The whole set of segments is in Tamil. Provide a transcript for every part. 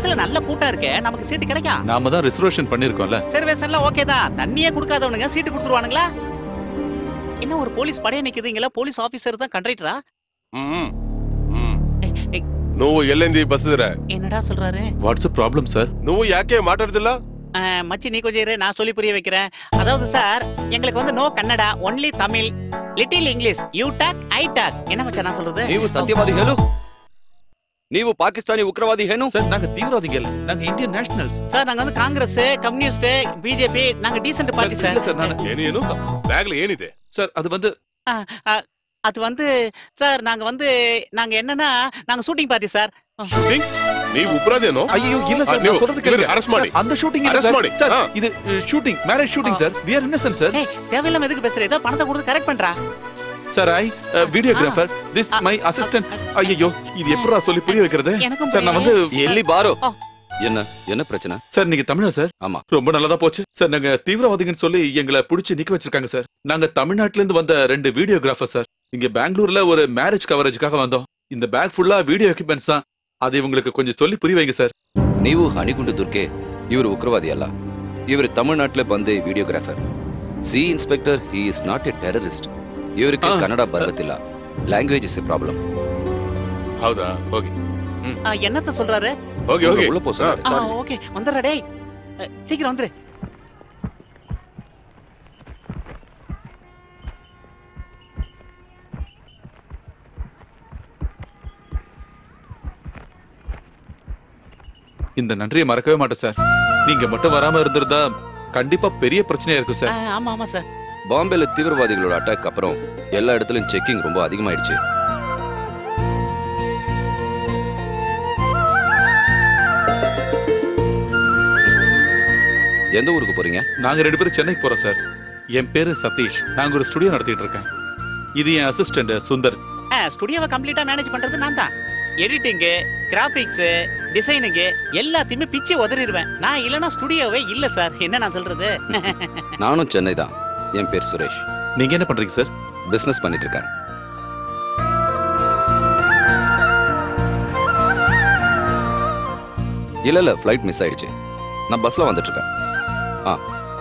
பஸ்ல நல்ல கூட்டம் இருக்கு நமக்கு சீட்டு கிடைக்கும் நாம தான் ரிசர்வேஷன் பண்ணிருக்கோம்ல ரிசர்வேஷன்லாம் ஓகே தான் தண்ணியே கொடுக்காதவனுங்க சீட்டு கொடுத்துருவானுங்களா என்ன ஒரு போலீஸ் படைய நிக்குதுங்களா போலீஸ் ஆபீசர் தான் கண்டக்டரா ಹ್ಮ್ ಹ್ಮ್ నువ్వు ಎಲ್ಲಿಂದ ಬಸ್ಸಿದ್ರೆ என்னடா சொல்றாரு வாட்ஸ் ப்ராப்ளம் சார் నువ్వు ಯಾಕೆ ಮಾತಾಡ್ತಿಲ್ಲ அஹ், மச்சி நீ கொஞ்சம் இரு, நான் சொல்லி புரிய வைக்கிறேன் அதாவது சார் எங்களுக்கு வந்து no Kannada only Tamil little English you talk I talk என்ன மச்சான் நான் சொல்றது ನೀವು ಸತ್ಯವಾದಿ ಹೇಳು ನೀವು ಪಾಕಿಸ್ತಾನಿ ಉಗ್ರವಾದಿ ಏನು சார் நாங்க தீவிரவாதிகள் இல்ல நாங்க இந்தியன் நேஷனல்ஸ் சார் நாங்க வந்து காங்கிரஸ் கம்யூனிஸ்ட் பிஜேபி நாங்க டீசென்ட் பார்ட்டி சார் சார் நான் ಏನು ಏನು ಬ್ಯಾಗ್ಲಿ ಏನಿದೆ சார் அது வந்து அது வந்து சார் நாங்க வந்து நாங்க என்னன்னா நாங்க ஷூட்டிங் பார்ட்டி சார் ಶೂಟಿಂಗ್ ನೀವು ಉಪರಾಧೇನೋ ஐயோ இல்ல சார் ನೀವು நான் சொல்றது கேளுங்க ಅರೆಸ್ಟ್ ಮಾಡಿ சார், அந்த ஷூட்டிங் இல்ல Arrest சார் ಮಾಡಿ. சார் ஆ. இது shooting marriage shooting sir we are innocent sir ஏய் தேவையில்லாம எதுக்கு பேசுற ஏதோ பணத்தை கொடுத்து கரெக்ட் பண்றா சார் ஐ வீடியோகிராஃபர் திஸ் ஆ. மை அசிஸ்டன்ட் ஐயோ இது எப்படா சொல்லி புரிய வைக்கிறது எனக்கும் சார் நான் வந்து ಎಲ್ಲಿ ಬಾರೋ ஆ. என்ன என்ன பிரச்சனை சார் நீங்க தமிழா சார் ஆமா. ரொம்ப நல்லதா போச்சு சார் நாங்க தீவிரவாதிகன்னு சொல்லி எங்களை புடிச்சு நிக்க வச்சிருக்காங்க சார் நாங்க தமிழ்நாட்டுல இருந்து வந்த ரெண்டு வீடியோகிராஃபர் சார் இங்க பெங்களூர்ல ஒரு மேரேஜ் கவரேஜ்க்காக வந்தோம் இந்த பேக் ஃபுல்லா வீடியோ எக்யூப்மெண்ட்ஸ் தான் அது இவங்களுக்கு கொஞ்சம் சொல்லி புரிய வைங்க சார் ನೀವು ಹಣಿಗುಂಡು ದುರ್ಗೆ ಇವರು ಉಗ್ರವಾದಿ ಅಲ್ಲ ಇವರು ತಮಿಳುನಾಟ್ಲೆ ಬಂದೆ videographer see inspector he is not a terrorist ಇವರಿಗೆ ಆ. ಕನ್ನಡ ಬರುತ್ತಿಲ್ಲ ಲ್ಯಾಂಗ್ವೇಜ್ ಇಸ್ ಎ ಪ್ರಾಬ್ಲಮ್ ಹೌದಾ ಹೋಗಿ ஆ, என்னத்த சொல்றாரு ಹೋಗಿ ಹೋಗಿ உள்ள போ சொன்னாரு. ஆ ஓகே வந்துடுறா டேய் அஹ், சீக்கிரம் வந்துரு இந்த நன்றியை மறக்கவே மாட்டேன் சார் நீங்க மட்டும் வராம இருந்திருந்தா கண்டிப்பா பெரிய பிரச்சனையா இருக்கும் ஆ, சார் ஆமா ஆமா சார் பாம்பேல தீவிரவாதிகளோட அட்டாக் அப்புறம் எல்லா இடத்துலயும் செக்கிங் ரொம்ப அதிகமாயிடுச்சு எந்த ஊருக்கு போறீங்க நாங்க ரெண்டு பேரும் சென்னைக்கு போறோம் சார் என் பேரு சதீஷ் நாங்க ஒரு ஸ்டுடியோ நடத்திட்டு இருக்கேன் இது என் அசிஸ்டன்ட் சுந்தர் ஸ்டுடியோவை கம்ப்ளீட்டா மேனேஜ் பண்றது நான் தான் எடிட்டிங்கு கிராபிக்ஸ் டிசைனிங்கு எல்லாத்தையுமே பிச்சு உதறிடுவேன் நான் இல்லைன்னா ஸ்டுடியோவே இல்ல சார் என்ன நான் சொல்றது நானும் சென்னை தான் என் பேர் சுரேஷ் நீங்க என்ன பண்றீங்க சார் பிசினஸ் பண்ணிட்டு இருக்கேன் இல்ல இல்ல ஃப்ளைட் மிஸ் ஆயிடுச்சு நான் பஸ்ல வந்துட்டு இருக்கேன் ஆ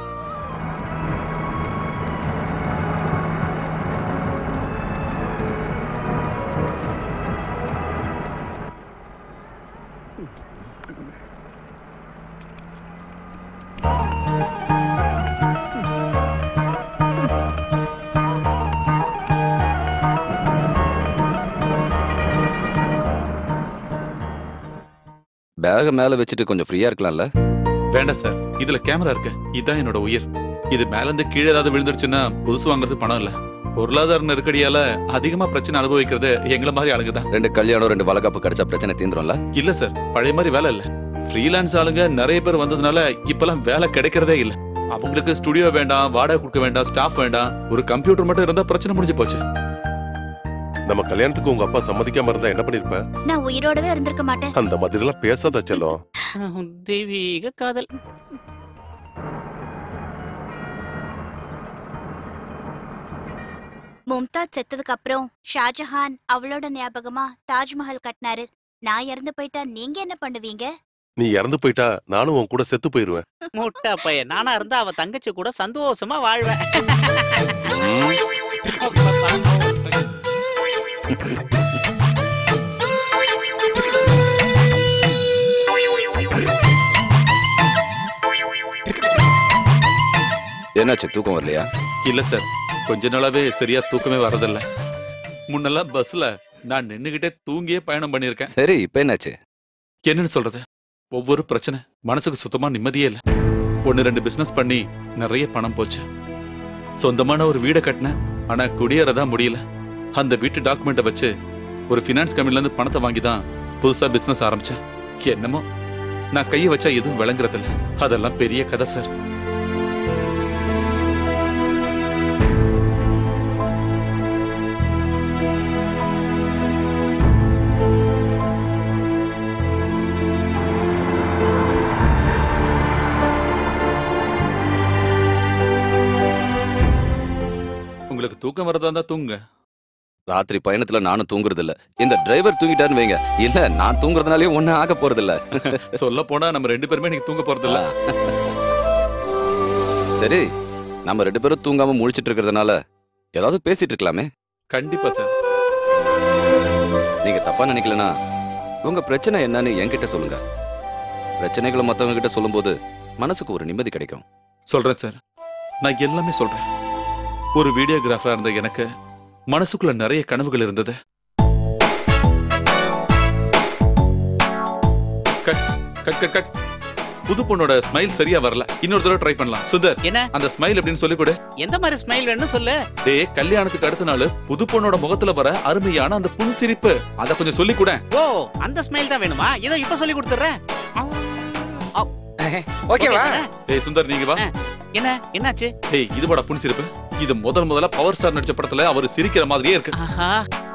பேக மேல வச்சுட்டு கொஞ்சம் ஃப்ரீயா இருக்கலாம்ல வேண்டாம் சார் இதுல கேமரா இருக்கு இதுதான் என்னோட உயிர் இது மேல இருந்து கீழே ஏதாவது விழுந்துருச்சுன்னா புதுசு வாங்குறது பணம் இல்ல பொருளாதார நெருக்கடியால அதிகமா பிரச்சனை அனுபவிக்கிறது எங்களை மாதிரி ஆளுங்க தான் ரெண்டு கல்யாணம் ரெண்டு வளகாப்பு கிடைச்சா பிரச்சனை தீந்துரும்ல இல்ல சார் பழைய மாதிரி வேலை இல்ல ஃப்ரீலான்ஸ் ஆளுங்க நிறைய பேர் வந்ததுனால இப்பெல்லாம் வேலை கிடைக்கிறதே இல்ல அவங்களுக்கு ஸ்டுடியோ வேண்டாம் வாடகை கொடுக்க வேண்டாம் ஸ்டாஃப் வேண்டாம் ஒரு கம்ப்யூட்டர் மட்டும் இருந்தா பிரச்சனை முடிஞ்சு போச்சு நம்ம கல்யாணத்துக்கு உங்க அப்பா சம்மதிக்காம இருந்தா என்ன பண்ணிருப்ப நான் உயிரோடவே இருந்திருக்க மாட்டேன் அந்த மாதிரி எல்லாம் பேசாத செல்லம் தெய்வீக காதல் மும்தாஜ் செத்ததுக்கு அப்புறம் ஷாஜஹான் அவளோட ஞாபகமா தாஜ்மஹால் கட்டினாரு நான் இறந்து போயிட்டா நீங்க என்ன பண்ணுவீங்க நீ இறந்து போயிட்டா நானும் உன் கூட செத்து போயிருவேன் முட்டா பையன் நானா இருந்தா அவ தங்கச்சி கூட சந்தோஷமா வாழ்வேன் என்னாச்சு தூக்கம் வரலையா இல்ல சார் கொஞ்ச நாளாவே சரியா தூக்கமே வரதில்ல முன்னெல்லாம் பஸ்ல நான் நின்னுகிட்டே தூங்கியே பயணம் பண்ணியிருக்கேன் சரி இப்ப என்னாச்சு என்னன்னு சொல்றது ஒவ்வொரு பிரச்சனை மனசுக்கு சுத்தமா நிம்மதியே இல்ல ஒன்னு ரெண்டு பிசினஸ் பண்ணி நிறைய பணம் போச்சு சொந்தமான ஒரு வீடை கட்டினேன் ஆனா குடியேறதான் முடியல அந்த வீட்டு டாக்குமெண்ட்டை வச்சு ஒரு ஃபினான்ஸ் கம்பெனில இருந்து பணத்தை வாங்கி தான் புதுசா பிசினஸ் ஆரம்பிச்சேன் என்னமோ நான் கையை வச்சா எதுவும் விளங்குறதில்ல அதெல்லாம் பெரிய கதை சார் உங்களுக்கு தூக்கம் வரதா இருந்தா தூங்குங்க ராத்திரி பயணத்துல நானும் தூங்குறது இல்ல இந்த டிரைவர் தூங்கிட்டாருன்னு வைங்க இல்ல நான் தூங்குறதுனாலே ஒண்ணும் ஆக போறது இல்ல சொல்ல போனா நம்ம ரெண்டு பேருமே இன்னைக்கு தூங்க போறது இல்ல சரி நம்ம ரெண்டு பேரும் தூங்காம முழிச்சிட்டு இருக்கிறதுனால ஏதாவது பேசிட்டு இருக்கலாமே கண்டிப்பா சார் நீங்க தப்பா நினைக்கலனா உங்க பிரச்சனை என்னன்னு என்கிட்ட சொல்லுங்க பிரச்சனைகளை மத்தவங்க கிட்ட சொல்லும்போது மனசுக்கு ஒரு நிம்மதி கிடைக்கும் சொல்றேன் சார் நான் எல்லாமே சொல்றேன் ஒரு வீடியோகிராஃபரா இருந்த எனக்கு மனசுக்குள்ள நிறைய கனவுகள் இருந்தது கட் கட் கட் கட் புது பொண்ணோட ஸ்மைல் சரியா வரல இன்னொரு தடவை ட்ரை பண்ணலாம் சுந்தர் என்ன அந்த ஸ்மைல் எப்படின்னு சொல்லி கொடு எந்த மாதிரி ஸ்மைல் வேணும்னு சொல்லு டேய் கல்யாணத்துக்கு அடுத்த நாள் புது பொண்ணோட முகத்துல வர அருமையான அந்த புன்சிரிப்பு அத கொஞ்சம் சொல்லி கூட ஓ அந்த ஸ்மைல் தான் வேணுமா இதோ இப்ப சொல்லி கொடுத்துறேன் ஓகேவா டேய் சுந்தர் நீங்க வா என்ன என்னாச்சு டேய் இது வாடா புன்சிரிப்பு இது முதல் முதல்ல பவர் ஸ்டார் நடிச்ச படத்துல அவர் சிரிக்கிற மாதிரியே இருக்கு ஆஹா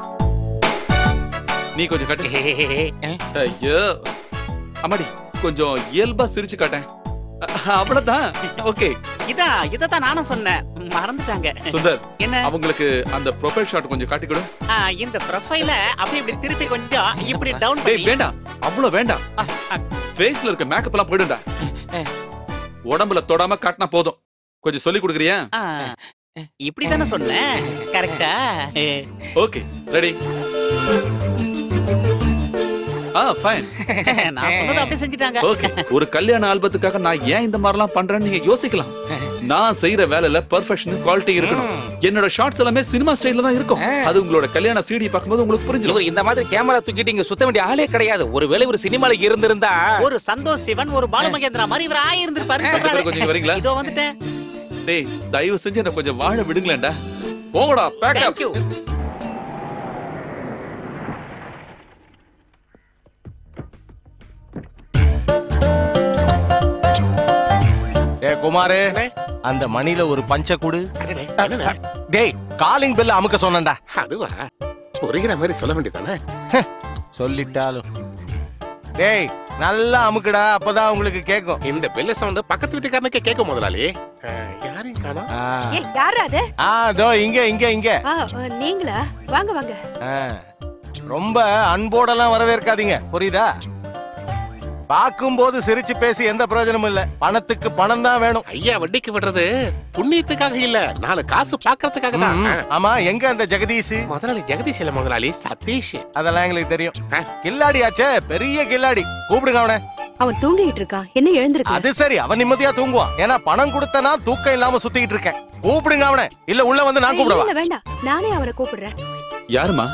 நீ கொஞ்சம் காட்டு ஐயோ அம்மாடி கொஞ்சம் இயல்பா சிரிச்சு காட்டேன் அ- அவ்வளவுதான் ஓகே இதா இதத்தான் நானும் சொன்னேன் மறந்துட்டாங்க சுந்தர் என்ன அவங்களுக்கு அந்த ப்ரொஃபைல் ஷாட் கொஞ்சம் காட்டி கொடு ஆ, இந்த ப்ரொஃபைல அப்படி இப்படி திருப்பி கொஞ்சம் இப்படி டவுன் டேய் பண்ணி வேண்டாம் அவ்வளவு வேண்டாம் ஆ, ஆ, ஃபேஸ்ல இருக்க மேக்கப் எல்லாம் போயிடும்டா உடம்புல தொடாம காட்டினா போதும் கொஞ்சம் சொல்லி கொடுக்குறியா ஆ, இப்படிதானே சொன்னேன் கரெக்டா ஓகே ரெடி ஆ ஃபைன் நான் சொன்னது அப்படியே செஞ்சுட்டாங்க ஓகே ஒரு கல்யாண ஆல்பத்துக்காக நான் ஏன் இந்த மாதிரிலாம் பண்றேன்னு நீங்க யோசிக்கலாம் நான் செய்யற வேலையில பெர்ஃபெக்ஷன் குவாலிட்டி இருக்கணும் என்னோட ஷார்ட்ஸ் எல்லாமே சினிமா ஸ்டைல்ல தான் இருக்கும் அது உங்களோட கல்யாண சிடி பார்க்கும்போது உங்களுக்கு புரிஞ்சிடும் இவர் இந்த மாதிரி கேமரா தூக்கிட்டு இங்க சுத்த வேண்டிய ஆளே கிடையாது ஒருவேளை ஒரு சினிமால இருந்திருந்தா ஒரு சந்தோஷ் சிவன் ஒரு பாலுமகேந்திரா மாதிரி இவர் ஆயிருந்திருப்பாருன்னு ரெண்டு பேரும் சொல்றாரு கொஞ்சம் இங்க வரீங்களா இதோ வந்துட்டேன் டேய் தயவு செஞ்சு என்ன கொஞ்சம் வாழ விடுங்களேன்டா போங்கடா பேக்கப் தேங்க்யூ ஏ குமாரு அந்த மணில ஒரு பஞ்ச குடு டேய் காலிங் பெல் அமுக்க சொன்னேன்டா அதுவா புரிகிற மாதிரி சொல்ல வேண்டியதானே சொல்லிட்டாலும் டேய் நல்லா அமுக்குடா அப்பதான் உங்களுக்கு கேக்கும் இந்த பெல்ல சவுண்ட் பக்கத்து வீட்டுக்காரனுக்கே கேட்க முதலாளி அஹ், யாரையும் காணோம் ஆ. ஏ யாரா அது ஆ தோ இங்க இங்க இங்க ஆ, ஆ, நீங்களா வாங்க வாங்க ஆ. ரொம்ப அன்போடெல்லாம் வரவேற்காதீங்க புரியுதா பார்க்கும்போது சிரிச்சு பேசி எந்த பிரயோஜனமும் இல்ல பணத்துக்கு பணம் தான் வேணும் ஐயா வட்டிக்கு விடுறது புண்ணியத்துக்காக இல்ல நாலு காசு பாக்குறதுக்காக தான் ம், ஆமா எங்க அந்த ஜெகதீஷ் முதலாளி ஜெகதீஷ் இல்ல முதலாளி சதீஷ் அதெல்லாம் எங்களுக்கு தெரியும் ஆ. கில்லாடியாச்சே பெரிய கில்லாடி கூப்பிடுங்க அவனை அவன் தூங்கிட்டு இருக்கான் என்ன எழுந்திருக்க அது சரி அவன் நிம்மதியா தூங்குவான் ஏன்னா பணம் கொடுத்தனா தூக்கம் இல்லாம சுத்திக்கிட்டு இருக்கேன் கூப்பிடுங்க அவனை இல்ல உள்ள வந்து நான் கூப்பிடவா இல்ல வேண்டாம் நானே அவனை கூப்பிடுறேன் யாருமா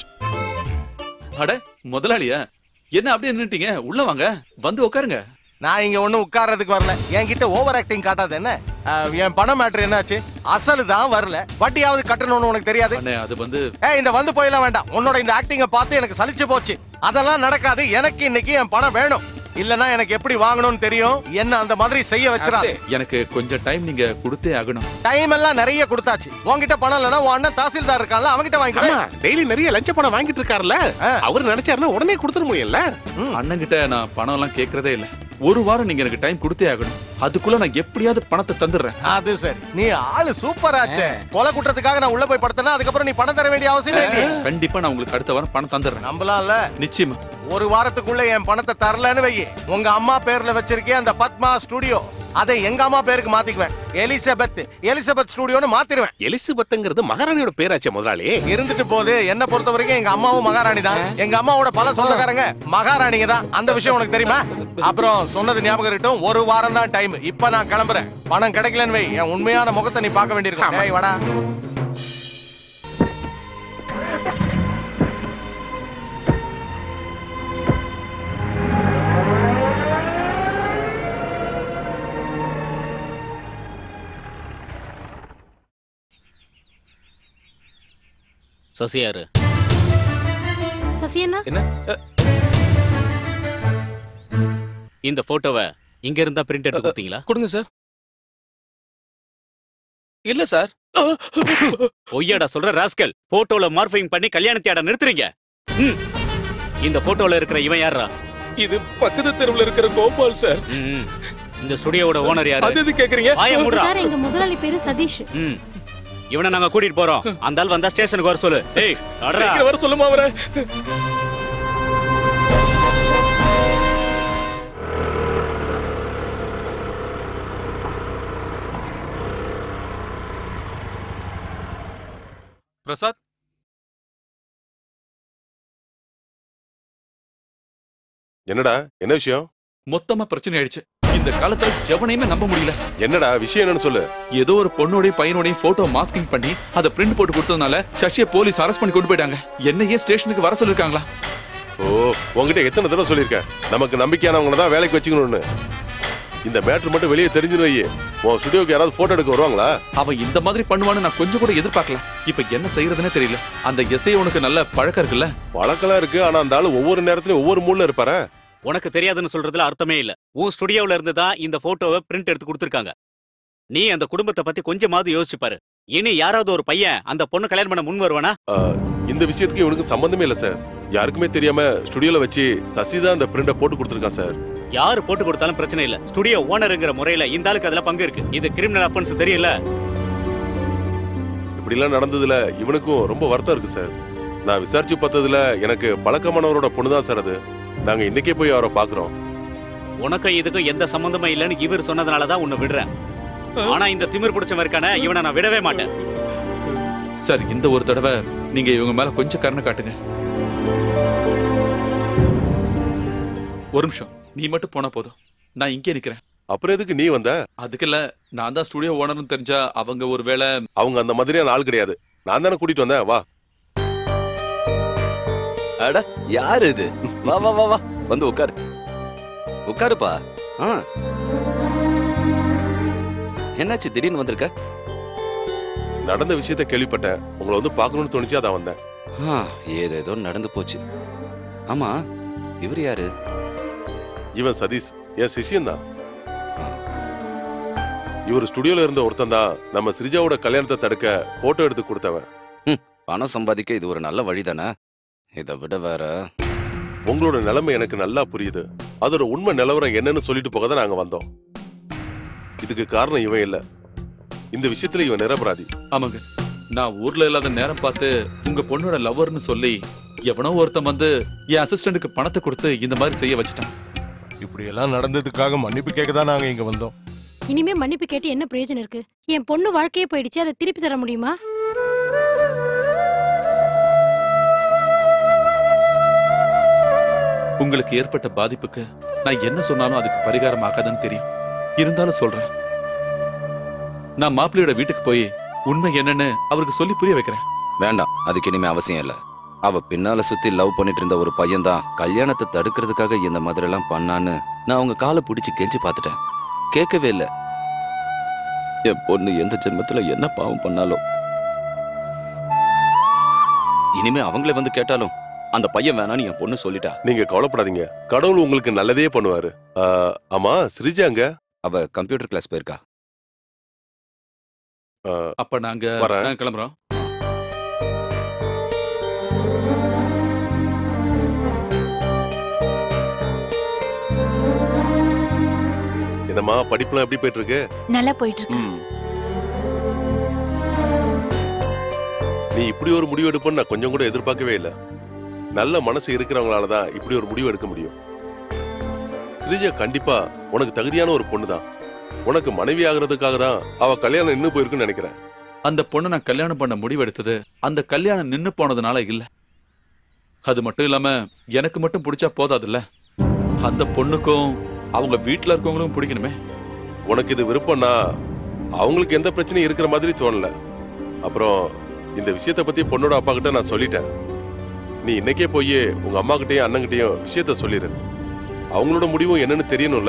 அட முதலாளியா என்ன அப்படியே நின்னுட்டீங்க உள்ள வாங்க வந்து உட்காருங்க நான் இங்க ஒண்ணும் உட்கார்றதுக்கு வரல என்கிட்ட ஓவர் ஆக்டிங் காட்டாத என்ன அஹ், என் பணம் மேட்ரு என்னாச்சு அசலு தான் வரல வட்டியாவது கட்டணும்னு உனக்கு தெரியாது அண்ணே அது வந்து ஏய் இந்த வந்து போயெல்லாம் வேண்டாம் உன்னோட இந்த ஆக்டிங்க பார்த்து எனக்கு சலிச்சு போச்சு அதெல்லாம் நடக்காது எனக்கு இன்னைக்கு என் பணம் வேணும் இல்லனா எனக்கு எப்படி வாங்கணும்னு தெரியும் என்ன அந்த மாதிரி செய்ய வச்சிடாது எனக்கு கொஞ்சம் டைம் நீங்க கொடுத்தே ஆகணும் டைம் எல்லாம் நிறைய கொடுத்தாச்சு உன்கிட்ட பணம் இல்லனா உன் அண்ணன் தாசில்தார் இருக்கான்ல அவன்கிட்ட ஆமா வாங்கிக்க டெய்லி நிறைய லஞ்ச பணம் வாங்கிட்டு இருக்காருல்ல ஆ. அவர் நினைச்சாருன்னா உடனே கொடுத்துட முடியும்ல அண்ணன் கிட்ட நான் பணம் எல்லாம் கேக்குறதே இல்ல ஒரு வாரம் நீங்க எனக்கு டைம் கொடுத்தே ஆகணும் அதுக்குள்ள நான் எப்படியாவது பணத்தை தந்துடுறேன் அது சரி நீ ஆளு சூப்பர் ஆச்சே கொலை குற்றத்துக்காக நான் உள்ள போய் படுத்தனா அதுக்கப்புறம் நீ பணம் தர வேண்டிய அவசியமே இல்லையே கண்டிப்பா நான் உங்களுக்கு அடுத்த வாரம் பணம் தந்துடுறேன் நம்பலாம்ல நிச்சயமா ஒரு வாரத்துக்குள்ள என் பணத்தை தரலன்னு வை உங்க அம்மா பேர்ல வச்சிருக்கே அந்த பத்மா ஸ்டுடியோ அதை எங்க அம்மா பேருக்கு மாத்திக்குவேன் எலிசபெத் எலிசபெத் ஸ்டுடியோன்னு மாத்திருவேன் எலிசபெத்துங்கிறது மகாராணியோட பேராச்சே முதலாளி இருந்துட்டு போது என்ன பொறுத்த வரைக்கும் எங்க அம்மாவும் மகாராணி தான் எங்க அம்மாவோட பல சொந்தக்காரங்க மகாராணிங்க தான் அந்த விஷயம் உனக்கு தெரியுமா அப்புறம் சொன்னது ஞாபகம் இருக்கட்டும் ஒரு வாரம் தான் டைம் இப்ப நான் கிளம்புறேன் பணம் கிடைக்கலன்னு வை என் உண்மையான முகத்தை நீ பார்க்க வேண்டியிருக்கும் டேய், வாடா சசியாரு சசி அண்ணா இந்த போட்டோவை இங்க இருந்தா பிரிண்ட் எடுத்து கொடுத்தீங்களா கொடுங்க சார் இல்ல சார் பொய்யாடா சொல்ற ராஸ்கல் போட்டோல மார்ஃபிங் பண்ணி கல்யாணத்தையாட நிறுத்துறீங்க ம். இந்த போட்டோல இருக்கிற இவன் யாரா இது பக்கத்து தெருவுல இருக்கிற கோபால் சார் ம். இந்த ஸ்டுடியோவோட ஓனர் யாரு அது எது கேக்குறீங்க வாய மூடுறா சார் எங்க முதலாளி பேரு சதீஷ் ம். இவனை நாங்க கூட்டிட்டு போறோம் அந்த ஆள் வந்தா ஸ்டேஷனுக்கு வர சொல்லு ஏய் நடடா. சீக்கிரம் வர சொல்லுமா அவரை பிரசாத் என்னடா என்ன விஷயம் மொத்தமா பிரச்சனை ஆயிடுச்சு இந்த காலத்துல எவனையுமே நம்ப முடியல என்னடா விஷயம் என்னன்னு சொல்லு ஏதோ ஒரு பொண்ணோடைய பையனோடைய போட்டோ மாஸ்கிங் பண்ணி அதை பிரிண்ட் போட்டு கொடுத்ததுனால சசியை போலீஸ் அரெஸ்ட் பண்ணி கொண்டு போயிட்டாங்க என்னையே ஸ்டேஷனுக்கு வர சொல்லிருக்காங்களா ஓ உங்ககிட்ட எத்தனை தடவை சொல்லியிருக்கேன் நமக்கு நம்பிக்கையானவங்கள தான் வேலைக்கு வச்சுக்கணும்னு இந்த மேட்ரு மட்டும் வெளியே தெரிஞ்சுன்னு வை உன் ஸ்டுடியோக்கு யாராவது போட்டோ எடுக்க வருவாங்களா அவன் இந்த மாதிரி பண்ணுவான்னு நான் கொஞ்சம் கூட எதிர்பார்க்கல இப்ப என்ன செய்யறதுன்னே தெரியல அந்த எஸ்ஐ உனக்கு நல்ல பழக்கம் இருக்குல்ல வழக்கெல்லாம் இருக்கு ஆனா அந்த ஆளு ஒவ்வொரு நேரத்திலயும் ஒவ்வொரு மூட்ல இருப்பாரா உனக்கு தெரியாதுன்னு சொல்றதுல அர்த்தமே இல்ல உன் ஸ்டுடியோல இருந்து தான் இந்த போட்டோவை பிரிண்ட் எடுத்து கொடுத்துருக்காங்க நீ அந்த குடும்பத்தை பத்தி கொஞ்சமாவது யோசிச்சு பாரு இனி யாராவது ஒரு பையன் அந்த பொண்ணு கல்யாணம் பண்ண முன் வருவானா இந்த விஷயத்துக்கு இவனுக்கு சம்பந்தமே இல்ல சார் யாருக்குமே தெரியாம ஸ்டுடியோல வச்சு சசி தான் அந்த பிரிண்ட போட்டு கொடுத்துருக்கான் சார் யாரு போட்டு கொடுத்தாலும் பிரச்சனை இல்ல ஸ்டுடியோ ஓனருங்கிற முறையில இந்த ஆளுக்கு அதுல பங்கு இருக்கு இது கிரிமினல் அஃபென்ஸ் தெரியல இப்படி எல்லாம் நடந்ததுல இவனுக்கும் ரொம்ப வருத்தம் இருக்கு சார் நான் விசாரிச்சு பார்த்ததுல எனக்கு பழக்கமானவரோட பொண்ணு தான் சார் அது நாங்க இன்னைக்கே போய் அவரை பாக்குறோம் உனக்கும் இதுக்கும் எந்த சம்பந்தமும் இல்லைன்னு இவர் சொன்னதுனால தான் உன்னை விடுறேன் ஆனா இந்த திமிர் பிடிச்சவன் இருக்கானே இவனை நான் விடவே மாட்டேன் சார் இந்த ஒரு தடவை நீங்க இவங்க மேல கொஞ்சம் கருணை காட்டுங்க ஒரு நிமிஷம் நீ மட்டும் போனா போதும் நான் இங்கே நிக்கிறேன் அப்புறம் எதுக்கு நீ வந்த அதுக்கு இல்ல நான் தான் ஸ்டுடியோ ஓனர்னு தெரிஞ்சா அவங்க ஒருவேளை அவங்க அந்த மாதிரியான ஆள் கிடையாது நான் தானே கூட்டிட்டு வந்தேன் வா அட யாரு இது வா வா வா வா வந்து உட்காரு உட்காருப்பா ஆ என்னாச்சு திடீர்னு வந்திருக்க நடந்த விஷயத்த கேள்விப்பட்டேன் உங்களை வந்து பார்க்கணும்னு தோணுச்சு அதான் வந்தேன் ஆ, ஏதேதோ நடந்து போச்சு ஆமா இவர் யாரு இவன் சதீஷ் என் சிஷியன் தான் ஆ. இவர் ஸ்டுடியோல இருந்த ஒருத்தன் தான் நம்ம சிரிஜாவோட கல்யாணத்தை தடுக்க போட்டோ எடுத்து கொடுத்தவன் பணம் சம்பாதிக்க இது ஒரு நல்ல வழிதானே இதை விட வேற உங்களோட நிலைமை எனக்கு நல்லா புரியுது அதோட உண்மை நிலவரம் என்னன்னு சொல்லிட்டு போக தான் நாங்க வந்தோம் இதுக்கு காரணம் இவன் இல்ல இந்த விஷயத்துல இவன் நிரபராதி ஆமாங்க நான் ஊர்ல இல்லாத நேரம் பார்த்து உங்க பொண்ணோட லவ்வர்னு சொல்லி எவனோ ஒருத்தன் வந்து என் அசிஸ்டன்ட்டுக்கு பணத்தை கொடுத்து இந்த மாதிரி செய்ய வச்சுட்டான் இப்படி எல்லாம் நடந்ததுக்காக மன்னிப்பு கேட்க தான் நாங்க இங்க வந்தோம் இனிமே மன்னிப்பு கேட்டு என்ன பிரயோஜனம் இருக்கு என் பொண்ணு வாழ்க்கையே போயிடுச்சு அதை திருப்பி தர முடியுமா உங்களுக்கு ஏற்பட்ட பாதிப்புக்கு நான் என்ன சொன்னாலும் அதுக்கு பரிகாரம் ஆகாதுன்னு தெரியும் இருந்தாலும் சொல்றேன் நான் மாப்பிள்ளையோட வீட்டுக்கு போய் உண்மை என்னன்னு அவருக்கு சொல்லி புரிய வைக்கிறேன் வேண்டாம் அதுக்கு இனிமே அவசியம் இல்ல அவ பின்னால சுத்தி லவ் பண்ணிட்டு இருந்த ஒரு பையன் தான் கல்யாணத்தை தடுக்கிறதுக்காக இந்த மாதிரி எல்லாம் பண்ணான்னு நான் அவங்க காலை பிடிச்சு கெஞ்சி பார்த்துட்டேன் கேட்கவே இல்ல என் பொண்ணு எந்த ஜென்மத்துல என்ன பாவம் பண்ணாலும் இனிமே அவங்களே வந்து கேட்டாலும் அந்த பையன் வேணான்னு என் பொண்ணு சொல்லிட்டா நீங்க கவலைப்படாதீங்க கடவுள் உங்களுக்கு நல்லதே பண்ணுவாரு ஆ, ஆமா சிரிஜா அங்க அவ கம்ப்யூட்டர் கிளாஸ் போயிருக்கா ஆ, அப்ப நாங்க வரேன். நாங்க கிளம்புறோம் என்னம்மா படிப்புலாம் எப்படி போயிட்டு இருக்கு நல்லா போயிட்டு இருக்கு ம். நீ இப்படி ஒரு முடிவு எடுப்பன்னு நான் கொஞ்சம் கூட எதிர்பார்க்கவே இல்லை நல்ல மனசு இருக்கிறவங்களால தான் இப்படி ஒரு முடிவு எடுக்க முடியும் ஸ்ரீஜா கண்டிப்பா உனக்கு தகுதியான ஒரு பொண்ணு தான் உனக்கு மனைவி ஆகிறதுக்காக தான் அவ கல்யாணம் இன்னும் போயிருக்குன்னு நினைக்கிறேன் அந்த பொண்ணை நான் கல்யாணம் பண்ண முடிவெடுத்தது அந்த கல்யாணம் நின்னு போனதுனால இல்ல அது மட்டும் இல்லாம எனக்கு மட்டும் பிடிச்சா போதாதுல்ல அந்த பொண்ணுக்கும் அவங்க வீட்ல இருக்கவங்களுக்கும் பிடிக்கணுமே உனக்கு இது விருப்பம்னா அவங்களுக்கு எந்த பிரச்சனையும் இருக்கிற மாதிரி தோணல அப்புறம் இந்த விஷயத்த பத்தி பொண்ணோட அப்பா கிட்ட நான் சொல்லிட்டேன் நீ இன்னைக்கே போய் உங்க அம்மா கிட்டயும் அண்ணன்கிட்டயும் விஷயத்த சொல்லிடு அவங்களோட முடிவும் என்னன்னு தெரியணும்ல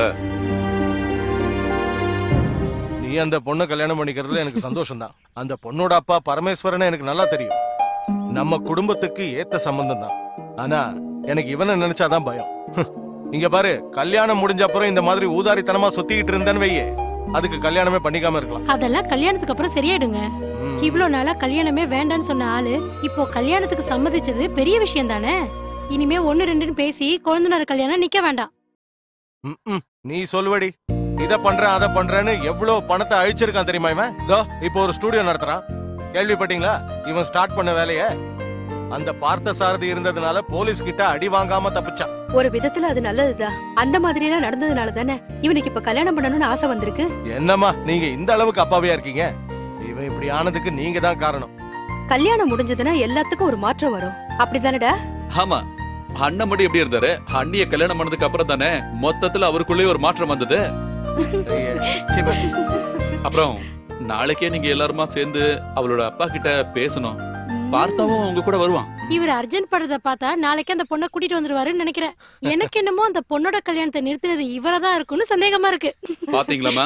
நீ அந்த பொண்ணை கல்யாணம் பண்ணிக்கிறதுல எனக்கு சந்தோஷம் தான் அந்த பொண்ணோட அப்பா பரமேஸ்வரன் எனக்கு நல்லா தெரியும் நம்ம குடும்பத்துக்கு ஏத்த சம்பந்தம் தான் ஆனா எனக்கு இவனை நினைச்சாதான் பயம் இங்க பாரு கல்யாணம் முடிஞ்ச அப்புறம் இந்த மாதிரி ஊதாரித்தனமா சுத்திக்கிட்டு இருந்தேன்னு வையே அதுக்கு கல்யாணமே பண்ணிக்காம இருக்கலாம் அதெல்லாம் கல்யாணத்துக்கு அப்புறம் சரியாயிடுங்க ம். இவ்ளோ நாளா கல்யாணமே வேண்டான்னு சொன்ன ஆளு இப்போ கல்யாணத்துக்கு சம்மதிச்சது பெரிய விஷயம் தானே இனிமே ஒன்னு ரெண்டுன்னு பேசி குழந்தைனார் கல்யாணம் நிக்க வேண்டாம் ம், ம். நீ சொல்லுவடி இத பண்றேன் அத பண்றேன்னு எவ்வளவு பணத்தை அழிச்சிருக்கான் தெரியுமா இவன் இதோ இப்போ ஒரு ஸ்டூடியோ நடத்துறான் கேள்விப்பட்டீங்களா இவன் ஸ்டார்ட் பண்ண வேலைய அந்த பார்த்த சாரதி இருந்ததுனால போலீஸ் கிட்ட அடி வாங்காம தப்பிச்சான் ஒரு விதத்துல அது நல்லதுதான் அந்த மாதிரி எல்லாம் நடந்ததுனால தானே இவனுக்கு இப்ப கல்யாணம் பண்ணணும்னு ஆசை வந்திருக்கு என்னம்மா நீங்க இந்த அளவுக்கு அப்பாவியா இருக்கீங்க இவன் இப்படி ஆனதுக்கு நீங்க தான் காரணம் கல்யாணம் முடிஞ்சதுன்னா எல்லாத்துக்கும் ஒரு மாற்றம் வரும் அப்படிதானடா ஆமா அண்ணன் மட்டும் எப்படி இருந்தாரு அண்ணிய கல்யாணம் பண்ணதுக்கு அப்புறம் தானே மொத்தத்துல அவருக்குள்ளே ஒரு மாற்றம் வந்தது ஐயே, சீ, பா. அப்புறம் நாளைக்கே நீங்க எல்லாருமா சேர்ந்து அவளோட அப்பா கிட்ட பேசணும் பார்த்தாவும் உங்க கூட வருவான் இவர் அர்ஜென்ட் படுறத பார்த்தா நாளைக்கு அந்த பொண்ணை கூட்டிட்டு வந்துருவாருன்னு நினைக்கிறேன் எனக்கு என்னமோ அந்த பொண்ணோட கல்யாணத்தை நிறுத்தினது இவரதான் தான் இருக்கும்னு சந்தேகமா இருக்கு பாத்தீங்களாமா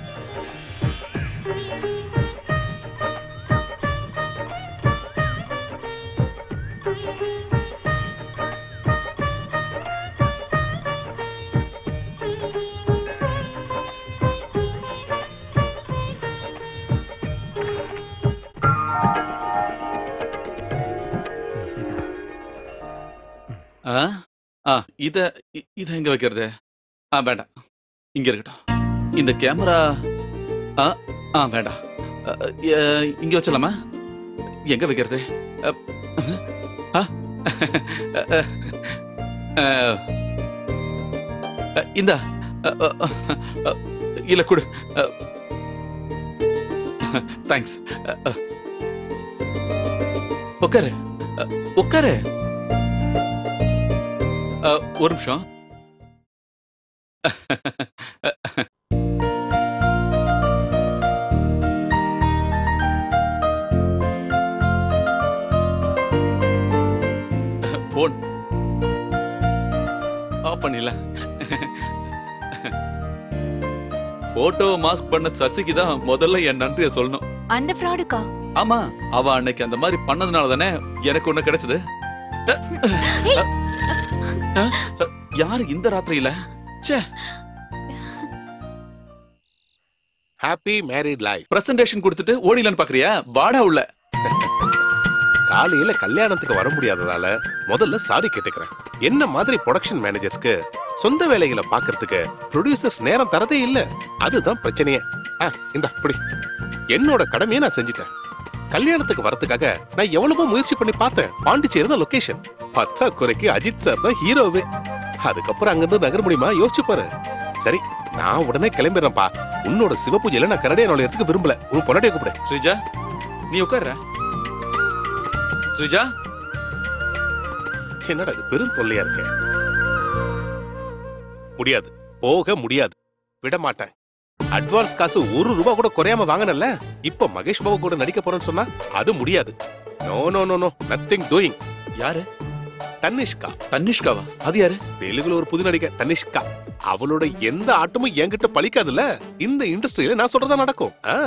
ஆ ஆ இத இ- இத எங்க வைக்கிறது ஆ வேண்டாம் இங்க இருக்கட்டும் இந்த கேமரா ஆ ஆ வேண்டாம் அ, எ, இங்க வச்சிடலாமா எங்க வைக்கிறது அ, ஆ, அ, அ, அ, அ, இந்தா அ, அ, அ, இல்ல கொடு தேங்க்ஸ் உட்காரு அ, உட்காரு அ, ஒரு நிமிஷம் போன் ஆஃப் பண்ணிடல போட்டோ மாஸ்க் பண்ண சசிக்கு தான் முதல்ல என் நன்றியை சொல்லணும் அந்த ஃப்ராடுக்கா ஆமா அவ அன்னைக்கு அந்த மாதிரி பண்ணதுனால தானே எனக்கு ஒண்ணு கிடைச்சது அ, அ, அ, யாரு இந்த ராத்திரியில ச்சே ஹாப்பி மேரிட் லைஃப் பிரசன்டேஷன் கொடுத்துட்டு ஓடிலன்னு பாக்குறியா வாடா உள்ள காலையில கல்யாணத்துக்கு வர முடியாததால முதல்ல சாரி கேட்டுக்கிறேன் என்ன மாதிரி ப்ரொடக்ஷன் மேனேஜர்ஸ்க்கு சொந்த வேலைகளை பாக்குறதுக்கு ப்ரொடியூசர்ஸ் நேரம் தரதே இல்ல அதுதான் பிரச்சனையே ஆ, இந்தா இப்படி என்னோட கடமையை நான் செஞ்சுட்டேன் கல்யாணத்துக்கு வரதுக்காக நான் எவ்வளவோ முயற்சி பண்ணி பார்த்தேன் பாண்டிச்சேரி தான் லொகேஷன் பத்தா குறைக்கு அஜித் சார் தான் ஹீரோவே அதுக்கப்புறம் அங்கிருந்து நகர முடியுமா யோசிச்சு பாரு சரி நான் உடனே கிளம்பிடுறேன்ப்பா உன்னோட சிவபூஜையில நான் கரடியா நுழையறதுக்கு விரும்பல உன் பொன்னாட்டிய கூப்பிடு ஸ்ரீஜா நீ உட்கார்ற ஸ்ரீஜா என்னடா இது பெரும் தொல்லையா இருக்கு முடியாது போக முடியாது விட மாட்டேன் அட்வான்ஸ் காசு ஒரு ரூபா கூட குறையாம வாங்கினல இப்ப மகேஷ் பாபு கூட நடிக்க போறேன்னு சொன்னா அது முடியாது no no no no nothing doing யாரு தனிஷ்கா தனிஷ்காவா அது யாரு தெலுங்குல ஒரு புது நடிகை தனிஷ்கா அவளோட எந்த ஆட்டமும் என்கிட்ட பலிக்காதுல்ல இந்த இண்டஸ்ட்ரியில நான் சொல்றதா நடக்கும் ஆ.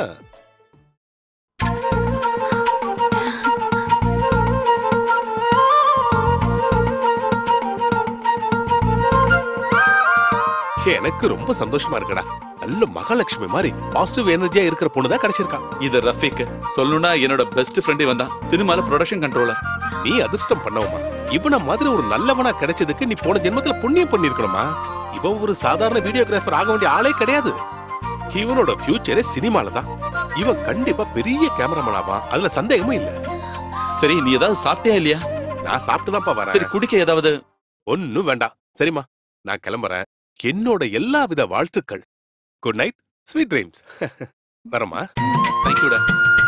எனக்கு ரொம்ப சந்தோஷமா இருக்குடா நல்ல மகாலட்சுமி மாதிரி பாசிட்டிவ் எனர்ஜியா இருக்கிற பொண்ணு தான் கிடைச்சிருக்கா இது ரஃபீக் சொல்லணும்னா என்னோட பெஸ்ட் ஃப்ரெண்டே வந்தான் சினிமால ப்ரொடக்ஷன் கண்ட்ரோலர் நீ அதிர்ஷ்டம் பண்ணவுமா இவன மாதிரி ஒரு நல்லவனா கிடைச்சதுக்கு நீ போன ஜென்மத்துல புண்ணியம் பண்ணிருக்கணுமா இவன் ஒரு சாதாரண வீடியோகிராஃபர் ஆக வேண்டிய ஆளே கிடையாது இவனோட ஃபியூச்சரே சினிமால தான் இவன் கண்டிப்பா பெரிய கேமராமேன் ஆவான் அதுல சந்தேகமும் இல்ல சரி நீ ஏதாவது சாப்பிட்டியா இல்லையா நான் சாப்பிட்டு தான்ப்பா வரேன் சரி குடிக்க ஏதாவது ஒன்னும் வேண்டாம் சரிம்மா நான் கிளம்புறேன் என்னோட எல்லா வித வாழ்த்துக்கள் குட் நைட் ஸ்வீட் ட்ரீம்ஸ் வரமா தேங்க்யூடா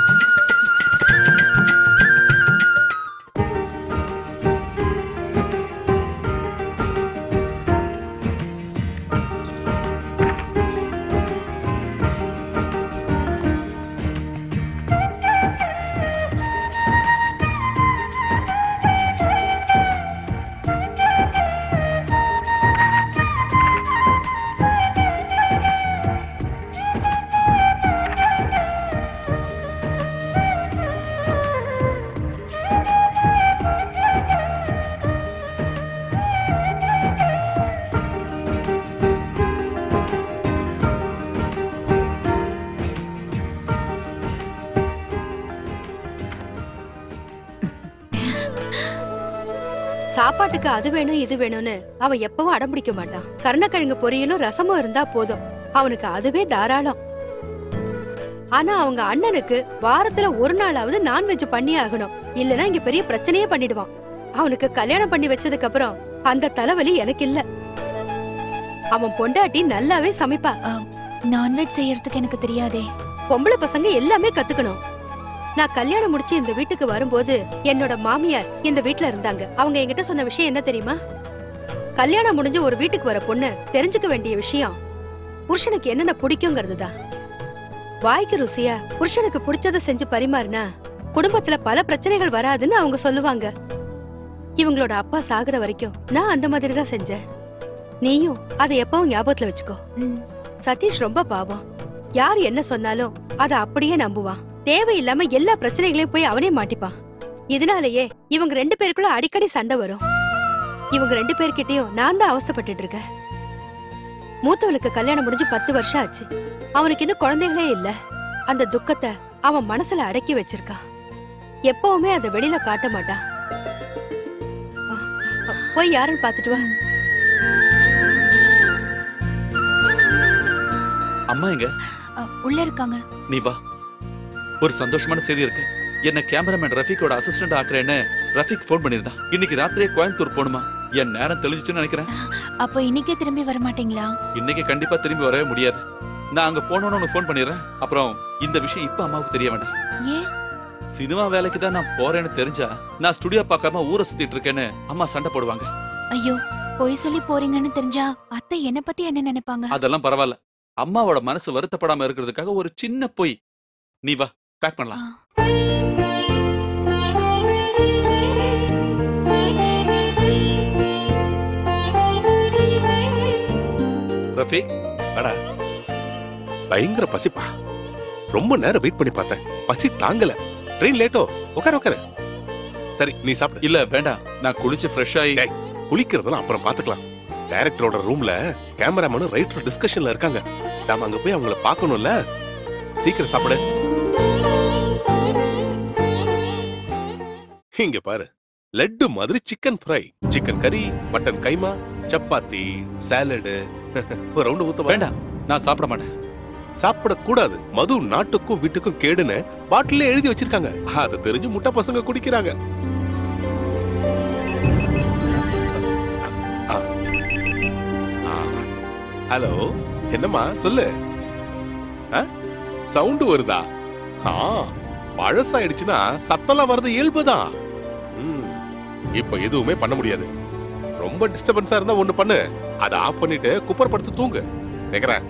சாப்பாட்டுக்கு அது வேணும் இது வேணும்னு அவன் எப்பவும் அடம்பிடிக்க மாட்டான் கருணக்கிழங்கு பொரியலும் ரசமும் இருந்தா போதும் அவனுக்கு அதுவே தாராளம் ஆனா அவங்க அண்ணனுக்கு வாரத்துல ஒரு நாளாவது நான்வெஜ் பண்ணி ஆகணும் இல்லனா இங்க பெரிய பிரச்சனையே பண்ணிடுவான் அவனுக்கு கல்யாணம் பண்ணி வச்சதுக்கு அப்புறம் அந்த தலைவலி எனக்கு இல்ல அவன் பொண்டாட்டி நல்லாவே சமைப்பா நான்வெஜ் செய்யறதுக்கு எனக்கு தெரியாதே பொம்பளை பசங்க எல்லாமே கத்துக்கணும் நான் கல்யாணம் முடிச்சு இந்த வீட்டுக்கு வரும்போது என்னோட மாமியார் இந்த வீட்ல இருந்தாங்க அவங்க என்கிட்ட சொன்ன விஷயம் என்ன தெரியுமா கல்யாணம் முடிஞ்சு ஒரு வீட்டுக்கு வர பொண்ணு தெரிஞ்சுக்க வேண்டிய விஷயம் புருஷனுக்கு என்னென்ன பிடிக்குங்கிறது தான் வாய்க்கு ருசியா புருஷனுக்கு பிடிச்சத செஞ்சு பரிமாறினா குடும்பத்துல பல பிரச்சனைகள் வராதுன்னு அவங்க சொல்லுவாங்க இவங்களோட அப்பா சாகுற வரைக்கும் நான் அந்த மாதிரி தான் செஞ்சேன் நீயும் அதை எப்பவும் ஞாபகத்துல வச்சுக்கோ சதீஷ் ரொம்ப பாவம் யார் என்ன சொன்னாலும் அதை அப்படியே நம்புவான் தேவையில்லாம எல்லா பிரச்சனைகளையும் போய் அவனே மாட்டிப்பான் இதனாலேயே இவங்க ரெண்டு பேருக்குள்ள அடிக்கடி சண்டை வரும் இவங்க ரெண்டு பேர்கிட்டயும் நான் தான் அவஸ்தைப்பட்டுட்டு இருக்கேன் மூத்தவனுக்கு கல்யாணம் முடிஞ்சு பத்து வருஷம் ஆச்சு அவனுக்கு இன்னும் குழந்தைகளே இல்ல அந்த துக்கத்தை அவன் மனசுல அடக்கி வச்சிருக்கான் எப்பவுமே அதை வெளியில காட்ட மாட்டான் அ, அ, போய் யாருன்னு பாத்துட்டு வா அம்மா எங்க உள்ள இருக்காங்க நீ வா ஒரு சந்தோஷமான செய்தி இருக்கு என்ன கேமராமேன் ரஃபீக்கோட அசிஸ்டன்ட் ஆக்குறேன்னு ரஃபீக் ஃபோன் பண்ணிருந்தான் இன்னைக்கு ராத்திரியே கோயம்புத்தூர் போகணுமா என் நேரம் தெளிஞ்சுச்சுன்னு நினைக்கிறேன் அப்போ இன்னைக்கே திரும்பி வர மாட்டீங்களா இன்னைக்கு கண்டிப்பா திரும்பி வரவே முடியாது நான் அங்க போனோன்னு உனக்கு ஃபோன் பண்ணிடுறேன் அப்புறம் இந்த விஷயம் இப்ப அம்மாவுக்கு தெரிய வேண்டாம் ஏன் சினிமா வேலைக்கு தான் நான் போறேன்னு தெரிஞ்சா நான் ஸ்டுடியோ பார்க்காம ஊரை சுத்திட்டு இருக்கேன்னு அம்மா சண்டை போடுவாங்க ஐயோ பொய் சொல்லி போறீங்கன்னு தெரிஞ்சா அத்தை என்ன பத்தி என்ன நினைப்பாங்க அதெல்லாம் பரவாயில்ல அம்மாவோட மனசு வருத்தப்படாம இருக்கிறதுக்காக ஒரு சின்ன பொய் நீ வா பேக் பண்ணலாம் ரஃபீக் அடா பயங்கர பசிப்பா ரொம்ப நேரம் வெயிட் பண்ணி பார்த்தேன் பசி தாங்கல ட்ரெயின் லேட்டோ உட்கார உட்கார சரி நீ சாப்பிடு இல்ல வேண்டாம் நான் குளிச்சு ஃப்ரெஷ் ஆகி குளிக்கிறதெல்லாம் அப்புறம் பாத்துக்கலாம் டைரக்டரோட ரூம்ல கேமராமேனும் ரைட்டர் டிஸ்கஷன்ல இருக்காங்க நாம அங்க போய் அவங்கள பார்க்கணும்ல சீக்கிரம் சாப்பிடு இங்க பாரு லட்டு மாதிரி சிக்கன் ஃப்ரை சிக்கன் கறி மட்டன் கைமா சப்பாத்தி சாலடு ஒரு ரவுண்டு ஊத்த வேண்டாம் நான் சாப்பிட மாட்டேன் சாப்பிடக்கூடாது மது நாட்டுக்கும் வீட்டுக்கும் கேடுன்னு பாட்டிலே எழுதி வச்சிருக்காங்க அது தெரிஞ்சு முட்டை பசங்க குடிக்கிறாங்க ஹலோ என்னம்மா சொல்லு சவுண்டு வருதா ஆ பழசாயிடுச்சுன்னா சத்தம்லாம் வர்றது இயல்புதான் ம், இப்ப எதுவுமே பண்ண முடியாது ரொம்ப டிஸ்டர்பன்ஸா இருந்தா ஒண்ணு பண்ணு அதை ஆஃப் பண்ணிட்டு குப்பர் படுத்து தூங்கு கேக்குறேன்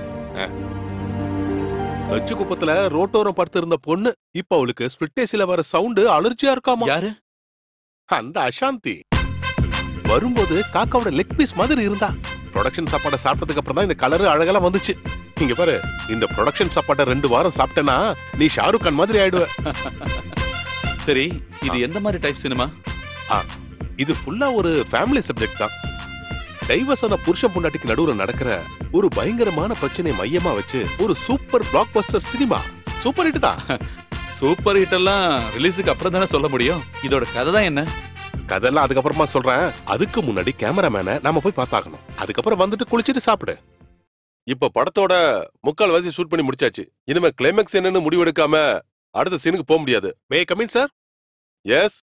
வச்சு குப்பத்துல ரோட்டோரம் படுத்து இருந்த பொண்ணு இப்ப அவளுக்கு ஸ்பிளிட்டேசில வர சவுண்டு அலர்ஜியா இருக்காமா யாரு அந்த அசாந்தி வரும்போது காக்காவோட லெக் பீஸ் மாதிரி இருந்தா ப்ரொடக்ஷன் சாப்பாடை சாப்பிட்டதுக்கு அப்புறம் தான் இந்த கலர் அழகெல்லாம் வந்துச்சு இங்க பாரு இந்த ப்ரொடக்ஷன் சாப்பாட்டை ரெண்டு வாரம் சாப்பிட்டேன்னா நீ ஷாருக் கான் மாதிரி ஆயிடுவ சரி இது எந்த மாதிரி டைப் சினிமா ஆ, இது ஃபுல்லா ஒரு ஃபேமிலி சப்ஜெக்ட் தான் டைவர்ஸ் ஆன புருஷன் பொண்டாட்டிக்கு நடுவுல நடக்கிற ஒரு பயங்கரமான பிரச்சனை மையமா வச்சு ஒரு super blockbuster cinema super hit தான் சூப்பர் ஹிட் எல்லாம் ரிலீஸுக்கு அப்புறம் தானே சொல்ல முடியும் இதோட கதை தான் என்ன கதெல்லாம் அதுக்கப்புறமா சொல்றேன் அதுக்கு முன்னாடி கேமராமேனை நாம போய் பார்த்தாகணும் அதுக்கப்புறம் வந்துட்டு குளிச்சிட்டு சாப்பிடு இப்ப படத்தோட முக்கால் வாசி ஷூட் பண்ணி முடிச்சாச்சு இனிமே கிளைமேக்ஸ் என்னன்னு முடிவெடுக்காம அடுத்த சீனுக்கு போக முடியாது மே கமின் சார் எஸ்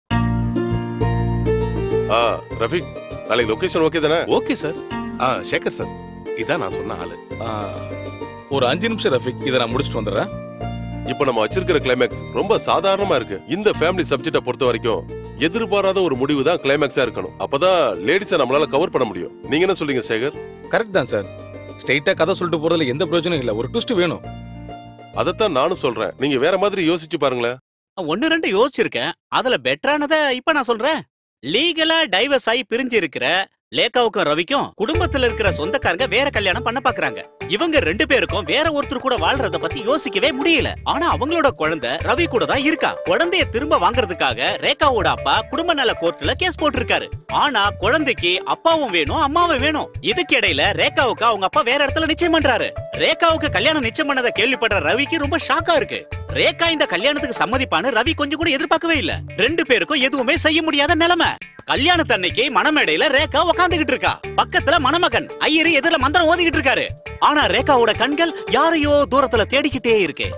ஆ ரஃபிக் நாளைக்கு லொகேஷன் ஓகே தானே ஓகே சார் ஆ சேகர் சார் இதான் நான் சொன்ன ஆளு ஒரு அஞ்சு நிமிஷம் ரஃபிக் இதை நான் முடிச்சுட்டு வந்துடுறேன் இப்போ நம்ம வச்சிருக்கிற கிளைமேக்ஸ் ரொம்ப சாதாரணமா இருக்கு இந்த ஃபேமிலி சப்ஜெக்ட பொறுத்த வரைக்கும் எதிர்பாராத ஒரு முடிவு தான் கிளைமேக்ஸா இருக்கணும் அப்பதான் லேடிஸை நம்மளால கவர் பண்ண முடியும் நீங்க என்ன சொல்றீங்க சேகர் கரெக்ட் தான் சார் ஸ்ட்ரைட்டா கதை சொல்லிட்டு போறதுல எந்த பிரயோஜனம் இல்ல ஒரு ட்விஸ்ட் வேணும் அதைத்தான் நானும் சொல்றேன் நீங்க வேற மாதிரி யோசிச்சு பாருங்களேன் ஒன்னு ரெண்டு யோசிச்சிருக்கேன் அதுல பெட்டரானத இப்ப நான் சொல்றேன் லீகலா டைவர்ஸ் ஆகி பிரிஞ்சு இருக்கிற லேகாவுக்கும் ரவிக்கும் குடும்பத்துல இருக்கிற சொந்தக்காரங்க வேற கல்யாணம் பண்ண பாக்குறாங்க இவங்க ரெண்டு பேருக்கும் வேற ஒருத்தர் கூட வாழ்றத பத்தி யோசிக்கவே முடியல ஆனா அவங்களோட குழந்தை ரவி கூட தான் இருக்கா குழந்தைய திரும்ப வாங்குறதுக்காக ரேகாவோட அப்பா குடும்ப நல கோர்ட்ல கேஸ் போட்டிருக்காரு ஆனா குழந்தைக்கு அப்பாவும் வேணும் அம்மாவும் வேணும் இதுக்கு இடையில ரேகாவுக்கு அவங்க அப்பா வேற இடத்துல நிச்சயம் பண்றாரு ரேகாவுக்கு கல்யாணம் நிச்சயம் பண்ணதை கேள்விப்படுற ரவிக்கு ரொம்ப ஷாக்கா இருக்கு ரேகா இந்த கல்யாணத்துக்கு சம்மதிப்பான்னு ரவி கொஞ்சம் கூட எதிர்பார்க்கவே இல்ல ரெண்டு பேருக்கும் எதுவுமே செய்ய முடியாத நிலைமை கல்யாணத்தன்னைக்கு மணமேடையில ரேகா உக்காந்துகிட்டு இருக்கா பக்கத்துல மணமகன் ஐயரு எதிரில மந்திரம் ஓதிக்கிட்டு இருக்காரு ஆனா ரேகாவோட கண்கள் யாரையோ தூரத்துல தேடிக்கிட்டே இருக்கு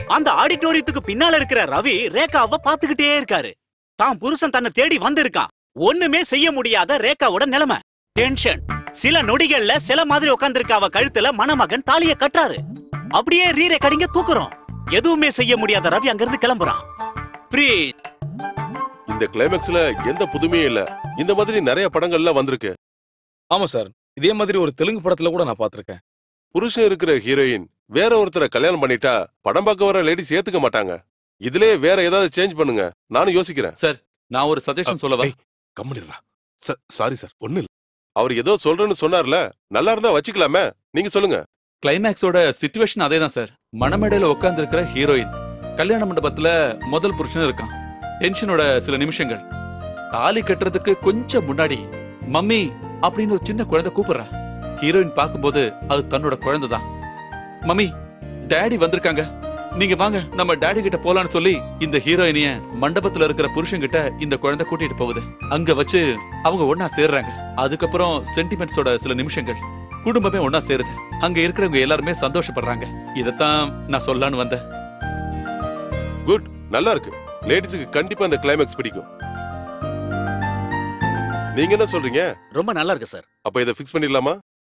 அந்த ஆடிட்டோரியத்துக்கு பின்னால இருக்கிற ரவி ரேகாவை பாத்துக்கிட்டே இருக்காரு தான் புருஷன் தன்னை தேடி வந்திருக்கான் ஒண்ணுமே செய்ய முடியாத ரேகாவோட நிலைமை டென்ஷன் சில நொடிகள்ல சில மாதிரி உட்கார்ந்திருக்க அவ கழுத்துல மணமகன் தாலிய கட்டுறாரு அப்படியே ரீரை கடிங்க தூக்குறோம் எதுவுமே செய்ய முடியாத ரவி அங்கிருந்து கிளம்புறான் ஃப்ரீ இந்த கிளைமேக்ஸ்ல எந்த புதுமையும் இல்ல இந்த மாதிரி நிறைய படங்கள்ல வந்திருக்கு ஆமா சார் இதே மாதிரி ஒரு தெலுங்கு படத்துல கூட நான் பாத்திருக்கேன் புருஷன் இருக்கிற ஹீரோயின் வேற ஒருத்தரை கல்யாணம் பண்ணிட்டா படம் பார்க்க வர லேடிஸ் ஏத்துக்க மாட்டாங்க இதுலயே வேற ஏதாவது சேஞ்ச் பண்ணுங்க நானும் யோசிக்கிறேன் சார் நான் ஒரு சஜஷன் சொல்லவா கம்முனிடுறா சாரி சார் ஒண்ணு இல்ல அவர் ஏதோ சொல்றேன்னு சொன்னார்ல நல்லா இருந்தா வச்சுக்கலாமே நீங்க சொல்லுங்க கிளைமேக்ஸோட சிச்சுவேஷன் அதே தான் சார் மணமேடையில உட்கார்ந்து இருக்கிற ஹீரோயின் கல்யாண மண்டபத்துல முதல் புருஷன் இருக்கான் டென்ஷனோட சில நிமிஷங்கள் தாலி கட்டுறதுக்கு கொஞ்சம் முன்னாடி மம்மி அப்படின்னு ஒரு சின்ன குழந்தை கூப்பிடுறா ஹீரோயின் பார்க்கும்போது அது தன்னோட குழந்தை தான் மம்மி டேடி வந்திருக்காங்க நீங்க வாங்க நம்ம டாடி கிட்ட போலான்னு சொல்லி இந்த ஹீரோயினிய மண்டபத்துல இருக்கிற புருஷன்கிட்ட இந்த குழந்தை கூட்டிட்டு போகுது அங்க வச்சு அவங்க ஒண்ணா சேர்றாங்க அதுக்கப்புறம் சென்டிமெண்ட்ஸோட சில நிமிஷங்கள் குடும்பமே ஒண்ணா சேருது அங்க இருக்கிறவங்க எல்லாருமே சந்தோஷப்படுறாங்க இதத்தான் நான் சொல்லலான்னு வந்தேன் குட் நல்லா இருக்கு லேடிஸுக்கு கண்டிப்பா இந்த கிளைமேக்ஸ் பிடிக்கும் நீங்க என்ன சொல்றீங்க ரொம்ப நல்லா இருக்கு சார் அப்ப இதை ஃபிக்ஸ் பண்ணிடலாமா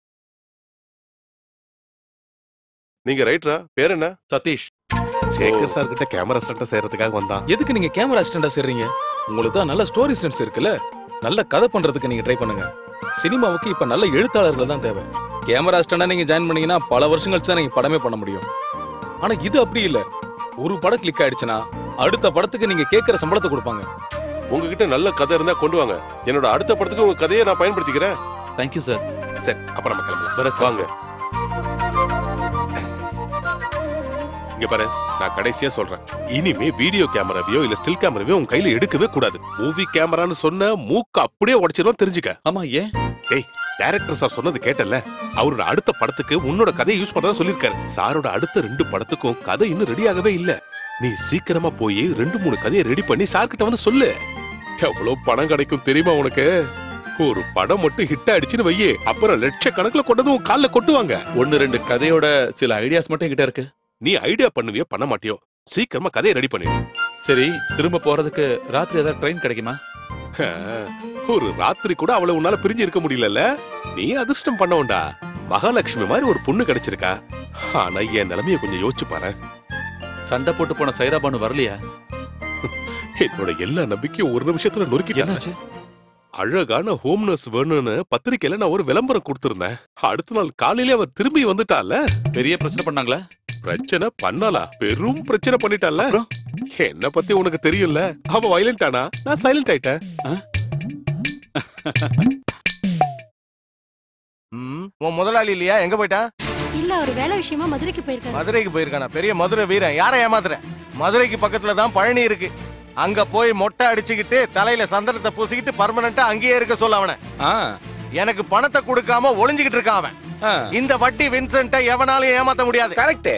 நீங்க ரைட்டரா பேர் என்ன சதீஷ் சேகர் சார் கிட்ட கேமரா செட்டை செய்யறதுக்காக வந்தான் எதுக்கு நீங்க கேமரா அசிஸ்டண்டா சேர்றீங்க உங்களுக்கு தான் நல்ல ஸ்டோரி சென்ஸ் இருக்குல்ல நல்ல கதை பண்றதுக்கு நீங்க ட்ரை பண்ணுங்க சினிமாவுக்கு இப்ப நல்ல எழுத்தாளர்கள் தான் தேவை கேமரா அசிஸ்டண்டா நீங்க ஜாயின் பண்ணீங்கன்னா பல வருஷம் கழிச்சு தான் நீங்க படமே பண்ண முடியும் ஆனா இது அப்படி இல்ல ஒரு படம் கிளிக் ஆயிடுச்சுன்னா அடுத்த படத்துக்கு நீங்க கேட்கிற சம்பளத்தை கொடுப்பாங்க உங்ககிட்ட நல்ல கதை இருந்தா கொண்டு வாங்க என்னோட அடுத்த படத்துக்கு உங்க கதையை நான் பயன்படுத்திக்கிறேன் தேங்க்யூ சார் சரி அப்ப நம்ம கிளம்பலாம் வர வாங்க இங்க பாரு நான் கடைசியா சொல்றேன் இனிமே வீடியோ கேமராவையோ இல்ல ஸ்டில் கேமராவையோ உன் கையில எடுக்கவே கூடாது மூவி கேமரான்னு சொன்ன மூக்க அப்படியே உடைச்சிரும் தெரிஞ்சுக்க ஆமா ஏன் டேய் டைரக்டர் சார் சொன்னது கேட்டல அவரோட அடுத்த படத்துக்கு உன்னோட கதையை யூஸ் பண்றதா சொல்லிருக்காரு சாரோட அடுத்த ரெண்டு படத்துக்கும் கதை இன்னும் ரெடி ஆகவே இல்ல நீ சீக்கிரமா போய் ரெண்டு மூணு கதையை ரெடி பண்ணி சார் கிட்ட வந்து சொல்லு எவ்வளவு பணம் கிடைக்கும் தெரியுமா உனக்கு ஒரு படம் மட்டும் ஹிட் அடிச்சுன்னு வையே அப்புறம் லட்சக்கணக்குல கொண்டது உன் கால்ல கொட்டுவாங்க ஒன்னு ரெண்டு கதையோட சில ஐடியாஸ் மட்டும் என்கிட்ட இருக்கு நீ ஐடியா பண்ணுவியோ பண்ண மாட்டியோ சீக்கிரமா கதையை ரெடி பண்ணிடு சரி திரும்ப போறதுக்கு ராத்திரி ஏதாவது ட்ரெயின் கிடைக்குமா ஒரு ராத்திரி கூட அவளை உன்னால பிரிஞ்சு இருக்க முடியலல்ல நீ அதிர்ஷ்டம் பண்ணவன்டா மகாலட்சுமி மாதிரி ஒரு பொண்ணு கிடைச்சிருக்கா ஆனா என் நிலைமைய கொஞ்சம் யோசிச்சு பாரு சண்டை போட்டு போன சைராபானு வரலையா என்னோட எல்லா நம்பிக்கையும் ஒரு நிமிஷத்துல நொறுக்கிட்டாச்சு அழகான ஹோம் நர்ஸ் வேணும்னு பத்திரிக்கையில நான் ஒரு விளம்பரம் கொடுத்திருந்தேன் அடுத்த நாள் காலையில அவ திரும்பி வந்துட்டால பெரிய பிரச்சனை பண்ணாங்களா பிரச்சனை பண்ணாளா பெரும் பிரச்சனை பண்ணிட்டால என்ன பத்தி உனக்கு தெரியும்ல அவ வயலண்ட் ஆனா நான் சைலண்ட் ஆயிட்டேன் ம், உன் முதலாளி இல்லையா எங்க போயிட்டான் இல்ல அவர் வேலை விஷயமா மதுரைக்கு போயிருக்காரு மதுரைக்கு போயிருக்கானா பெரிய மதுரை வீரன் யாரை ஏமாத்துற மதுரைக்கு பக்கத்துல தான் பழனி இருக்கு அங்க போய் மொட்டை அடிச்சுக்கிட்டு தலையில சந்தனத்தை பூசிக்கிட்டு பர்மனண்டா அங்கேயே இருக்க சொல்ல அவனை எனக்கு பணத்தை கொடுக்காம ஒளிஞ்சுக்கிட்டு இருக்கான் அவன் இந்த வட்டி வின்சென்ட்ட எவனாலையும் ஏமாத்த முடியாது கரெக்ட்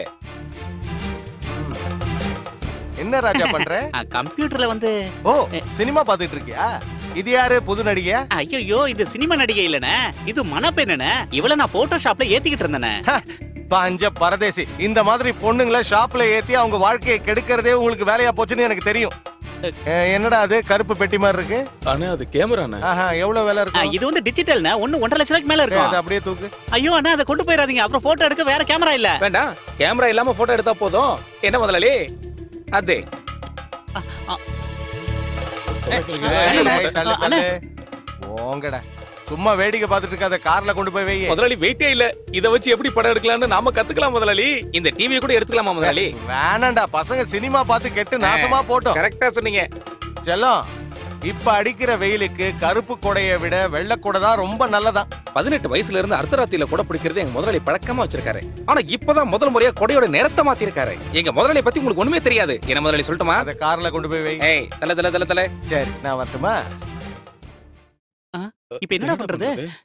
என்ன ராஜா பண்ற கம்ப்யூட்டர்ல வந்து ஓ சினிமா பாத்துட்டு இருக்கியா இது யாரு புது நடிகை ஐயோ இது சினிமா நடிகை இல்லனே இது மணப்பெண்ணே இவள நான் போட்டோஷாப்ல ஏத்திக்கிட்டு இருந்தேனே பஞ்ச பரதேசி இந்த மாதிரி பொண்ணுங்களை ஷாப்ல ஏத்தி அவங்க வாழ்க்கையை கெடுக்கிறதே உங்களுக்கு வேலையா போச்சுன்னு எனக்கு தெரியும் அஹ், என்னடா அது கருப்பு பெட்டி மாதிரி இருக்கு அண்ணா அது கேமராண்ணே ஆஹா எவ்வளவு வேலை ஆ, இருக்கும் இது வந்து டிஜிட்டல்னா ஒண்ணு ஒன்றரை லட்சம் ரூபாய்க்கு மேல ஏய், அதை இருக்கும் அப்படியே தூக்கு ஐயோ அண்ணா அதை கொண்டு போயிடாதீங்க அப்புறம் போட்டோ எடுக்க வேற கேமரா இல்ல வேண்டாம் கேமரா இல்லாம போட்டோ எடுத்தா போதும் என்ன முதலாளி அது ஏய், ஏய், தள்ளு, தள்ளு. போங்கடா சும்மா வேடிக்கை பார்த்துட்டு இருக்காத கார்ல கொண்டு போய் வை முதலாளி வெயிட்டே இல்ல இத வச்சு எப்படி படம் எடுக்கலாம்னு நாம கத்துக்கலாம் முதலாளி இந்த டிவியை கூட எடுத்துக்கலாமா முதலாளி வேணாண்டா பசங்க சினிமா பார்த்து கெட்டு நாசமா போட்டோம் கரெக்டா சொன்னீங்க செல்லம் இப்ப அடிக்கிற வெயிலுக்கு கருப்பு கொடையை விட வெள்ளை கொடை தான் ரொம்ப நல்லதான் பதினெட்டு வயசுல இருந்து அர்த்தராத்திரியில கூட பிடிக்கிறது எங்க முதலாளி பழக்கமா வச்சிருக்காரு ஆனா இப்பதான் முதல் முறையா கொடையோட நிறத்தை மாத்திருக்காரு எங்க முதலாளி பத்தி உங்களுக்கு ஒண்ணுமே தெரியாது என்ன முதலாளி சொல்லட்டுமா அத கார்ல கொண்டு போய் வை ஏய் தல தல தல தல சரி நான் வரட்டுமா இப்ப என்னடா பண்றது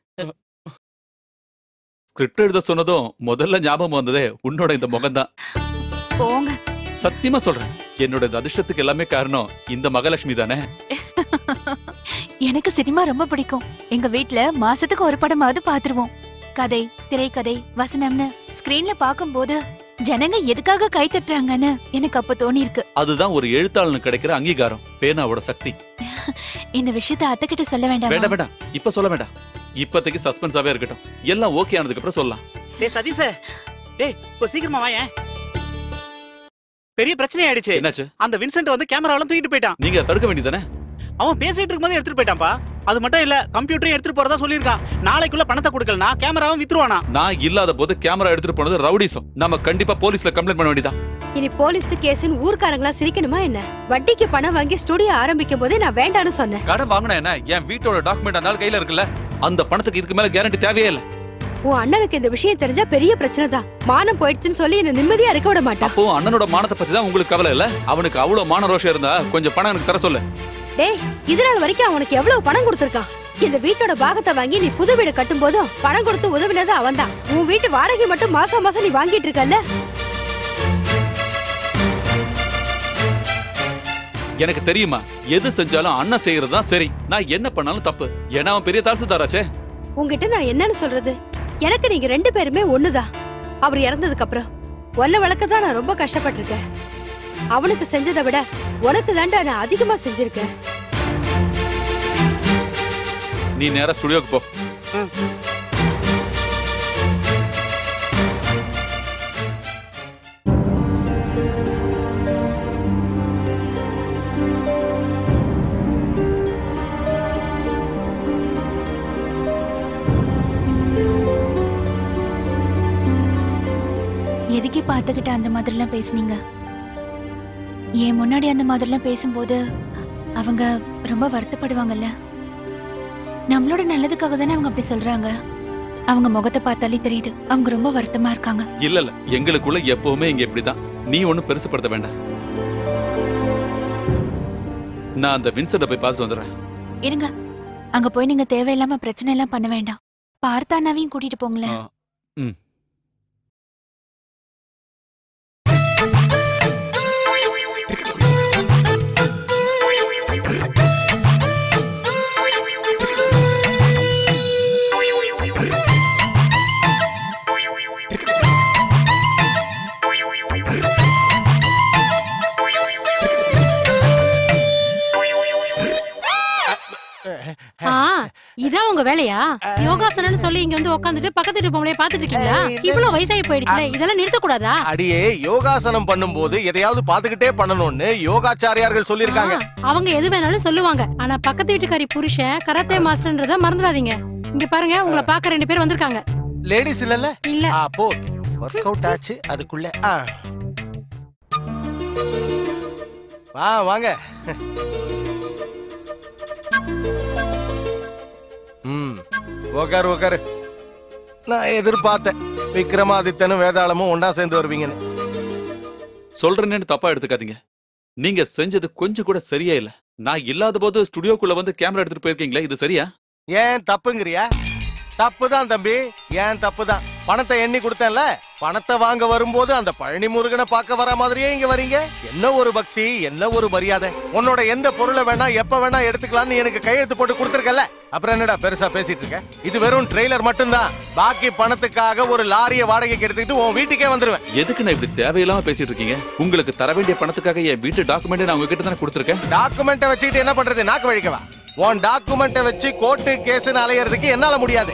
ஸ்கிரிப்ட் எழுத சொன்னதும் முதல்ல ஞாபகம் வந்ததே உன்னோட இந்த முகம்தான் போங்க சத்தியமா சொல்றேன் என்னோட இந்த அதிர்ஷ்டத்துக்கு எல்லாமே காரணம் இந்த மகாலட்சுமி தானே எனக்கு சினிமா ரொம்ப பிடிக்கும் எங்க வீட்ல மாசத்துக்கு ஒரு படமாவது பாத்துருவோம் கதை திரைக்கதை வசனம்னு ஸ்கிரீன்ல பாக்கும்போது ஜனங்க எதுக்காக கை தட்டுறாங்கன்னு எனக்கு அப்ப தோணி இருக்கு அதுதான் ஒரு எழுத்தாளனுக்கு கிடைக்கிற அங்கீகாரம் பேனாவோட சக்தி இந்த விஷயத்த அத்தை கிட்ட சொல்ல வேண்டாம் வேண்டாம் வேண்டாம் இப்ப சொல்ல வேண்டாம் இப்போதைக்கு சஸ்பென்ஸாவே இருக்கட்டும் எல்லாம் ஓகே ஆனதுக்கு அப்புறம் சொல்லலாம் டேய் சதீஷ டேய் இப்போ சீக்கிரமா வாயேன் பெரிய பிரச்சனை ஆயிடுச்சு என்னாச்சு அந்த வின்சென்ட் வந்து கேமராவெல்லாம் தூக்கிட்டு போயிட்டான் நீங்க தடுக்க வேண்டியதானே அவன் பேசிட்டு இருக்கும்போது எடுத்துட்டு போயிட்டான்ப்பா அது மட்டும் இல்ல கம்ப்யூட்டரையும் எடுத்துட்டு போறதா சொல்லியிருக்கான் நாளைக்குள்ள பணத்தை கொடுக்கலனா கேமராவும் வித்துருவானா நான் இல்லாத போது கேமரா எடுத்துட்டு போனது ரவுடிசம் நம்ம கண்டிப்பா போலீஸ்ல கம்ப்ளைண்ட் பண்ண வேண்டியதா இனி போலீஸ் கேஸ்னு ஊர்க்காரங்களா சிரிக்கணுமா என்ன வட்டிக்கு பணம் வாங்கி ஸ்டுடியோ ஆரம்பிக்கும் போதே நான் வேண்டான்னு சொன்னேன் கடன் வாங்கினா என்ன என் வீட்டோட டாக்குமெண்ட் அந்த கையில இருக்குல்ல அந்த பணத்துக்கு இதுக்கு மேல கேரண்டி தேவையே இல்ல உன் அண்ணனுக்கு இந்த விஷயம் தெரிஞ்சா பெரிய பிரச்சனை தான் மானம் போயிடுச்சுன்னு சொல்லி என்ன நிம்மதியா இருக்க விட மாட்டான் அப்போ அண்ணனோட மானத்தை பத்தி தான் உங்களுக்கு கவலை இல்ல அவனுக்கு அவ்வளவு மான ரோஷம் இருந்தா கொஞ்சம் பணம் எனக்கு தர சொல்லு டேய் இது நாள் வரைக்கும் அவனுக்கு எவ்வளவு பணம் கொடுத்திருக்கான் இந்த வீட்டோட பாகத்தை வாங்கி நீ புது வீடு கட்டும் போதும் பணம் கொடுத்து உதவினது அவன்தான் உன் வீட்டு வாடகை மட்டும் மாசம் மாசம் நீ வாங்கிட்டு இருக்கல்ல எனக்கு தெரியுமா எது செஞ்சாலும் அண்ணன் செய்யறது தான் சரி நான் என்ன பண்ணாலும் தப்பு ஏன்னா அவன் பெரிய தாசுதாராச்சே உன்கிட்ட நான் என்னன்னு சொல்றது எனக்கு நீங்க ரெண்டு பேருமே ஒண்ணுதான் அவர் இறந்ததுக்கு அப்புறம் ஒன்ன வளர்க்க தான் நான் ரொம்ப கஷ்டப்பட்டிருக்கேன் அவனுக்கு செஞ்சதை விட உனக்கு தாண்டா நான் அதிகமா செஞ்சிருக்கேன் நீ நேரா ஸ்டுடியோக்கு போ எதுக்கு பார்த்துக்கிட்ட அந்த மாதிரிலாம் பேசுனீங்க என் முன்னாடி அந்த மாதிரிலாம் பேசும்போது அவங்க ரொம்ப வருத்தப்படுவாங்கல்ல நம்மளோட நல்லதுக்காக தானே அவங்க அப்படி சொல்றாங்க அவங்க முகத்தை பார்த்தாலே தெரியுது அவங்க ரொம்ப வருத்தமா இருக்காங்க இல்ல இல்ல எங்களுக்குள்ள எப்பவுமே இங்க இப்படிதான் நீ ஒண்ணும் பெருசுப்படுத்த வேண்டாம் நான் அந்த வின்சென்ட போய் பார்த்துட்டு வந்துடுறேன் இருங்க அங்க போய் நீங்க தேவையில்லாம பிரச்சனை எல்லாம் பண்ண வேண்டாம் பார்த்தானாவையும் கூட்டிட்டு போங்களேன் ஆ, ம் ஆ இதான் உங்க வேலையா யோகாசனம்னு சொல்லி இங்க வந்து உட்காந்துட்டு பக்கத்து வீட்டு பொம்பளைய பாத்துட்டு இருக்கீங்களா இவ்வளவு வயசாகி போயிடுச்சுல இதெல்லாம் நிறுத்த கூடாதா அடியே யோகாசனம் பண்ணும்போது எதையாவது பாத்துக்கிட்டே பண்ணணும்னு யோகாச்சாரியார்கள் சொல்லியிருக்காங்க அவங்க எது வேணாலும் சொல்லுவாங்க ஆனா பக்கத்து வீட்டுக்காரி புருஷன் கராத்தே மாஸ்டர்ன்றத மறந்துடாதீங்க இங்க பாருங்க உங்களை பார்க்க ரெண்டு பேர் வந்திருக்காங்க லேடிஸ் இல்லல்ல இல்ல அப்போ ஒர்க் அவுட் ஆச்சு அதுக்குள்ள ஆ. வா வாங்க ம் உக்காரு உக்காரு நான் எதிர்பார்த்தேன் விக்ரமாதித்தனும் வேதாளமும் ஒண்ணா சேர்ந்து வருவீங்கன்னு சொல்றேன்னு தப்பா எடுத்துக்காதீங்க நீங்க செஞ்சது கொஞ்சம் கூட சரியா இல்ல நான் இல்லாத போது ஸ்டுடியோக்குள்ள வந்து கேமரா எடுத்துட்டு போயிருக்கீங்களே இது சரியா ஏன் தப்புங்கிறியா தப்பு தான் தம்பி ஏன் தப்பு தான் பணத்தை எண்ணி கொடுத்தேன்ல பணத்தை வாங்க வரும்போது அந்த பழனி முருகனை பார்க்க வர மாதிரியே இங்க வரீங்க என்ன ஒரு பக்தி என்ன ஒரு மரியாதை உன்னோட எந்த பொருளை வேணா எப்ப வேணா எடுத்துக்கலாம்னு எனக்கு கையெழுத்து போட்டு கொடுத்துருக்கல அப்புறம் என்னடா பெருசா பேசிட்டு இருக்க இது வெறும் ட்ரெய்லர் மட்டும்தான் பாக்கி பணத்துக்காக ஒரு லாரியை வாடகைக்கு எடுத்துக்கிட்டு உன் வீட்டுக்கே வந்துருவேன் எதுக்கு நான் இப்படி தேவையில்லாம பேசிட்டு இருக்கீங்க உங்களுக்கு தர வேண்டிய பணத்துக்காக என் வீட்டு டாக்குமெண்ட் நான் உங்ககிட்ட தானே கொடுத்துருக்கேன் டாக்குமெண்ட்டை வச்சுக்கிட்டு என்ன பண்றது நாக்கு வழிக்கவா உன் டாக்குமெண்ட்டை வச்சு கோர்ட்டு கேஸ்னு அலையறதுக்கு என்னால முடியாது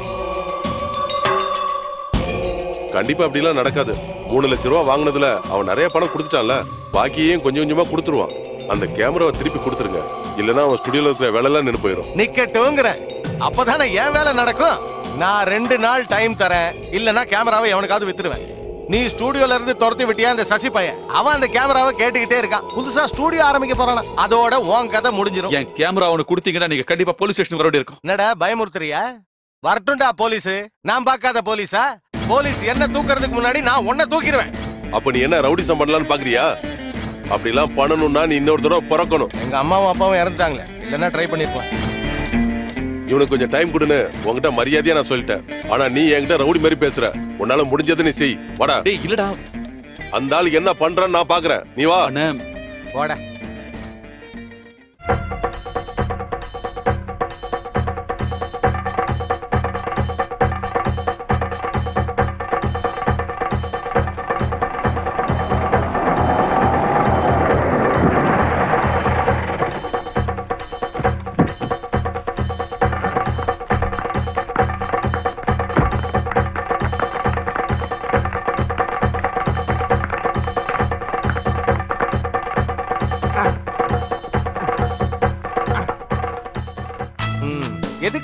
கண்டிப்பா அப்படிலாம் நடக்காது மூணு லட்ச ரூபா வாங்குனதுல அவன் நிறைய பணம் கொடுத்துட்டான்ல பாக்கியையும் கொஞ்சம் கொஞ்சமா கொடுத்துருவான் அந்த கேமராவை திருப்பி கொடுத்துருங்க இல்லைன்னா அவன் ஸ்டுடியோல இருக்கிற வேலையெல்லாம் நின்று போயிடும் நிக்கட்டுங்கிறேன் அப்பதானே என் வேலை நடக்கும் நான் ரெண்டு நாள் டைம் தரேன் இல்லனா கேமராவை எவனுக்காவது வித்துருவேன் நீ ஸ்டூடியோல இருந்து துரத்தி விட்டியா அந்த சசி பையன் அவன் அந்த கேமராவை கேட்டுக்கிட்டே இருக்கான் புதுசா ஸ்டூடியோ ஆரம்பிக்க போறானா அதோட உன் கதை முடிஞ்சிரும் என் கேமரா அவனுக்கு கொடுத்தீங்கன்னா நீங்க கண்டிப்பா போலீஸ் ஸ்டேஷன் வர வேண்டியிருக்கும் என்னடா பயமுறுத்துறியா வரட்டும்டா போலீஸ் நான் பார்க்காத போலீஸா போலீஸ் என்ன தூக்குறதுக்கு முன்னாடி நான் உன்னை தூக்கிடுவேன் அப்ப நீ என்ன ரவுடிசம் பண்ணலாம்னு பாக்குறியா அப்படிலாம் பண்ணணும்னா நீ இன்னொரு தடவை பிறக்கணும் எங்க அம்மாவும் அப்பாவும் இறந்துட்டாங்களே இல்லைன்னா ட்ரை பண்ணிருப்பேன் இவனுக்கு கொஞ்சம் டைம் கொடுன்னு உன்கிட்ட மரியாதையா நான் சொல்லிட்டேன் ஆனா நீ என்கிட்ட ரவுடி மாதிரி பேசுற உன்னால முடிஞ்சதை நீ செய் வாடா டேய் இல்லடா அந்த ஆள் என்ன பண்றான்னு நான் பாக்குறேன் நீ வா அண்ணே போட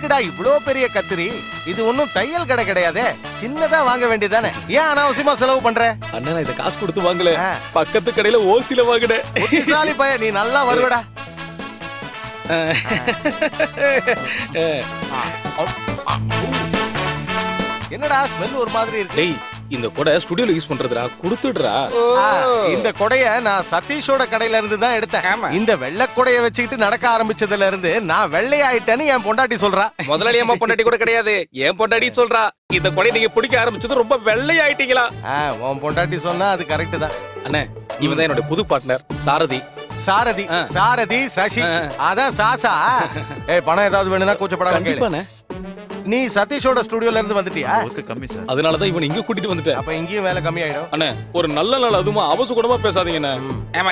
எதுக்குடா இவ்ளோ பெரிய கத்திரி இது ஒண்ணும் தையல் கடை கிடையாதே சின்னதா வாங்க வேண்டியதானே ஏன் அனாவசியமா செலவு பண்ற அண்ணா நான் இதை காசு கொடுத்து வாங்கல பக்கத்து கடையில ஓசில வாங்கினேன் புத்திசாலி பையன் நீ நல்லா வருவடா என்னடா ஸ்மெல் ஒரு மாதிரி இருக்கு டேய் இந்த கொடை ஸ்டுடியோல யூஸ் பண்றதுடா கொடுத்துடுறா ஆ, இந்த கொடைய நான் சதீஷோட கடையில இருந்து தான் எடுத்தேன் இந்த வெள்ளை கொடைய வச்சுக்கிட்டு நடக்க ஆரம்பிச்சதுல இருந்து நான் வெள்ளையாயிட்டேன்னு என் பொண்டாட்டி சொல்றா முதலாளி அம்மா பொண்டாட்டி கூட கிடையாது என் பொண்டாட்டி சொல்றா இந்த கொடை நீங்க பிடிக்க ஆரம்பிச்சது ரொம்ப வெள்ளையாயிட்டீங்களா ஆ, உன் பொண்டாட்டி சொன்னா அது கரெக்ட் தான் அண்ணே இவன் தான் என்னோட புது பார்ட்னர் சாரதி சாரதி சாரதி சசி அதான் சாசா ஏய் பணம் ஏதாவது வேணும்னா கூச்சப்படாம கேளு கண்டிப்பாண்ணே நீ சதீஷோட ஸ்டுடியோல இருந்து வந்துட்டியா கம்மி சார் அதனாலதான் இவன் இங்க கூட்டிட்டு வந்துட்டேன் அப்ப இங்கேயும் வேலை கம்மி ஆயிடும் அண்ணே ஒரு நல்ல நாள் அதுமா அவசு கூடமா பேசாதீங்கண்ணே ஆமா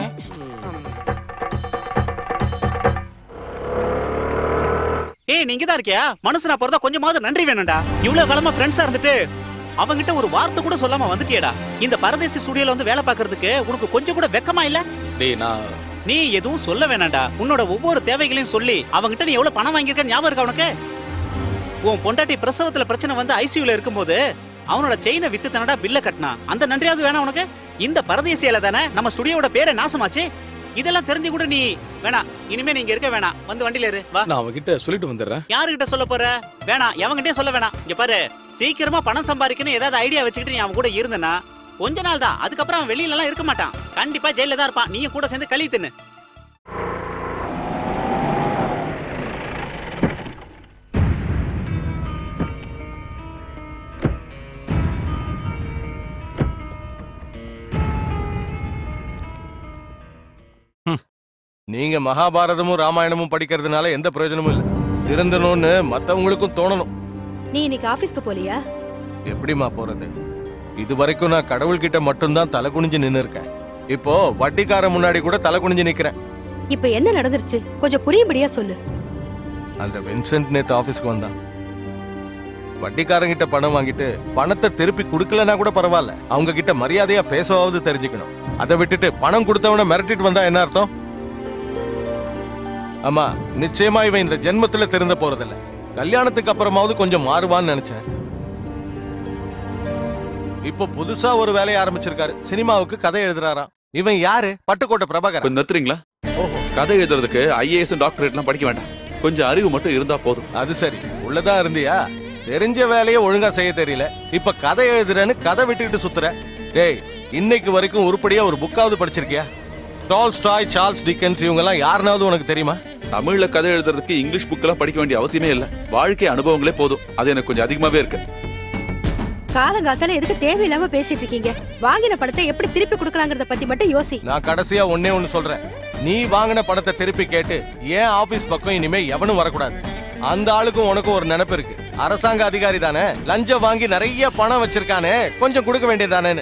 ஏய் நீங்க தான் இருக்கியா மனுஷனா பிறந்தா கொஞ்சமாவது நன்றி வேணும்டா இவ்வளவு காலமா ஃப்ரெண்ட்ஸா இருந்துட்டு அவங்கிட்ட ஒரு வார்த்தை கூட சொல்லாம வந்துட்டியேடா இந்த பரதேசி ஸ்டுடியோல வந்து வேலை பார்க்கறதுக்கு உனக்கு கொஞ்சம் கூட வெக்கமா இல்ல டேய் நான் நீ எதுவும் சொல்ல வேணாம்டா உன்னோட ஒவ்வொரு தேவைகளையும் சொல்லி அவங்கிட்ட நீ எவ்வளவு பணம் வாங்கியிருக்க ஞாபகம் இருக்கா உனக்கு உன் பொண்டாட்டி பிரசவத்துல பிரச்சனை வந்து ஐசியூல இருக்கும்போது அவனோட செயினை வித்து தானடா பில்ல கட்டினா அந்த நன்றியாவது வேணாம் உனக்கு இந்த பரதேசியால தானே நம்ம ஸ்டுடியோட பேரை நாசமாச்சு இதெல்லாம் தெரிஞ்சு கூட நீ வேணாம் இனிமே நீங்க இருக்க வேணாம் வந்து வண்டியில இரு வா நான் அவன்கிட்ட சொல்லிட்டு வந்துடுறேன் யாருகிட்ட சொல்ல போற வேணாம் எவங்கிட்டயும் சொல்ல வேணாம் இங்க பாரு சீக்கிரமா பணம் சம்பாதிக்கணும் ஏதாவது ஐடியா வச்சுக்கிட்டு நீ அவன் கூட இருந்தனா கொஞ்ச நாள் தான் அதுக்கப்புறம் அவன் வெளியில எல்லாம் இருக்க மாட்டான் கண்டிப்பா ஜெயில தான் இருப்பான் நீயும் கூட சேர்ந்து களி தின்னு நீங்க மகாபாரதமும் ராமாயணமும் படிக்கிறதுனால எந்த பிரயோஜனமும் இல்ல திருந்தணும்னு மத்தவங்களுக்கும் தோணணும் நீ இன்னைக்கு ஆபீஸ்க்கு போலியா எப்படிம்மா போறது இது வரைக்கும் நான் கடவுள்கிட்ட மட்டும்தான் தலை குனிஞ்சு நின்னு இருக்கேன் இப்போ வட்டிக்கார முன்னாடி கூட தலை குனிஞ்சு நிக்கிறேன் இப்ப என்ன நடந்துருச்சு கொஞ்சம் புரியும்படியா சொல்லு அந்த வின்சென்ட் நேத்து ஆபீஸ்க்கு வந்தான் வட்டிக்காரங்கிட்ட பணம் வாங்கிட்டு பணத்தை திருப்பி கொடுக்கலனா கூட பரவாயில்ல அவங்க கிட்ட மரியாதையா பேசவாவது தெரிஞ்சுக்கணும் அதை விட்டுட்டு பணம் கொடுத்தவன மிரட்டிட்டு வந்தா என்ன அர்த்தம் ஆமா நிச்சயமா இவன் இந்த ஜென்மத்துல திருந்த போறதில்ல கல்யாணத்துக்கு அப்புறமாவது கொஞ்சம் மாறுவான்னு நினைச்சேன் இப்போ புதுசா ஒரு வேலையை ஆரம்பிச்சிருக்காரு சினிமாவுக்கு கதை எழுதுறாராம் இவன் யாரு பட்டுக்கோட்டை பிரபாகர் கொஞ்சம் நிறுத்துறீங்களா கதை எழுதுறதுக்கு ஐஏஎஸ் டாக்டரேட் எல்லாம் படிக்க வேண்டாம் கொஞ்சம் அறிவு மட்டும் இருந்தா போதும் அது சரி உள்ளதா இருந்தியா தெரிஞ்ச வேலையை ஒழுங்கா செய்ய தெரியல இப்ப கதை எழுதுறேன்னு கதை விட்டுக்கிட்டு சுத்துற டேய் இன்னைக்கு வரைக்கும் உருப்படியா ஒரு புக்காவது படிச்சிருக்கியா டால் ஸ்டாய் சார்ல்ஸ் டிக்கன்ஸ் இவங்க எல்லாம் யாருனாவது உனக்கு தெரியுமா தமிழ்ல கதை எழுதுறதுக்கு இங்கிலீஷ் புக்கெல்லாம் படிக்க வேண்டிய அவசியமே இல்ல வாழ்க்கை அனுபவங்களே போதும் அது எனக்கு கொஞ்சம் அதிகமாவே இருக்கு காலங்காத்தால எதுக்கு தேவையில்லாம பேசிட்டு இருக்கீங்க வாங்கின படத்தை எப்படி திருப்பி கொடுக்கலாங்கிறத பத்தி மட்டும் யோசி நான் கடைசியா ஒன்னே ஒண்ணு சொல்றேன் நீ வாங்கின பணத்தை திருப்பி கேட்டு ஏன் ஆபீஸ் பக்கம் இனிமே எவனும் வரக்கூடாது அந்த ஆளுக்கும் உனக்கும் ஒரு நினைப்பு இருக்கு அரசாங்க அதிகாரி தானே லஞ்சம் வாங்கி நிறைய பணம் வச்சிருக்கானே கொஞ்சம் கொடுக்க வேண்டியதானேன்னு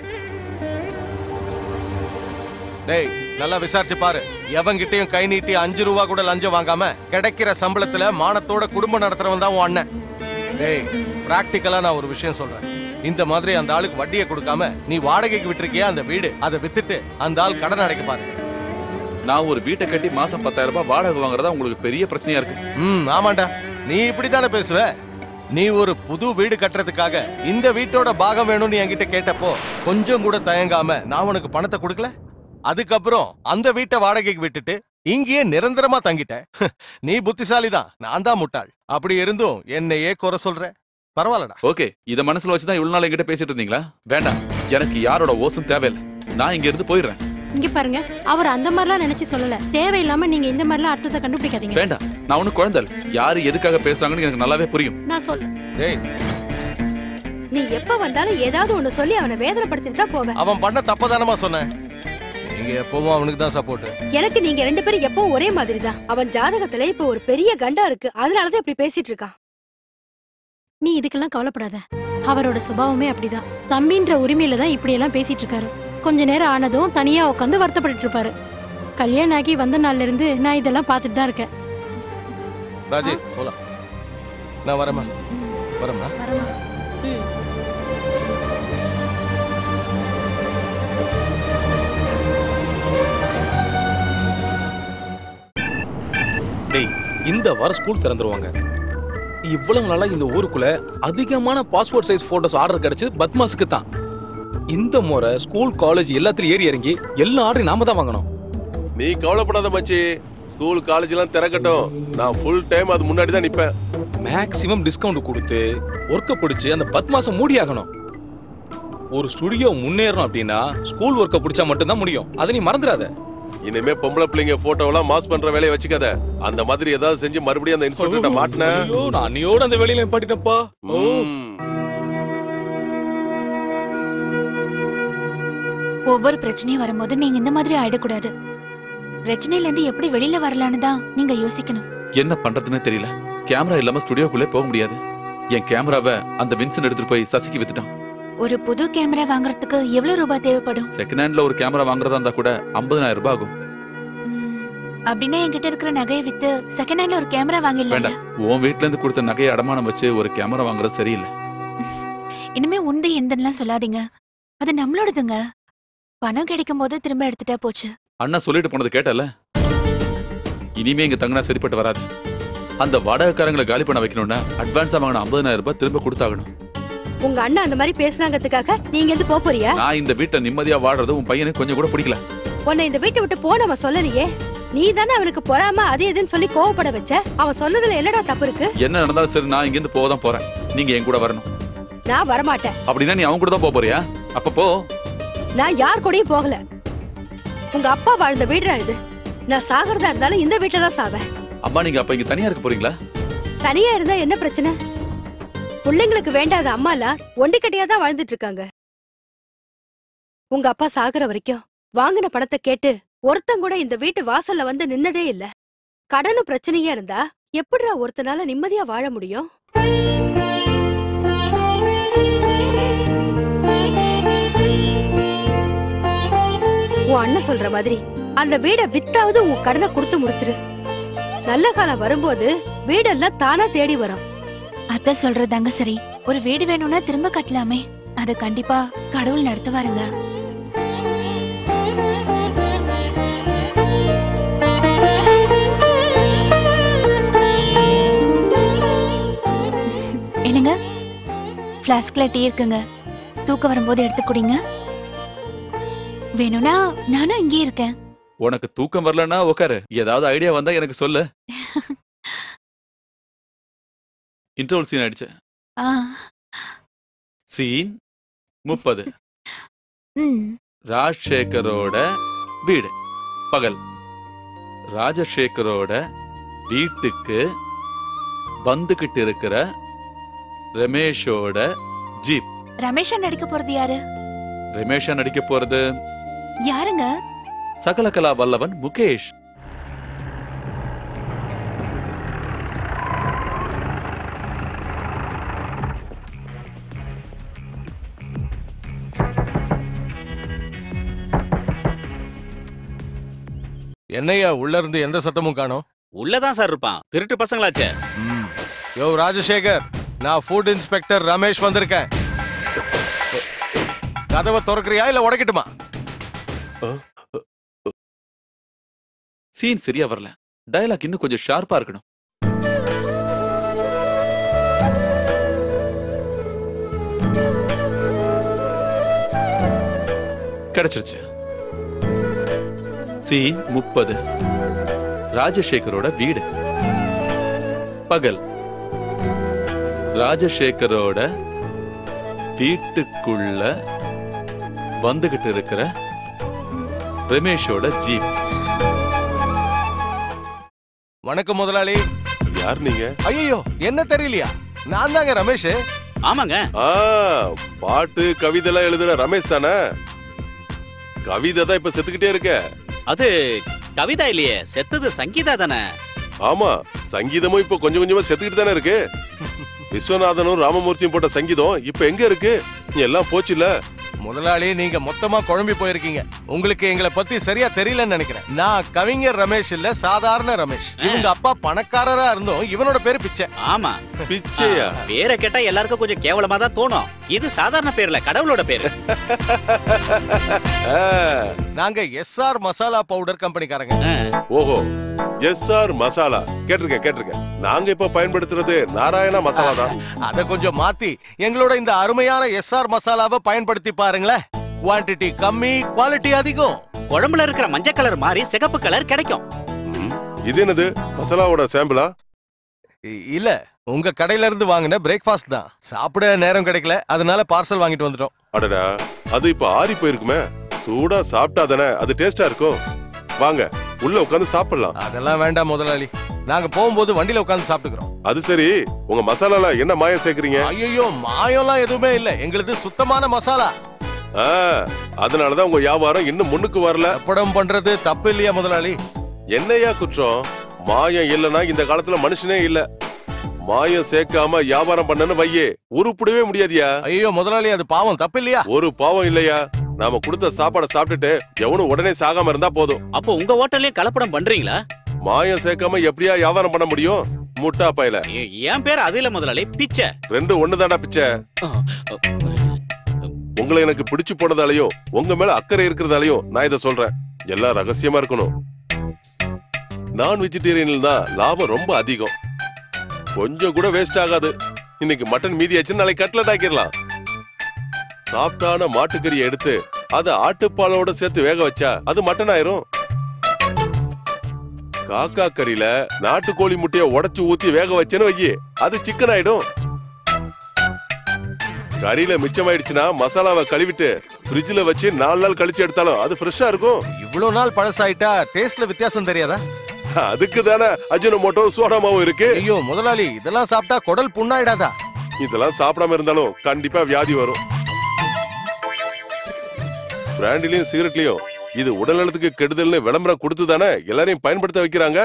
டேய் நல்லா விசாரிச்சு பாரு எவன்கிட்டயும் கை நீட்டி அஞ்சு ரூபா கூட லஞ்சம் வாங்காம கிடைக்கிற சம்பளத்துல மானத்தோட குடும்பம் நடத்துறவன் தான் உன் அண்ணன் டேய் பிராக்டிக்கலா நான் ஒரு விஷயம் சொல்றேன் இந்த மாதிரி அந்த ஆளுக்கு வட்டியை கொடுக்காம நீ வாடகைக்கு விட்டிருக்கியா அந்த வீடு அதை வித்துட்டு அந்த ஆள் கடன் அடைக்க பாரு நான் ஒரு வீட்டை கட்டி மாசம் பத்தாயிரம் ரூபாய் வாடகை வாங்குறதா உங்களுக்கு பெரிய பிரச்சனையா இருக்கு ம் ஆமாண்டா நீ இப்படித்தானே பேசுவ நீ ஒரு புது வீடு கட்டுறதுக்காக இந்த வீட்டோட பாகம் வேணும்னு என்கிட்ட கேட்டப்போ கொஞ்சம் கூட தயங்காம நான் உனக்கு பணத்தை கொடுக்கல அதுக்கப்புறம் அந்த வீட்டை வாடகைக்கு விட்டுட்டு இங்கேயே நிரந்தரமா தங்கிட்ட நீ புத்திசாலி தான் நான் தான் முட்டாள் அப்படி இருந்தும் என்னையே குறை சொல்ற பரவாயில்லடா ஓகே இத மனசுல வச்சுதான் இவ்வளவு நாள் என்கிட்ட பேசிட்டு இருந்தீங்களா வேண்டாம் எனக்கு யாரோட ஓசும் தேவையில்லை நான் இங்க இருந்து போயிடுறேன் இங்க பாருங்க அவர் அந்த மாதிரிலாம் நினைச்சு சொல்லல தேவையில்லாம நீங்க இந்த மாதிரிலாம் அர்த்தத்தை கண்டுபிடிக்காதீங்க வேண்டாம் நான் ஒன்னும் குழந்தை இல்ல. யாரு எதுக்காக பேசுறாங்கன்னு எனக்கு நல்லாவே புரியும் நான் சொல் டேய் நீ எப்ப வந்தாலும் ஏதாவது ஒண்ணு சொல்லி அவனை வேதனைப்படுத்திட்டு தான் போவேன் அவன் பண்ண தப்பதானமா சொன்னேன் நீங்க எப்பவும் அவனுக்கு தான் சப்போர்ட் எனக்கு நீங்க ரெண்டு பேரும் எப்பவும் ஒரே மாதிரி தான் அவன் ஜாதகத்துல இப்ப ஒரு பெரிய கண்டா இருக்கு அதனாலதான் இப்படி பேசிட்டு இருக்கான் நீ இதுக்கெல்லாம் கவலைப்படாத அவரோட சுபாவமே அப்படிதான் தம்பின்ற உரிமையில தான் இப்படி எல்லாம் பேசிட்டு இருக்காரு கொஞ்ச நேரம் ஆனதும் தனியா உட்காந்து வருத்தப்பட்டு இருப்பாரு கல்யாணம் ஆகி வந்த நாள்ல இருந்து நான் இதெல்லாம் பார்த்துட்டு தான் இருக்கேன் ராஜி போலாம் நான் வரேம்மா வரேம்மா டேய் இந்த வாரம் ஸ்கூல் திறந்துருவாங்க இவ்வளவு நாளா இந்த ஊருக்குள்ள அதிகமான பாஸ்போர்ட் சைஸ் போட்டோஸ் ஆர்டர் கிடைச்சது பத்மாஸுக்கு தான் இந்த முறை ஸ்கூல் காலேஜ் எல்லாத்துலயும் ஏறி இறங்கி எல்லா ஆர்டரையும் நாம தான் வாங்கணும் நீ கவலைப்படாத மச்சி ஸ்கூல் காலேஜ் எல்லாம் திறக்கட்டும் நான் ஃபுல் டைம் அது முன்னாடி தான் நிப்பேன் மேக்ஸிமம் டிஸ்கவுண்ட் கொடுத்து ஒர்க்கை பிடிச்சு அந்த பத்து மாசம் மூடி ஆகணும் ஒரு ஸ்டுடியோ முன்னேறணும் அப்படின்னா ஸ்கூல் ஒர்க்கை பிடிச்சா மட்டும்தான் முடியும் அதை நீ மறந்துடாத இனிமே பொம்பளை பிள்ளைங்க போட்டோ எல்லாம் மாஸ் பண்ற வேலையை வச்சுக்காத அந்த மாதிரி ஏதாவது செஞ்சு மறுபடியும் அந்த இன்ஸ்பெக்டர் மாட்டின ஐயோ நான் அன்னையோட அந்த வேலையில பாட்டிட்டப்பா ஓ ஒவ்வொரு பிரச்சனையும் வரும்போது நீங்க இந்த மாதிரி ஆயிடக்கூடாது பிரச்சனையில இருந்து எப்படி வெளியில வரலான்னு தான் நீங்க யோசிக்கணும் என்ன பண்றதுன்னே தெரியல கேமரா இல்லாம ஸ்டுடியோக்குள்ளே போக முடியாது என் கேமராவை அந்த வின்சன் எடுத்துட்டு போய் சசிக்கு வித்துட்டான் ஒரு புது கேமரா வாங்குறதுக்கு எவ்வளவு ரூபாய் தேவைப்படும் செகண்ட் ஹேண்ட்ல ஒரு கேமரா வாங்குறதா இருந்தா கூட 50000 ரூபாய் ஆகும் அப்படின்னா என்கிட்ட இருக்கிற நகையை வித்து செகண்ட் ஹேண்ட்ல ஒரு கேமரா வாங்கிடலாம் வேண்டாம் உன் வீட்ல இருந்து கொடுத்த நகையை அடமானம் வச்சு ஒரு கேமரா வாங்குறது சரியில்லை இனிமே உண்டு எந்தன்னுலாம் சொல்லாதீங்க அது நம்மளோடதுங்க பணம் கிடைக்கும் போது திரும்ப எடுத்துட்டா போச்சு அண்ணா சொல்லிட்டு போனது கேட்டல இனிமே இங்க தங்கினா சரிப்பட்டு வராது அந்த வாடகைக்காரங்களை காலி பண்ண வைக்கணும்னா அட்வான்ஸா வாங்கின 50000 ரூபாய் திரும்ப கொடுத்தாகணும் உங்க அண்ணா அந்த மாதிரி பேசுனாங்கிறதுக்காக நீங்க எந்த போப் போறியா நான் இந்த வீட்டை நிம்மதியா வாழ்றது உன் பையனுக்கு கொஞ்சம் கூட பிடிக்கல உன்னை இந்த வீட்டை விட்டு போன அவன் சொல்லலையே நீ தானே அவனுக்கு பொறாம அது இதுன்னு சொல்லி கோவப்பட வச்ச அவன் சொன்னதுல என்னடா தப்பு இருக்கு என்ன நடந்தாலும் சரி நான் இங்க இருந்து போக தான் போறேன் நீங்க என் கூட வரணும் நான் வரமாட்டேன் அப்படின்னா நீ அவங்க கூட தான் போக போறியா அப்ப போ நான் யார் கூடயும் போகல உங்க அப்பா வாழ்ந்த வீடுடா இது நான் சாகிறதா இருந்தாலும் இந்த வீட்டுல தான் சாவேன் அம்மா நீங்க அப்ப இங்க தனியா இருக்க போறீங்களா தனியா இருந்தா என்ன பிரச்சனை பிள்ளைங்களுக்கு வேண்டாத அம்மாலாம் ஒண்டிக்கட்டியா தான் வாழ்ந்துட்டு இருக்காங்க உங்க அப்பா சாகுற வரைக்கும் வாங்கின பணத்தை கேட்டு ஒருத்தன் கூட இந்த வீட்டு வாசல்ல வந்து நின்னதே இல்ல கடனும் பிரச்சனையா இருந்தா எப்படிடா ஒருத்தனால நிம்மதியா வாழ முடியும் உன் அண்ணன் சொல்ற மாதிரி அந்த வீடை வித்தாவது உன் கடனை கொடுத்து முடிச்சிரு நல்ல காலம் வரும்போது வீடெல்லாம் தானா தேடி வரும் அத்தை சொல்றதாங்க சரி ஒரு வீடு வேணும்னா திரும்ப கட்டலாமே அது கண்டிப்பா கடவுள் நடத்துவாருங்க என்னங்க பிளாஸ்க்ல டீ இருக்குங்க தூக்கம் வரும்போது எடுத்து குடிங்க வேணும்னா நானும் இங்கே இருக்கேன் உனக்கு தூக்கம் வரலன்னா உட்காரு ஏதாவது ஐடியா வந்தா எனக்கு சொல்லு இன்டர்வல் சீன் ஆயிடுச்சு ஆ சீன் முப்பது ம் ராஜசேகரோட வீடு பகல் ராஜசேகரோட வீட்டுக்கு வந்துகிட்டு இருக்கிற ரமேஷோட ஜீப் ரமேஷா நடிக்க போறது யாரு ரமேஷா நடிக்க போறது யாருங்க சகலகலா வல்லவன் முகேஷ் என்னையா உள்ள இருந்து எந்த சத்தமும் காணோம் உள்ளதான் சார் இருப்பான் திருட்டு பசங்களாச்சே யோ ராஜசேகர் நான் ஃபுட் இன்ஸ்பெக்டர் ரமேஷ் வந்திருக்கேன் கதவை திறக்கறியா இல்ல உடைக்கட்டுமா சீன் சரியா வரல டயலாக் இன்னும் கொஞ்சம் ஷார்ப்பா இருக்கணும் கிடைச்சிருச்சு சீன் முப்பது ராஜசேகரோட வீடு பகல் ராஜசேகரோட வீட்டுக்குள்ள வந்துகிட்டு இருக்கிற ரமேஷோட ஜீப் வணக்கம் முதலாளி யார் நீங்க ஐயோ என்ன தெரியலையா நான் தாங்க ரமேஷ் ஆமாங்க ஆ பாட்டு கவிதை எல்லாம் எழுதுற ரமேஷ் தானே கவிதை தான் இப்ப செத்துக்கிட்டே இருக்க அது கவிதா இல்லையே செத்தது சங்கீதா தானே ஆமா சங்கீதமும் இப்ப கொஞ்சம் கொஞ்சமா செத்துக்கிட்டு தானே இருக்கு விஸ்வநாதனும் ராமமூர்த்தியும் போட்ட சங்கீதம் இப்ப எங்க இருக்கு எல்லாம் போச்சுல முதலாளி நீங்க மொத்தமா குழம்பி போயிருக்கீங்க உங்களுக்கு எங்களை பத்தி சரியா தெரியலன்னு நினைக்கிறேன் நான் கவிஞர் ரமேஷ் இல்ல சாதாரண ரமேஷ் இவங்க அப்பா பணக்காரரா இருந்தும் இவனோட பேரு பிச்சை ஆமா பிச்சையா பேரை கேட்டா எல்லாருக்கும் கொஞ்சம் கேவலமா தான் தோணும் இது சாதாரண பேர்ல கடவுளோட பேரு நாங்க எஸ்ஆர் மசாலா பவுடர் கம்பெனிக்காரங்க ஓஹோ எஸ்ஆர் மசாலா கேட்டிருக்கேன் கேட்டிருக்கேன் நாங்க இப்ப பயன்படுத்துறது நாராயணா மசாலா தான் அத கொஞ்சம் மாத்தி எங்களோட இந்த அருமையான எஸ்ஆர் மசாலாவை பயன்படுத்தி பாருங்களேன் குவாண்டிட்டி கம்மி குவாலிட்டி அதிகம் குழம்புல இருக்கிற மஞ்சள் கலர் மாதிரி சிகப்பு கலர் கிடைக்கும் ம், இது என்னது மசாலாவோட சாம்பிளா இ- இல்ல உங்க கடையில இருந்து வாங்கின பிரேக்ஃபாஸ்ட் தான் சாப்பிட நேரம் கிடைக்கல அதனால பார்சல் வாங்கிட்டு வந்துட்டோம் அடடா அது இப்ப ஆறி போயிருக்குமே சூடா சாப்பிட்டா தானே அது டேஸ்டா இருக்கும் வாங்க உள்ள உட்காந்து சாப்பிடலாம் அதெல்லாம் வேண்டாம் முதலாளி நாங்க போகும்போது வண்டியில உட்கார்ந்து சாப்பிட்டுக்கிறோம் அது சரி உங்க மசாலால என்ன மாயம் சேர்க்கறீங்க ஐயோ மாயம்லாம் எதுவுமே இல்ல எங்களுது சுத்தமான மசாலா ஆ, அதனாலதான் உங்க வியாபாரம் இன்னும் முன்னுக்கு வரல படம் பண்றது தப்பு இல்லையா முதலாளி என்னையா குற்றம் மாயம் இல்லனா இந்த காலத்துல மனுஷனே இல்ல மாயம் சேர்க்காம வியாபாரம் பண்ணனு வையே உருப்படவே முடியாதியா ஐயோ முதலாளி அது பாவம் தப்பு இல்லையா ஒரு பாவம் இல்லையா நாம கொடுத்த சாப்பாடை சாப்பிட்டுட்டு எவனும் உடனே சாகாம இருந்தா போதும் அப்போ உங்க ஹோட்டல்லயே கலப்படம் பண்றீங்களா மாயம் சேர்க்காம எப்படியா வியாபாரம் பண்ண முடியும் முட்டா பயல எ- என் பேர் அது இல்ல முதலாளி பிச்சை ரெண்டு ஒண்ணுதான்டா பிச்சை உங்களை எனக்கு பிடிச்சு போனதாலயும் உங்க மேல அக்கறை இருக்கிறதாலயும் நான் இதை சொல்றேன் எல்லாம் ரகசியமா இருக்கணும் நான் வெஜிடேரியனில் தான் லாபம் ரொம்ப அதிகம் கொஞ்சம் கூட வேஸ்ட் ஆகாது இன்னைக்கு மட்டன் மீதி ஆச்சு நாளைக்கு கட்லட் ஆக்கிடலாம் சாப்பிட்டான மாட்டுக்கறியை எடுத்து அதை ஆட்டுப்பாலோட சேர்த்து வேக வச்சா அது மட்டன் ஆயிரும் காக்கா கறியில நாட்டுக்கோழி முட்டைய உடைச்சு ஊத்தி வேக வச்சேன்னு வையி அது சிக்கன் ஆயிடும் கறியில மிச்சமாயிடுச்சுன்னா மசாலாவை கழுவிட்டு ஃப்ரிட்ஜ்ல வச்சு நாலு நாள் கழிச்சு எடுத்தாலும் அது ஃப்ரெஷ்ஷா இருக்கும் இவ்வளவு நாள் பழசாயிட்டா டேஸ்ட்ல வித்தியாசம் தெரியாதா அதுக்கு தானே அஜினமோட்டோ சோடாமாவும் இருக்கு ஐயோ முதலாளி இதெல்லாம் சாப்பிட்டா குடல் புண்ணாயிடாதா இதெல்லாம் சாப்பிடாம இருந்தாலும் கண்டிப்பா வியாதி வரும் பிராண்டிலையும் சிகரெட்லயும் இது உடல் நலத்துக்கு கெடுதல்னு விளம்பரம் கொடுத்து தானே எல்லாரையும் பயன்படுத்த வைக்கிறாங்க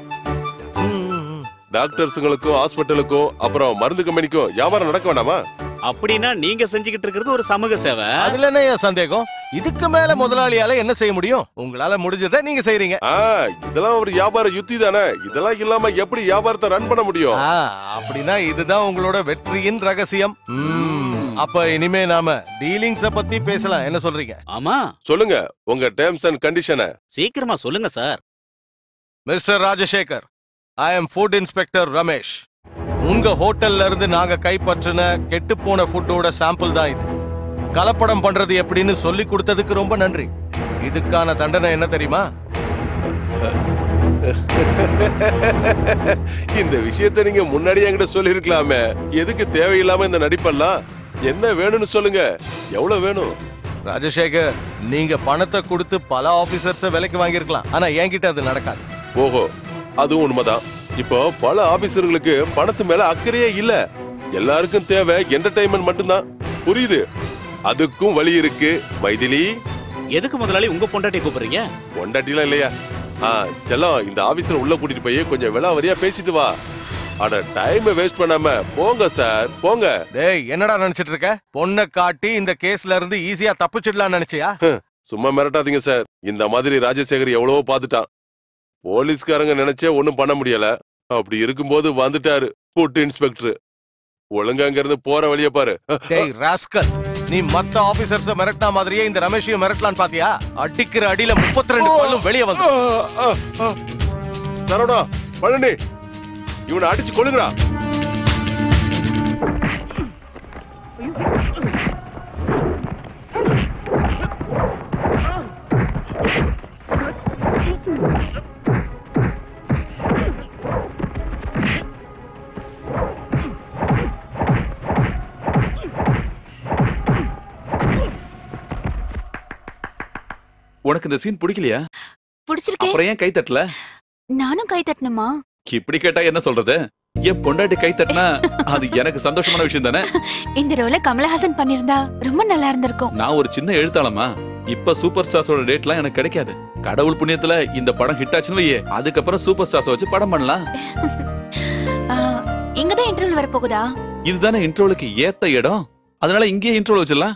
டாக்டர்ஸுங்களுக்கும் ஹாஸ்பிட்டலுக்கும் அப்புறம் மருந்து கம்பெனிக்கும் வியாபாரம் நடக்க வேண்டாமா அப்படின்னா நீங்க செஞ்சுக்கிட்டு இருக்கிறது ஒரு சமூக சேவை அதுல என்ன ஏன் சந்தேகம் இதுக்கு மேல முதலாளியால என்ன செய்ய முடியும் உங்களால முடிஞ்சதை நீங்க செய்றீங்க ஆ இதெல்லாம் ஒரு வியாபார யுத்தி தானே இதெல்லாம் இல்லாம எப்படி வியாபாரத்தை ரன் பண்ண முடியும் ஆ, அப்படின்னா இதுதான் உங்களோட வெற்றியின் ரகசியம் ம், அப்ப இனிமே நாம டீலிங்ஸ பத்தி பேசலாம் என்ன சொல்றீங்க ஆமா சொல்லுங்க உங்க டேர்ம்ஸ் அண்ட் கண்டிஷனை சீக்கிரமா சொல்லுங்க sir mister Rajasekhar I am food inspector Ramesh உங்க ஹோட்டல்ல இருந்து நாங்க கைப்பற்றின கெட்டு போன ஃபுட்டோட சாம்பிள் தான் இது கலப்படம் பண்றது எப்படின்னு சொல்லி கொடுத்ததுக்கு ரொம்ப நன்றி இதுக்கான தண்டனை என்ன தெரியுமா இந்த விஷயத்தை நீங்க முன்னாடியே என்கிட்ட சொல்லிருக்கலாமே எதுக்கு தேவையில்லாம இந்த நடிப்பெல்லாம் என்ன வேணும்னு சொல்லுங்க எவ்வளவு வேணும் ராஜசேகர் நீங்க பணத்தை கொடுத்து பல ஆபீசர்ஸ விலைக்கு வாங்கியிருக்கலாம் ஆனா என்கிட்ட அது நடக்காது ஓஹோ அதுவும் உண்மைதான் இப்போ பல ஆபீசர்களுக்கு பணத்து மேல அக்கறையே இல்ல எல்லாருக்கும் தேவை என்டர்டைன்மெண்ட் மட்டும்தான் புரியுது அதுக்கும் வழி இருக்கு மைதிலி எதுக்கு முதலாளி உங்க பொண்டாட்டி கூப்பிடுறீங்க பொண்டாட்டிலாம் இல்லையா ஆ செல்லம் இந்த ஆபீஸ்ல உள்ள கூட்டிட்டு போய் கொஞ்சம் விலாவரியா பேசிட்டு வா அட டைம் வேஸ்ட் பண்ணாம போங்க சார் போங்க டேய் என்னடா நினைச்சிட்டு இருக்க பொண்ணை காட்டி இந்த கேஸ்ல இருந்து ஈஸியா தப்பிச்சிடலாம் நினைச்சியா சும்மா மிரட்டாதீங்க சார் இந்த மாதிரி ராஜசேகர் எவ்வளவோ பார்த்துட்டான் போலீஸ்காரங்க நினைச்சே ஒண்ணும் பண்ண முடியல அப்படி இருக்கும்போது வந்துட்டாரு ஃபுட் இன்ஸ்பெக்டர் ஒழுங்கா அங்க இருந்து போற வழிய பாரு டேய் ராஸ்கல் நீ மத்த ஆபீசர்ஸ மிரட்டின மாதிரியே இந்த ரமேஷையும் மிரட்டலான்னு பாத்தியா அடிக்கிற அடியில 32 ரெண்டு பல்லும் வெளியே வந்து சரவணா பழனி இவனை அடிச்சு கொள்ளுங்கடா உனக்கு இந்த சீன் பிடிக்கலையா பிடிச்சிருக்கே அப்புறம் ஏன் கை தட்டல நானும் கை தட்டணுமா இப்படி கேட்டா என்ன சொல்றது என் பொண்டாட்டி கை தட்டினா அது எனக்கு சந்தோஷமான விஷயம் தானே இந்த ரோல கமலஹாசன் பண்ணிருந்தா ரொம்ப நல்லா இருந்திருக்கும் நான் ஒரு சின்ன எழுத்தாளமா இப்ப சூப்பர் ஸ்டார்ஸோட டேட்லாம் எனக்கு கிடைக்காது கடவுள் புண்ணியத்துல இந்த படம் ஹிட் ஆச்சுன்னு வையே அதுக்கப்புறம் சூப்பர் ஸ்டார்ஸ் வச்சு படம் பண்ணலாம் ஆ, இங்கதான் இன்டர்வல் வரப்போகுதா இதுதானே இன்ட்ரோலுக்கு ஏத்த இடம் அதனால இங்கேயே இன்ட்ரோல் வச்சிடலாம்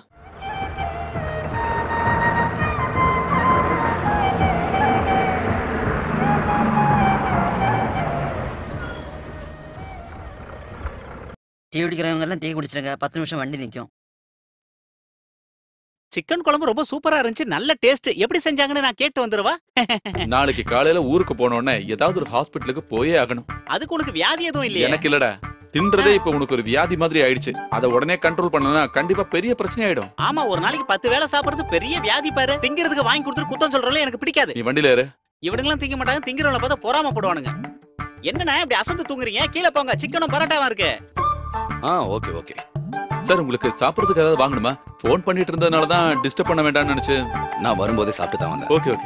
டீ குடிக்கிறவங்க எல்லாம் டீ குடிச்சிருங்க பத்து நிமிஷம் வண்டி நிற்கும் சிக்கன் குழம்பு ரொம்ப சூப்பரா இருந்துச்சு நல்ல டேஸ்ட் எப்படி செஞ்சாங்கன்னு நான் கேட்டு வந்துருவா நாளைக்கு காலையில ஊருக்கு போனோடனே ஏதாவது ஒரு ஹாஸ்பிட்டலுக்கு போயே ஆகணும் அதுக்கு உனக்கு வியாதி எதுவும் இல்லையா எனக்கு இல்லடா தின்றதே இப்ப உனக்கு ஒரு வியாதி மாதிரி ஆயிடுச்சு அதை உடனே கண்ட்ரோல் பண்ணனா கண்டிப்பா பெரிய பிரச்சனை ஆயிடும் ஆமா ஒரு நாளைக்கு பத்து வேளை சாப்பிடுறது பெரிய வியாதி பாரு திங்கிறதுக்கு வாங்கி கொடுத்துட்டு குத்தம் சொல்றதுல எனக்கு பிடிக்காது நீ வண்டியில ஏறு இவனுங்களாம் திங்க மாட்டாங்க திங்கிறவங்கள பார்த்தா பொறாமப்படுவானுங்க என்னண்ணா இப்படி அசந்து தூங்குறீங்க கீழே போங்க சிக்கனும் பரோட்டாவா இருக்கு ஆ ஓகே ஓகே சார் உங்களுக்கு சாப்பிடறதுக்கு ஏதாவது வாங்கணுமா ஃபோன் பண்ணிட்டு இருந்ததுனால தான் டிஸ்டர்ப் பண்ண வேண்டாம்னு நினைச்சு நான் வரும்போதே சாப்பிட்டு தான் வந்தேன் ஓகே ஓகே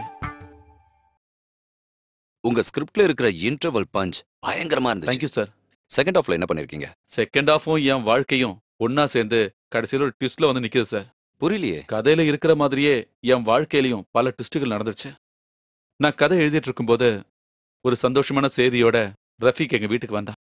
உங்க ஸ்கிரிப்ட்ல இருக்கிற இன்டர்வல் பஞ்ச் பயங்கரமா இருந்துச்சு தேங்க்யூ சார் செகண்ட் ஹாஃப்ல என்ன பண்ணிருக்கீங்க செகண்ட் ஹாஃபும் என் வாழ்க்கையும் ஒன்னா சேர்ந்து கடைசியில ஒரு ட்விஸ்ட்ல வந்து நிக்குது சார் புரியலையே கதையில இருக்கிற மாதிரியே என் வாழ்க்கையிலயும் பல ட்விஸ்டுகள் நடந்துச்சு நான் கதை எழுதிட்டு இருக்கும்போது ஒரு சந்தோஷமான செய்தியோட ரஃபீக் எங்க வீட்டுக்கு வந்தான்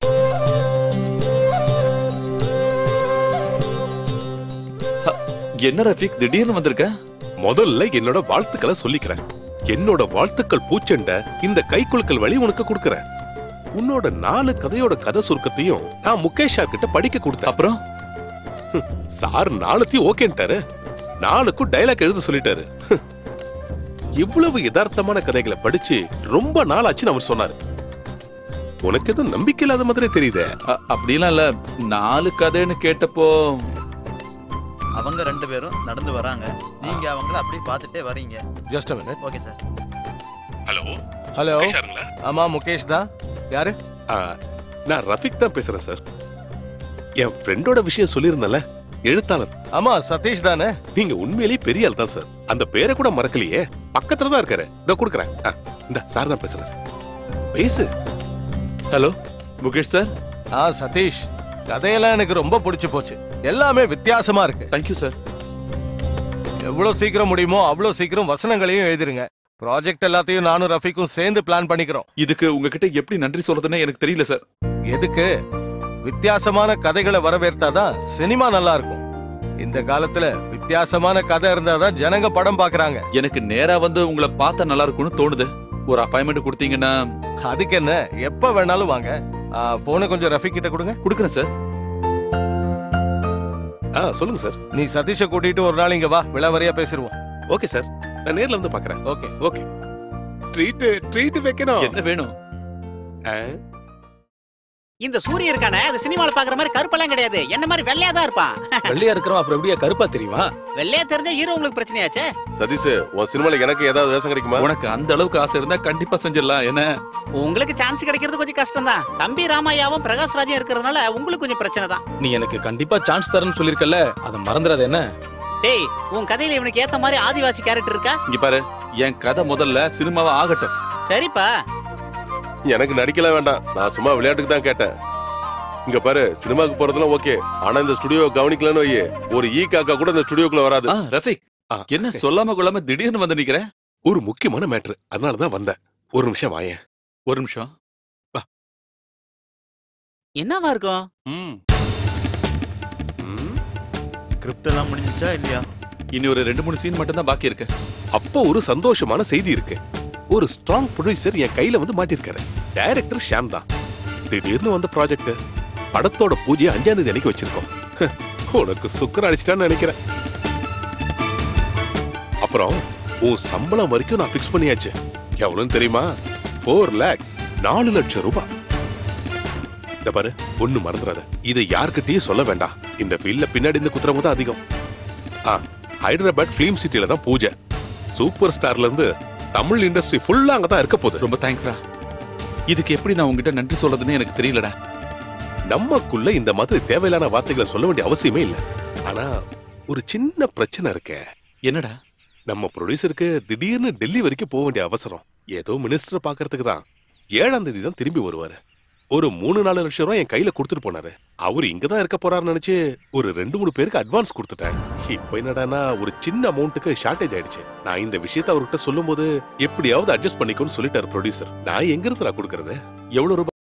ஹ, என்ன ரஃபீக் திடீர்னு வந்திருக்க முதல்ல என்னோட வாழ்த்துக்களை சொல்லிக்கிறேன் என்னோட வாழ்த்துக்கள் பூச்செண்ட இந்த கைக்குலுக்கல் வழி உனக்கு கொடுக்கறேன் உன்னோட நாலு கதையோட கதை சுருக்கத்தையும் நான் முகேஷ் சார் கிட்ட படிக்க கொடுத்தேன் அப்புறம் சார் நாலுத்தையும் ஓகேன்ட்டாரு நாலுக்கும் டைலாக் எழுத சொல்லிட்டாரு இவ்வளவு யதார்த்தமான கதைகளை படிச்சு ரொம்ப நாள் ஆச்சுன்னு அவர் சொன்னாரு உனக்கு எதுவும் நம்பிக்கை இல்லாத மாதிரி தெரியுதே அ- அப்படிலாம் இல்ல நாலு கதைன்னு கேட்டப்போ அவங்க ரெண்டு பேரும் நடந்து வராங்க நீங்க அவங்கள அப்படியே பார்த்துட்டே வரீங்க just minute okay sir hello hello Mukesh ஆமா முகேஷ் தான் யாரு நான் ரஃபிக் தான் பேசுறேன் சார் என் ஃப்ரெண்டோட விஷயம் சொல்லியிருந்தல எழுத்தாளர் ஆமா சதீஷ் தானே நீங்க உண்மையிலேயே பெரிய ஆள் தான் சார் அந்த பேரை கூட மறக்கலையே பக்கத்துல தான் இருக்காரு இதோ கொடுக்குறேன் ஆ, இந்த சார் தான் பேசுறேன் பேசு ஹலோ முகேஷ் சார் ஆ சதீஷ் கதையெல்லாம் எனக்கு ரொம்ப பிடிச்சு போச்சு எல்லாமே வித்தியாசமா இருக்கு தேங்க்யூ சார் எவ்வளவு சீக்கிரம் முடியுமோ அவ்வளவு சீக்கிரம் வசனங்களையும் எழுதிருங்க ப்ராஜெக்ட் எல்லாத்தையும் நானும் ரஃபிக்கும் சேர்ந்து பிளான் பண்ணிக்கிறோம் இதுக்கு உங்ககிட்ட எப்படி நன்றி சொல்றதுன்னு எனக்கு தெரியல சார் எதுக்கு வித்தியாசமான கதைகளை வரவேற்றாதான் சினிமா நல்லா இருக்கும் இந்த காலத்துல வித்தியாசமான கதை இருந்தாதான் ஜனங்க படம் பாக்குறாங்க எனக்கு நேரா வந்து உங்களை பார்த்தா நல்லா இருக்கும்னு தோணுது ஒரு அப்பாயின்மெண்ட் கொடுத்தீங்கன்னா அதுக்கு என்ன எப்ப வேணாலும் வாங்க போனை கொஞ்சம் ரஃபிக் கிட்ட கொடுங்க கொடுக்குறேன் சார் ஆ சொல்லுங்க சார் நீ சதீஷை கூட்டிட்டு ஒரு நாள் இங்க வா விளவரியா பேசிடுவோம் ஓகே சார் நான் நேர்ல வந்து பாக்குறேன் ஓகே ஓகே ட்ரீட் ட்ரீட் வைக்கணும் என்ன வேணும் இந்த சூரிய இருக்கானே அது சினிமால பாக்குற மாதிரி கருப்பெல்லாம் கிடையாது என்ன மாதிரி வெள்ளையா தான் இருப்பான் வெள்ளையா இருக்கிறவன் அப்புறம் எப்படியா கருப்பா தெரியுமா வெள்ளையா தெரிஞ்சா ஹீரோ உங்களுக்கு பிரச்சனையாச்சே சதீஷ் உன் சினிமால எனக்கு ஏதாவது வேஷம் கிடைக்குமா உனக்கு அந்த அளவுக்கு ஆசை இருந்தா கண்டிப்பா செஞ்சிடலாம் என்ன உங்களுக்கு சான்ஸ் கிடைக்கிறது கொஞ்சம் கஷ்டம் தான் தம்பி ராமையாவும் பிரகாஷ் ராஜும் இருக்கிறதுனால உங்களுக்கு கொஞ்சம் பிரச்சனை தான் நீ எனக்கு கண்டிப்பா சான்ஸ் தரேன்னு சொல்லிருக்கல அதை மறந்துடாத என்ன டேய் உன் கதையில இவனுக்கு ஏத்த மாதிரி ஆதிவாசி கேரக்டர் இருக்கா இங்க பாரு என் கதை முதல்ல சினிமாவா ஆகட்டும் சரிப்பா எனக்கு நடிக்கலாம் வேண்டாம் நான் சும்மா விளையாட்டுக்கு தான் கேட்டேன் இங்க பாரு சினிமாக்கு போறதுலாம் ஓகே ஆனா இந்த ஸ்டுடியோ கவனிக்கலன்னு வையே ஒரு ஈ காக்கா கூட இந்த ஸ்டுடியோக்குள்ள வராது ஆ ரஃபிக் என்ன சொல்லாம கொள்ளாம திடீர்னு வந்து நிக்கிறேன் ஒரு முக்கியமான மேட்ரு அதனால தான் வந்தேன் ஒரு நிமிஷம் வாயேன் ஒரு நிமிஷம் என்னவா இருக்கும் ஸ்கிரிப்ட் எல்லாம் முடிஞ்சிச்சா இல்லையா இனி ஒரு ரெண்டு மூணு சீன் மட்டும் தான் பாக்கி இருக்கு அப்போ ஒரு சந்தோஷமான செய்தி இருக்கு ஒரு ஸ்ட்ராங் ப்ரொடியூசர் என் கையில வந்து மாட்டிருக்காரு டைரக்டர் ஷாம் தான் திடீர்னு வந்த ப்ராஜெக்ட் படத்தோட பூஜையை அஞ்சாம் தேதி அன்னைக்கு வச்சிருக்கோம் உனக்கு சுக்கர் அடிச்சிட்டான்னு நினைக்கிறேன் அப்புறம் உன் சம்பளம் வரைக்கும் நான் ஃபிக்ஸ் பண்ணியாச்சு எவ்வளவுன்னு தெரியுமா ஃபோர் லேக்ஸ் நாலு லட்சம் ரூபாய் இந்த பாரு ஒண்ணு மறந்துடாத இதை யார்கிட்டயும் சொல்ல வேண்டாம் இந்த ஃபீல்ட்ல பின்னாடி இருந்து குத்துறவங்க தான் அதிகம் ஆ ஹைதராபாத் ஃபிலிம் சிட்டில தான் பூஜை சூப்பர் ஸ்டார்ல இருந்து தமிழ் இண்டஸ்ட்ரி ஃபுல்லா அங்க தான் இருக்க போகுது ரொம்ப தேங்க்ஸ்ரா இதுக்கு எப்படி நான் உங்ககிட்ட நன்றி சொல்றதுன்னு எனக்கு தெரியலடா நமக்குள்ள இந்த மாதிரி தேவையில்லான வார்த்தைகளை சொல்ல வேண்டிய அவசியமே இல்ல ஆனா ஒரு சின்ன பிரச்சனை இருக்கே என்னடா நம்ம ப்ரொடியூசருக்கு திடீர்னு டெல்லி வரைக்கும் போக வேண்டிய அவசரம் ஏதோ மினிஸ்டர் பாக்குறதுக்கு தான் ஏழாம் தேதி தான் திரும்பி வருவாரு ஒரு மூணு நாலு லட்சம் ரூபாய் என் கையில கொடுத்துட்டு போனாரு அவர் இங்க தான் இருக்க போறாருன்னு நினைச்சு ஒரு ரெண்டு மூணு பேருக்கு அட்வான்ஸ் கொடுத்துட்டேன் இப்போ என்னடான்னா ஒரு சின்ன அமௌண்ட்டுக்கு ஷார்டேஜ் ஆயிடுச்சு நான் இந்த விஷயத்தை அவர்கிட்ட சொல்லும்போது எப்படியாவது அட்ஜஸ்ட் பண்ணிக்கோன்னு சொல்லிட்டாரு ப்ரொடியூசர் நான் எங்க இருந்து நான் கொடுக்கறது எவ்வளவு ரூபாய்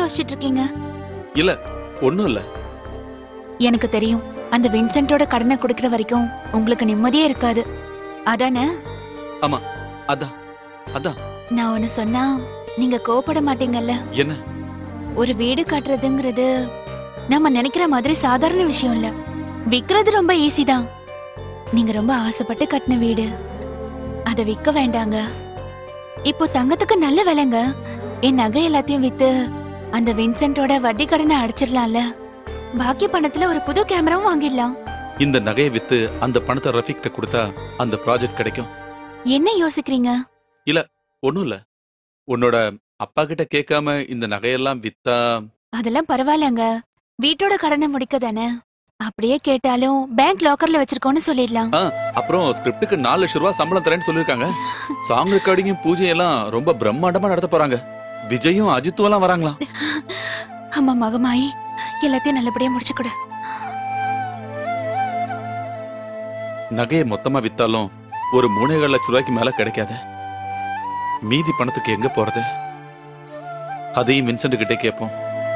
யோசிச்சுட்டு இருக்கீங்க இல்ல ஒண்ணும் இல்ல எனக்கு தெரியும் அந்த வின்சென்ட்டோட கடனை கொடுக்கிற வரைக்கும் உங்களுக்கு நிம்மதியே இருக்காது அதானே ஆமா அதான் அதான் நான் ஒன்னு சொன்னா நீங்க கோபப்பட மாட்டீங்கல்ல என்ன ஒரு வீடு கட்டுறதுங்கிறது நம்ம நினைக்கிற மாதிரி சாதாரண விஷயம் இல்ல விக்கிறது ரொம்ப ஈஸி தான் நீங்க ரொம்ப ஆசைப்பட்டு கட்டின வீடு அதை விற்க வேண்டாங்க இப்போ தங்கத்துக்கு நல்ல விலைங்க என் நகை எல்லாத்தையும் வித்து அந்த வின்சென்ட்டோட வட்டி கடனை அடைச்சிடலாம்ல பாக்கி பணத்துல ஒரு புது கேமராவும் வாங்கிடலாம் இந்த நகையை வித்து அந்த பணத்தை ரஃபிக்கிட்ட கொடுத்தா அந்த ப்ராஜெக்ட் கிடைக்கும் என்ன யோசிக்கிறீங்க இல்ல ஒண்ணும் இல்ல உன்னோட அப்பா கிட்ட கேட்காம இந்த நகையெல்லாம் வித்தா அதெல்லாம் பரவாயில்லங்க வீட்டோட கடனை முடிக்க தானே அப்படியே கேட்டாலும் பேங்க் லாக்கர்ல வச்சிருக்கோன்னு சொல்லிடலாம் ஆ, அப்புறம் ஸ்கிரிப்டுக்கு நாலு லட்சம் ரூபாய் சம்பளம் தரேன்னு சொல்லிருக்காங்க சாங் ரெக்கார்டிங்கும் பூஜையும் எல்லாம் ரொம்ப பிரம்மாண்டமா நடத்த போறாங்க விஜயும் அஜித்தும் எல்லாம் வராங்களாம் அம்மா மகமாயி எல்லாத்தையும் நல்லபடியா முடிச்சு கொடு நகையை மொத்தமா வித்தாலும் ஒரு மூணேகால் லட்சம் ரூபாய்க்கு மேல கிடைக்காது மீதி பணத்துக்கு எங்க போறது அதையும் வின்சென்ட் கிட்டே கேட்போம்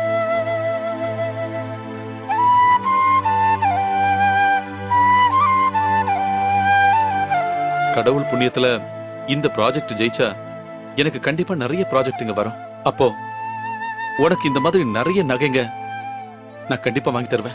கடவுள் புண்ணியத்துல இந்த ப்ராஜெக்ட் ஜெயிச்சா எனக்கு கண்டிப்பா நிறைய ப்ராஜெக்ட்டுங்க வரும் அப்போ உனக்கு இந்த மாதிரி நிறைய நகைங்க நான் கண்டிப்பா வாங்கி தருவேன்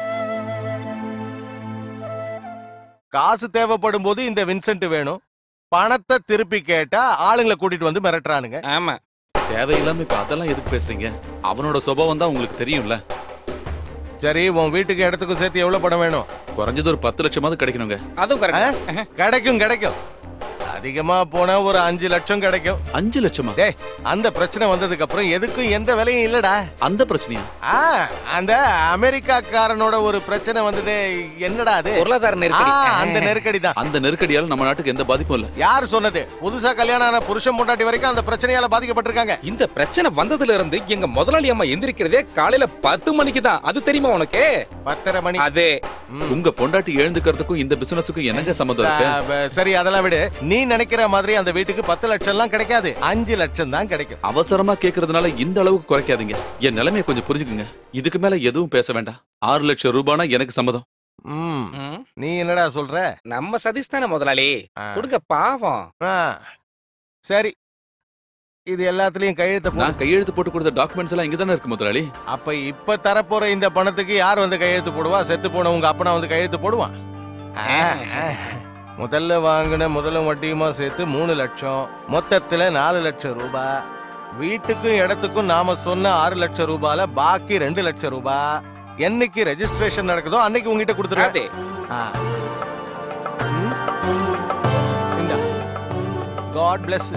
காசு தேவைப்படும் போது இந்த வின்சென்ட் வேணும் பணத்தை திருப்பி கேட்டா ஆளுங்களை கூட்டிட்டு வந்து மிரட்டுறானுங்க ஆமா தேவையில்லாம இப்ப அதெல்லாம் எதுக்கு பேசுறீங்க அவனோட சுபாவம் தான் உங்களுக்கு தெரியும்ல சரி உன் வீட்டுக்கு இடத்துக்கும் சேர்த்து எவ்வளவு பணம் வேணும் குறைஞ்சது ஒரு பத்து லட்சமாவது கிடைக்கணுங்க அதுவும் கரெக்ட் கிடைக்கும் கிடைக்கும் அதிகமா போனா ஒரு அஞ்சு லட்சம் கிடைக்கும் அஞ்சு லட்சமா டேய் அந்த பிரச்சனை வந்ததுக்கு அப்புறம் எதுக்கும் எந்த விலையும் இல்லடா அந்த பிரச்சனையா ஆ அந்த அமெரிக்காக்காரனோட ஒரு பிரச்சனை வந்ததே என்னடா அது பொருளாதார நெருக்கடி. ஆ, அந்த நெருக்கடி தான் அந்த நெருக்கடியால நம்ம நாட்டுக்கு எந்த பாதிப்பும் இல்ல யார் சொன்னது புதுசா கல்யாணம் ஆன புருஷன் பொண்டாட்டி வரைக்கும் அந்த பிரச்சனையால பாதிக்கப்பட்டிருக்காங்க இந்த பிரச்சனை வந்ததுல இருந்து எங்க முதலாளி அம்மா எந்திரிக்கிறதே காலையில பத்து மணிக்கு தான் அது தெரியுமா உனக்கு பத்தரை மணி அது உங்க பொண்டாட்டி எழுந்துக்கிறதுக்கும் இந்த பிசினஸுக்கும் என்னங்க சம்மந்தம் இருக்கு ஆ, ப- சரி அதெல்லாம் விடு நீ நினைக்கிற மாதிரி அந்த வீட்டுக்கு பத்து லட்சம் எல்லாம் கிடைக்காது அஞ்சு லட்சம் தான் கிடைக்கும் அவசரமா கேக்குறதுனால இந்த அளவுக்கு குறைக்காதீங்க என் நிலைமையை கொஞ்சம் புரிஞ்சுக்குங்க இதுக்கு மேல எதுவும் பேச வேண்டாம் ஆறு லட்சம் ரூபானா எனக்கு சம்மதம் ம். நீ என்னடா சொல்ற நம்ம சதீஷ் தானே முதலாளி கொடுங்க பாவம் ஆ, சரி இது எல்லாத்துலயும் கையெழுத்த போடு நான் கையெழுத்து போட்டு கொடுத்த டாக்குமெண்ட்ஸ் எல்லாம் இங்க தானே இருக்கு முதலாளி அப்ப இப்ப தரப்போற இந்த பணத்துக்கு யார் வந்து கையெழுத்து போடுவா செத்து போன உங்க அப்பனா வந்து கையெழுத்து போடுவான் ஆ, ஆ. முதல்ல வாங்கின முதலும் வட்டியுமா சேர்த்து மூணு லட்சம் மொத்தத்துல நாலு லட்சம் ரூபாய் வீட்டுக்கும் இடத்துக்கும் நாம சொன்ன ஆறு லட்சம் ரூபாயில பாக்கி ரெண்டு லட்சம் ரூபாய் என்னைக்கு ரெஜிஸ்ட்ரேஷன் நடக்குதோ அன்னைக்கு உங்ககிட்ட கொடுத்துருவேன் ஆ. ம். இந்தா காட் பிளஸ்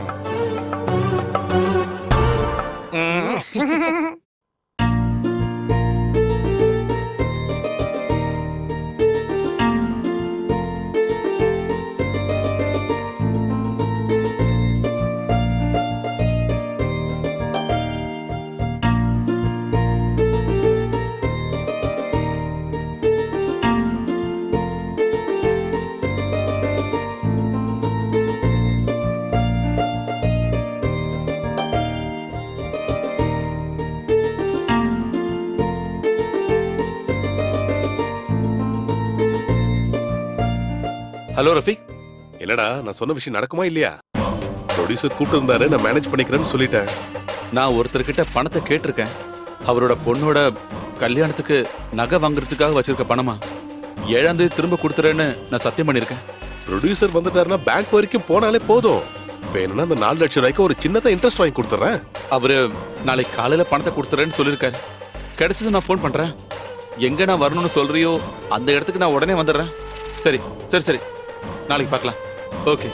ஹலோ ரஃபிக் என்னடா நான் சொன்ன விஷயம் நடக்குமா இல்லையா ப்ரொடியூசர் கூப்பிட்டு இருந்தாரு நான் மேனேஜ் பண்ணிக்கிறேன்னு சொல்லிட்டேன் நான் ஒருத்தர்கிட்ட பணத்தை கேட்டிருக்கேன் அவரோட பொண்ணோட கல்யாணத்துக்கு நகை வாங்குறதுக்காக வச்சிருக்க பணமா ஏழாம் தேதி திரும்ப கொடுத்துறேன்னு நான் சத்தியம் பண்ணிருக்கேன் ப்ரொடியூசர் வந்துட்டாருன்னா பேங்க் வரைக்கும் போனாலே போதும் வேணும்னா அந்த நாலு லட்சம் ரூபாய்க்கு ஒரு சின்னதா இன்ட்ரெஸ்ட் வாங்கி கொடுத்துறேன் அவரு நாளைக்கு காலையில பணத்தை கொடுத்துறேன்னு சொல்லியிருக்காரு கிடைச்சது நான் ஃபோன் பண்றேன் எங்க நான் வரணும்னு சொல்றியோ அந்த இடத்துக்கு நான் உடனே வந்துடுறேன் சரி சரி சரி நாளைக்கு பார்க்கலாம் ஓகே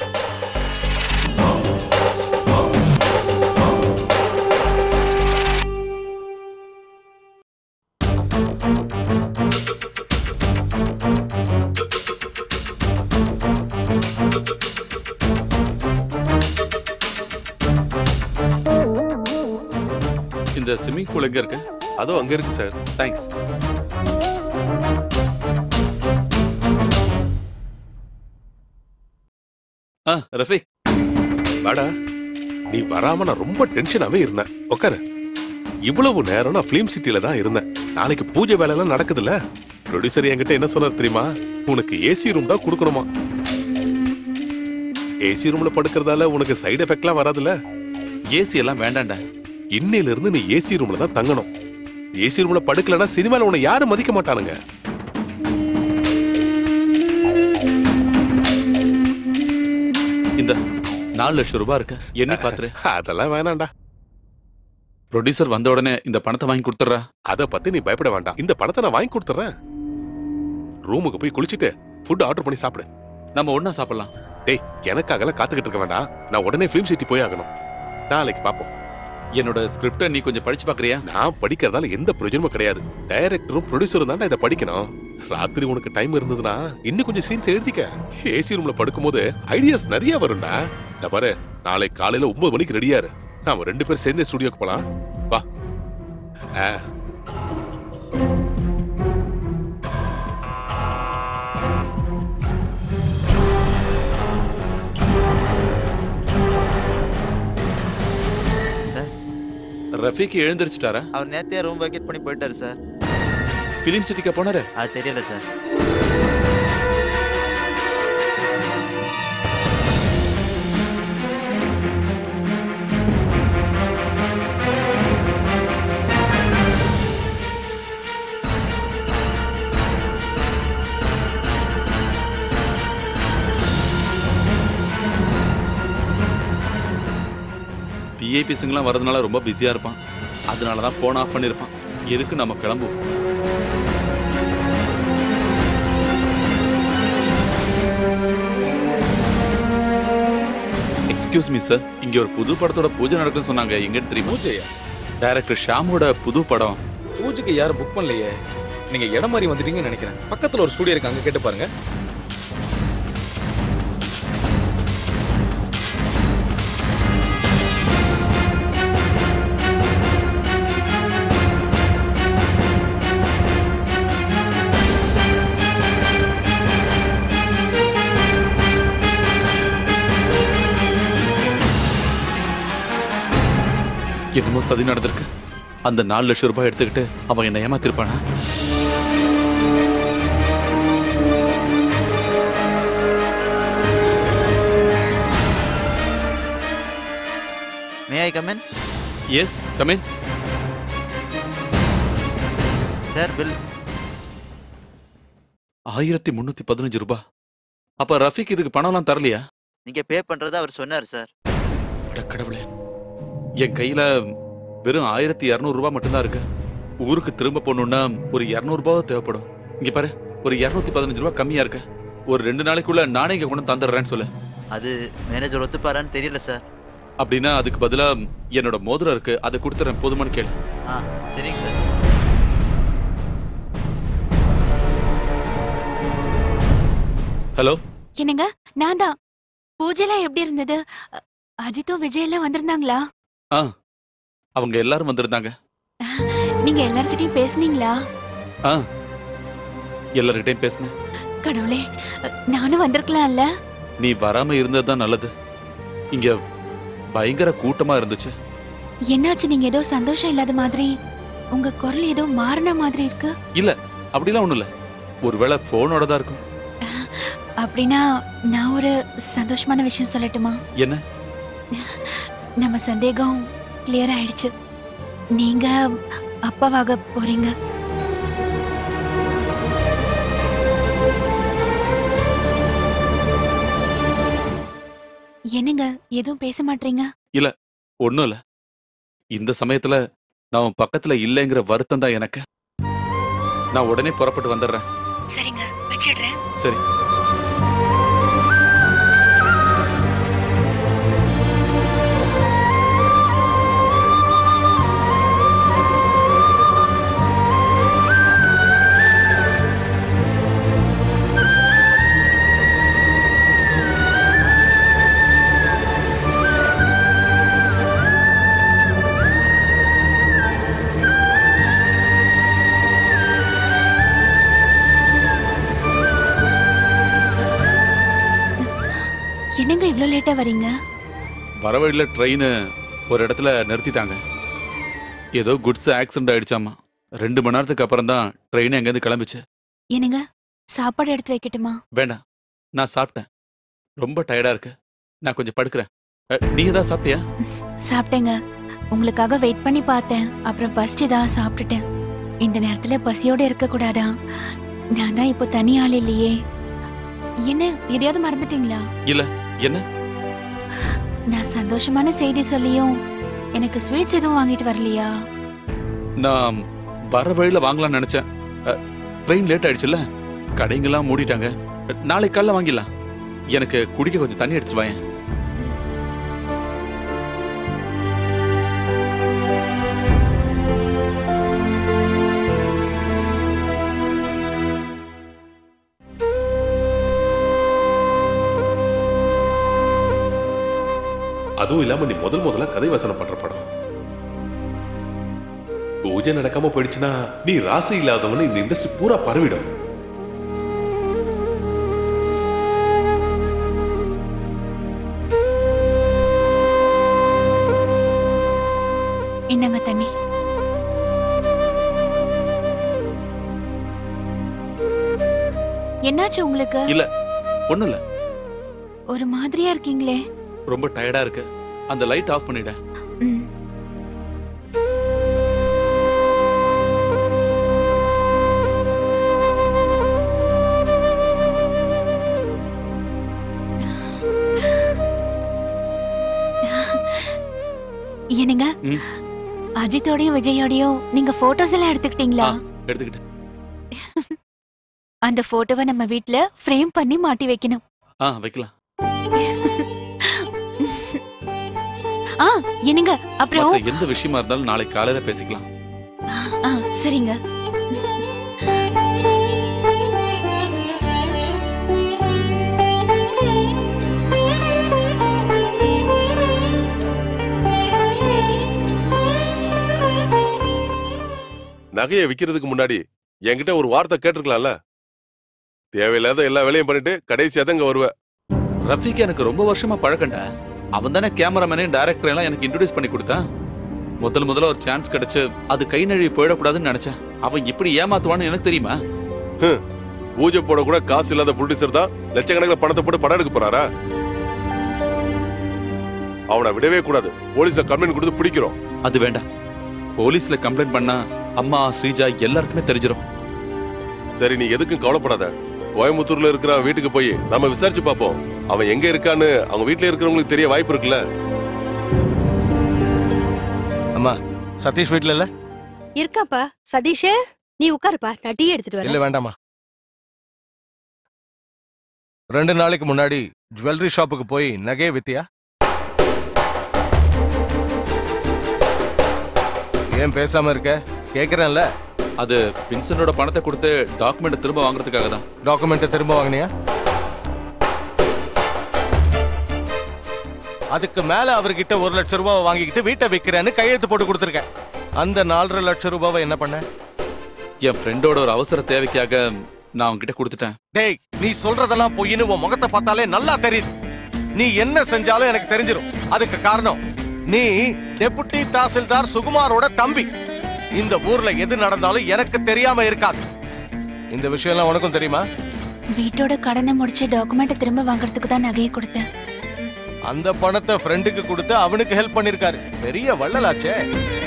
இந்த ஸ்விம்மிங் பூல் எங்க இருக்கு அதுவும் அங்க இருக்கு சார் தேங்க்ஸ் ஆ ரஃபிக் வாடா நீ வராம நான் ரொம்ப டென்ஷனாவே இருந்தேன் உட்காரு இவ்வளவு நேரம் நான் பிலிம் சிட்டில தான் இருந்தேன் நாளைக்கு பூஜை வேலை எல்லாம் நடக்குதுல்ல ப்ரொடியூசர் என்கிட்ட என்ன சொன்னார் தெரியுமா உனக்கு ஏசி ரூம் தான் கொடுக்கணுமா ஏசி ரூம்ல படுக்கிறதால உனக்கு சைடு எஃபெக்ட்லாம் வராதுல்ல ஏசி எல்லாம் வேண்டாம்டா இன்னையில இருந்து நீ ஏசி ரூம்ல தான் தங்கணும் ஏசி ரூம்ல படுக்கலன்னா சினிமால உன்னை யாரும் மதிக்க மாட்டானுங்க இந்த நாலு லட்சம் ரூபாய் இருக்கு என்ன பாத்துரு அதெல்லாம் வேணாம்டா ப்ரொடியூசர் வந்த உடனே இந்த பணத்தை வாங்கி கொடுத்துட்றா அத பத்தி நீ பயப்பட வேண்டாம் இந்த பணத்தை நான் வாங்கி கொடுத்துறேன் ரூமுக்கு போய் குளிச்சுட்டு ஃபுட் ஆர்டர் பண்ணி சாப்பிடு நம்ம ஒண்ணா சாப்பிடலாம் டேய் எனக்காகலாம் காத்துக்கிட்டு இருக்க வேண்டாம் நான் உடனே ஃபிலிம் சிட்டி போய் ஆகணும் நாளைக்கு பாப்போம் என்னோட ஸ்கிரிப்டை நீ கொஞ்சம் படிச்சு பாக்குறியா நான் படிக்கிறதால எந்த பிரயோஜனமும் கிடையாது டைரக்டரும் ப்ரொடியூசரும் தான் இதை படிக்கணும் ராத்திரி உனக்கு டைம் இருந்ததுன்னா இன்னும் கொஞ்சம் சீன்ஸ் எழுதிக்க ஏசி ரூம்ல படுக்கும்போது ஐடியாஸ் நிறைய வரும்டா இந்த பாரு நாளை காலையில ஒன்பது மணிக்கு ரெடியா இரு நாம ரெண்டு பேரும் சேர்ந்தே ஸ்டுடியோக்கு போலாம் வா ஆ, சார் ரஃபீக் எழுந்திருச்சுட்டாரா அவர் நேத்தே ரூம் வெக்கேட் பண்ணி போயிட்டாரு சார் பிலிம் சிட்டிக்கா போனாரு அது தெரியல சார் விஐபிஸுங்கெல்லாம் வரதுனால ரொம்ப பிஸியா இருப்பான் அதனால தான் போன் ஆஃப் பண்ணியிருப்பான் எதுக்கு நம்ம கிளம்புவோம் எக்ஸ்கியூஸ் மீ சார் இங்க ஒரு புது படத்தோட பூஜை நடக்குன்னு சொன்னாங்க எங்கன்னு தெரியுமா பூஜையா டைரக்டர் ஷாமோட புது படம் பூஜைக்கு யாரும் புக் பண்ணலையே நீங்க இடம் மாதிரி வந்துட்டீங்கன்னு நினைக்கிறேன் பக்கத்துல ஒரு ஸ்டூடியோ இருக்கு அங்க கேட்டு பாருங்க என்னமோ சதி நடந்திருக்கு அந்த நாலு லட்சம் ரூபாய் எடுத்துக்கிட்டு அவன் என்ன ஏமாத்திருப்பானா may I come in yes come in sir bill ஆயிரத்தி முன்னூத்தி பதினஞ்சு ரூபாய் அப்ப ரஃபிக் இதுக்கு பணம்லாம் தரலையா நீங்க பே பண்றதா அவர் சொன்னார் சார் அட கடவுளே என் கையில வெறும் ஆயிரத்தி இரநூறு ரூபாய் மட்டும்தான் இருக்கு ஊருக்கு திரும்ப போகணும்னா ஒரு இரநூறு ரூபாய் தேவைப்படும் இங்க பாரு ஒரு இரநூத்தி பதினஞ்சு ரூபாய் கம்மியா இருக்கு ஒரு ரெண்டு நாளைக்குள்ள நானே இங்க கொண்டு தந்துடுறேன்னு சொல்லு அது மேனேஜர் ஒத்துப்பாரான்னு தெரியல சார் அப்படின்னா அதுக்கு பதிலா என்னோட மோதிரம் இருக்கு அதை கொடுத்துறேன் போதுமான்னு கேளு ஆ சரிங்க சார் ஹலோ என்னங்க நான் தான் பூஜைலாம் எப்படி இருந்தது அ- அஜித்தும் விஜய் எல்லாம் வந்திருந்தாங்களா ஆ அவங்க எல்லாரும் வந்திருந்தாங்க நீங்க எல்லார்கிட்டயும் பேசுனீங்களா ஆ எல்லார்கிட்டயும் பேசினேன் கடவுளே நானும் வந்திருக்கலாம்ல நீ வராம இருந்தது தான் நல்லது இங்க பயங்கர கூட்டமா இருந்துச்சு என்னாச்சு நீங்க ஏதோ சந்தோஷம் இல்லாத மாதிரி உங்க குரல் ஏதோ மாறின மாதிரி இருக்கு இல்ல அப்படிலாம் ஒண்ணும் இல்ல ஒருவேளை போனோட தான் இருக்கும் அப்படின்னா நான் ஒரு சந்தோஷமான விஷயம் சொல்லட்டுமா என்ன நம்ம சந்தேகம் கிளியர் ஆயிடுச்சு நீங்க அப்பாவாக போறீங்க என்னங்க எதுவும் பேச மாட்டீங்க இல்ல ஒண்ணும் இல்ல இந்த சமயத்துல நான் உன் பக்கத்துல இல்லைங்கிற வருத்தம் தான் எனக்கு நான் உடனே புறப்பட்டு வந்துடுறேன் சரிங்க வச்சிடுறேன் சரி என்னங்க இவ்ளோ லேட்டா வரீங்க வர வழியில ட்ரெயின் ஒரு இடத்துல நிறுத்திட்டாங்க ஏதோ குட்ஸ் ஆக்சிடென்ட் ஆயிடுச்சாமா ரெண்டு மணி நேரத்துக்கு அப்புறம் தான் ட்ரெயின் எங்கேருந்து கிளம்பிச்சு என்னங்க சாப்பாடு எடுத்து வைக்கட்டுமா வேண்டாம் நான் சாப்பிட்டேன் ரொம்ப டயர்டா இருக்கு நான் கொஞ்சம் படுக்கிறேன் அ, நீ ஏதாவது சாப்பிட்டியா சாப்பிட்டேங்க உங்களுக்காக வெயிட் பண்ணி பார்த்தேன் அப்புறம் பசிச்சுதா சாப்பிட்டுட்டேன் இந்த நேரத்துல பசியோட இருக்க கூடாதா நான் தான் இப்போ தனி ஆள் இல்லையே என்ன எதையாவது மறந்துட்டீங்களா இல்ல என்ன நான் சந்தோஷமான செய்தி சொல்லியும் எனக்கு ஸ்வீட்ஸ் எதுவும் வாங்கிட்டு வரலையா நான் வர வழியில வாங்கலாம்னு நினைச்சேன் ட்ரெயின் லேட் ஆயிடுச்சுல்ல கடைங்கெல்லாம் மூடிட்டாங்க அ, நாளைக்கு காலைல வாங்கிடலாம் எனக்கு குடிக்க கொஞ்சம் தண்ணி எடுத்துட்டு வாயேன் அதுவும் இல்லாம நீ முதல் முதல்ல கதை வசனம் பண்ற படம் பூஜை நடக்காம போயிடுச்சுன்னா நீ ராசி இல்லாதவனு இந்த இண்டஸ்ட்ரி பூரா பரவிடும் என்னங்க தண்ணி என்னாச்சு உங்களுக்கு இல்ல ஒண்ணும் இல்ல ஒரு மாதிரியா இருக்கீங்களே ரொம்ப டயர்டா இருக்கு அந்த லைட் ஆஃப் பண்ணிட ம். என்னங்க ம். அஜித்தோடயும் விஜயோடயும் நீங்க போட்டோஸ் எல்லாம் எடுத்துக்கிட்டீங்களா எடுத்துக்கிட்டேன் அந்த போட்டோவை நம்ம வீட்ல ஃப்ரேம் பண்ணி மாட்டி வைக்கணும் ஆ வைக்கலாம் ஆ என்னங்க அப்புறம் மத்த எந்த விஷயமா இருந்தாலும் நாளைக்கு காலையில பேசிக்கலாம் ஆ சரிங்க நகையை விக்கிறதுக்கு முன்னாடி என்கிட்ட ஒரு வார்த்தை கேட்டிருக்கலாம்ல தேவையில்லாத எல்லா வேலையும் பண்ணிட்டு கடைசியா தான் இங்க வருவ ரஃபிக்கு எனக்கு ரொம்ப வருஷமா பழக்கண்டா அவன் தானே கேமராமேனையும் டைரக்டர் எல்லாம் எனக்கு இன்ட்ரோடியூஸ் பண்ணி கொடுத்தான் முதல் முதல்ல ஒரு சான்ஸ் கிடைச்சு அது கை நழுவி போயிடக்கூடாதுன்னு நினைச்சேன் அவன் இப்படி ஏமாத்துவான்னு எனக்கு தெரியுமா பூஜை போட கூட காசு இல்லாத ப்ரொடியூசர் தான் லட்சக்கணக்கில் பணத்தை போட்டு படம் எடுக்க போறாரா அவனை விடவே கூடாது போலீஸ்ல கம்ப்ளைண்ட் கொடுத்து பிடிக்கிறோம் அது வேண்டாம் போலீஸ்ல கம்ப்ளைண்ட் பண்ணா அம்மா ஸ்ரீஜா எல்லாருக்குமே தெரிஞ்சிடும் சரி நீ எதுக்கும் கவலைப்படாத கோயம்புத்தூர்ல இருக்கிற அவன் வீட்டுக்கு போய் நம்ம விசாரிச்சு பார்ப்போம் அவன் எங்க இருக்கான்னு அவங்க வீட்ல இருக்கிறவங்களுக்கு தெரிய வாய்ப்பு இருக்குல்ல அம்மா சதீஷ் வீட்ல இல்ல இருக்காப்பா சதீஷே நீ உட்காருப்பா நான் டீ எடுத்துட்டு இல்ல வரேன் வேண்டாமா ரெண்டு நாளைக்கு முன்னாடி ஜுவல்லரி ஷாப்புக்கு போய் நகையை வித்தியா ஏன் பேசாம இருக்க கேக்குறேன்ல அது வின்சென்டோட பணத்தை கொடுத்து டாக்குமெண்ட் திரும்ப வாங்குறதுக்காக தான் டாக்குமெண்ட்டை திரும்ப வாங்கினியா அதுக்கு மேல அவர்கிட்ட ஒரு லட்சம் ரூபாய் வாங்கிக்கிட்டு வீட்டை விக்கிறேன்னு கையெழுத்து போட்டு கொடுத்துருக்கேன் அந்த நாலரை லட்சம் ரூபாவை என்ன பண்ண என் ஃப்ரெண்டோட ஒரு அவசர தேவைக்காக நான் அவன்கிட்ட கொடுத்துட்டேன் டேய் நீ சொல்றதெல்லாம் பொய்ன்னு உன் முகத்தை பார்த்தாலே நல்லா தெரியுது நீ என்ன செஞ்சாலும் எனக்கு தெரிஞ்சிடும் அதுக்கு காரணம் நீ டெபுட்டி தாசில்தார் சுகுமாரோட தம்பி இந்த ஊர்ல எது நடந்தாலும் எனக்கு தெரியாம இருக்காது இந்த விஷயம்லாம் உனக்கும் தெரியுமா வீட்டோட கடனை முடிச்சு டாக்குமெண்ட்டை திரும்ப வாங்குறதுக்கு தான் நகையை கொடுத்தேன் அந்த பணத்தை ஃப்ரெண்டுக்கு கொடுத்து அவனுக்கு ஹெல்ப் பண்ணிருக்காரு பெரிய வள்ளலாச்சே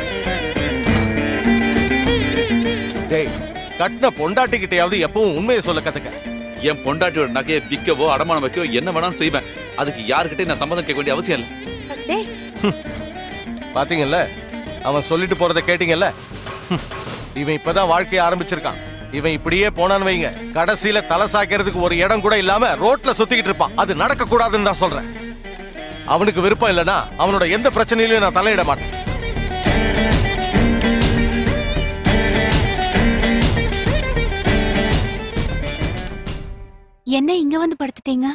டேய் கட்டின பொண்டாட்டிக்கிட்டையாவது எப்பவும் உண்மையை சொல்ல கத்துக்க என் பொண்டாட்டியோட நகையை விற்கவோ அடமானம் வைக்கவோ என்ன வேணாலும் செய்வேன் அதுக்கு யாருக்கிட்டையும் நான் சம்மதம் கேட்க வேண்டிய அவசியம் இல்லை டேய் பாத்தீங்கல்ல அவன் சொல்லிட்டு போறத கேட்டீங்கல்ல ஹம். இவன் இப்பதான் வாழ்க்கைய ஆரம்பிச்சிருக்கான் இவன் இப்படியே போனான்னு வைங்க கடைசியில தலை சாய்க்கிறதுக்கு ஒரு இடம் கூட இல்லாம ரோட்ல சுத்திக்கிட்டு இருப்பான் அது நடக்க கூடாதுன்னு தான் சொல்றேன் அவனுக்கு விருப்பம் இல்லனா அவனோட எந்த பிரச்சனையிலயும் நான் தலையிட மாட்டேன் என்ன இங்க வந்து படுத்துட்டீங்க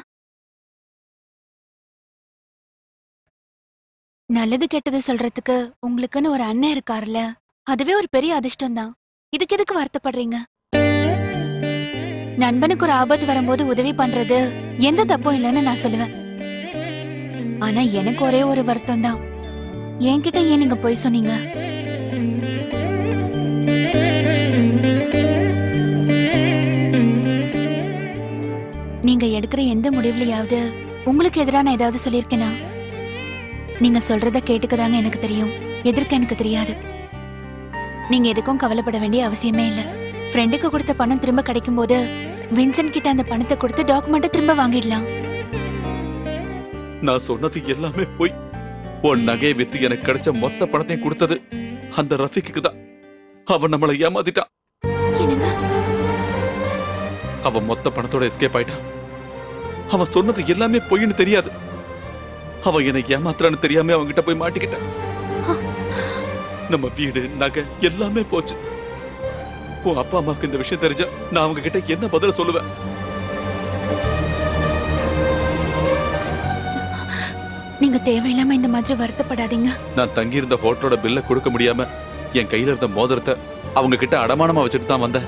நல்லது கெட்டது சொல்றதுக்கு உங்களுக்குன்னு ஒரு அண்ணன் இருக்காருல்ல அதுவே ஒரு பெரிய அதிர்ஷ்டம் தான் இதுக்கு எதுக்கு வருத்தப்படுறீங்க நண்பனுக்கு ஒரு ஆபத்து வரும்போது உதவி பண்றது எந்த தப்பும் இல்லைன்னு நான் சொல்லுவேன் ஆனா எனக்கு ஒரே ஒரு வருத்தம் தான் என்கிட்ட ஏன் நீங்க போய் சொன்னீங்க நீங்க எடுக்கிற எந்த முடிவுலயாவது உங்களுக்கு எதிராக நான் ஏதாவது சொல்லியிருக்கேனா நீங்க சொல்றத கேட்டுக்கதாங்க எனக்கு தெரியும் எதிர்க்க எனக்கு தெரியாது நீங்க எதுக்கும் கவலைப்பட வேண்டிய அவசியமே இல்ல ஃப்ரெண்டுக்கு கொடுத்த பணம் திரும்ப கிடைக்கும் போது வின்சென்ட் கிட்ட அந்த பணத்தை கொடுத்து டாக்குமெண்ட்டை திரும்ப வாங்கிடலாம் நான் சொன்னது எல்லாமே போய் உன் நகையை வித்து எனக்கு கிடைச்ச மொத்த பணத்தையும் கொடுத்தது அந்த ரஃபிக்கு தான் அவன் நம்மளை ஏமாத்திட்டான் என்னங்க அவன் மொத்த பணத்தோட எஸ்கேப் ஆயிட்டான் அவன் சொன்னது எல்லாமே பொய்ன்னு தெரியாது அவன் என்னை ஏமாத்துறான்னு தெரியாம அவன்கிட்ட போய் மாட்டிக்கிட்டான் நம்ம வீடு நகை எல்லாமே போச்சு உன் அப்பா அம்மாவுக்கு இந்த விஷயம் தெரிஞ்சா நான் அவங்க கிட்ட என்ன பதில சொல்லுவேன் நீங்க தேவையில்லாம இந்த மாதிரி வருத்தப்படாதீங்க நான் தங்கியிருந்த ஹோட்டலோட பில்ல கொடுக்க முடியாம என் கையில இருந்த மோதிரத்தை அவங்க கிட்ட அடமானமா வச்சுட்டு தான் வந்தேன்